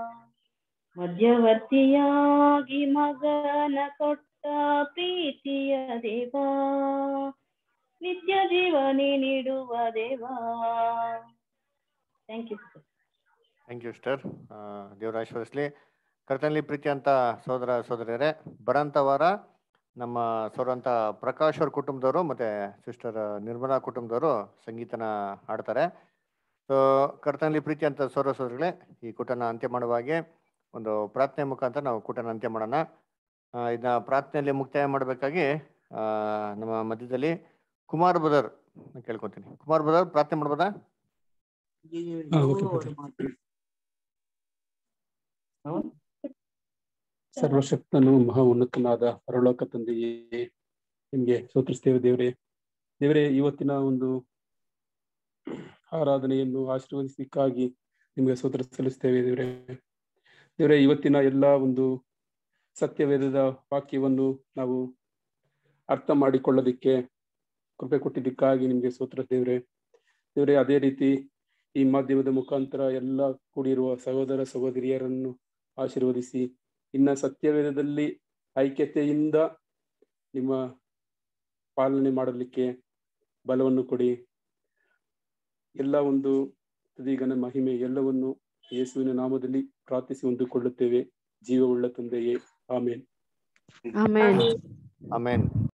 ಮಧ್ಯವರ್ತಿಯಾಗಿ ಮಗನ ಕೊಟ್ಟ ಪ್ರೀತಿಯ ದೇವಾ ನಿತ್ಯ ಜೀವನೇ ನೀಡುವ ದೇವಾ thank you thank you sister ದೇವರ ಆಶೀರ್ವದಿಸ್ಲಿ ಕರ್ತನಲ್ಲಿ ಪ್ರೀತಿ ಅಂತ ಸೋದರ ಸೋದರಿಯರೇ ಬರಂತ ವಾರ ನಮ್ಮ ಸೋರಂತ ಪ್ರಕಾಶ್ ಅವ್ರ ಕುಟುಂಬದವರು ಮತ್ತೆ ಸಿಸ್ಟರ್ ನಿರ್ಮಲಾ ಕುಟುಂಬದವರು ಸಂಗೀತನ ಹಾಡ್ತಾರೆ ಸೊ ಕರ್ತನಲ್ಲಿ ಪ್ರೀತಿ ಅಂತ ಸೋದರ ಸೋದರಿಗಳೇ ಈ ಕೂಟನ ಅಂತ್ಯ ಮಾಡುವಾಗೆ ಒಂದು ಪ್ರಾರ್ಥನೆ ಮುಖಾಂತರ ನಾವು ಕೂಟನ ಅಂತ್ಯ ಮಾಡೋಣ ಆ, ಇದನ್ನ ಪ್ರಾರ್ಥನೆಯಲ್ಲಿ ಮುಕ್ತಾಯ ಮಾಡಬೇಕಾಗಿ ನಮ್ಮ ಮಧ್ಯದಲ್ಲಿ ಕುಮಾರ್ ಬದರ್ ಕೇಳ್ಕೊತೀನಿ ಕುಮಾರ್ ಬದರ್ ಪ್ರಾರ್ಥನೆ ಮಾಡ್ಬೋದಾ ಹಾ, ಓಕೆ brother. ಸರ್ವಶಕ್ತನು ಮಹಾ ಉನ್ನತನಾದ ಪರಲೋಕ ತಂದೆಯೇ ನಿಮ್ಗೆ ಸ್ತೋತ್ರಿಸ್ತೇವೆ ದೇವರೇ ದೇವರೇ ಇವತ್ತಿನ ಒಂದು ಆರಾಧನೆಯನ್ನು ಆಶೀರ್ವದಿಸಲಿಕ್ಕಾಗಿ ನಿಮಗೆ ಸ್ತೋತ್ರ ಸಲ್ಲಿಸ್ತೇವೆ ದೇವರೇ ದೇವರೇ ಇವತ್ತಿನ ಎಲ್ಲ ಒಂದು ಸತ್ಯವೇದದ ವಾಕ್ಯವನ್ನು ನಾವು ಅರ್ಥ ಮಾಡಿಕೊಳ್ಳೋದಿಕ್ಕೆ ಕೃಪೆ ಕೊಟ್ಟಿದ್ದಕ್ಕಾಗಿ ನಿಮಗೆ ಸ್ತೋತ್ರ ದೇವರೇ ದೇವರೇ ಅದೇ ರೀತಿ ಈ ಮಾಧ್ಯಮದ ಮುಖಾಂತರ ಎಲ್ಲ ಕೂಡಿರುವ ಸಹೋದರ ಸಹೋದರಿಯರನ್ನು ಆಶೀರ್ವದಿಸಿ ಇನ್ನ ಸತ್ಯವೇದದಲ್ಲಿ ಐಕ್ಯತೆಯಿಂದ ನಿಮ್ಮ ಪಾಲನೆ ಮಾಡಲಿಕ್ಕೆ ಬಲವನ್ನು ಕೊಡಿ ಎಲ್ಲ ಒಂದು ತುದಿಗನ ಮಹಿಮೆ ಎಲ್ಲವನ್ನು ಯೇಸುವಿನ ನಾಮದಲ್ಲಿ ಪ್ರಾರ್ಥಿಸಿ ಹೊಂದಿಕೊಳ್ಳುತ್ತೇವೆ ಜೀವವುಳ್ಳ ತಂದೆಯೇ ಆಮೇನ್ ಆಮೇನ್ ಆಮೇನ್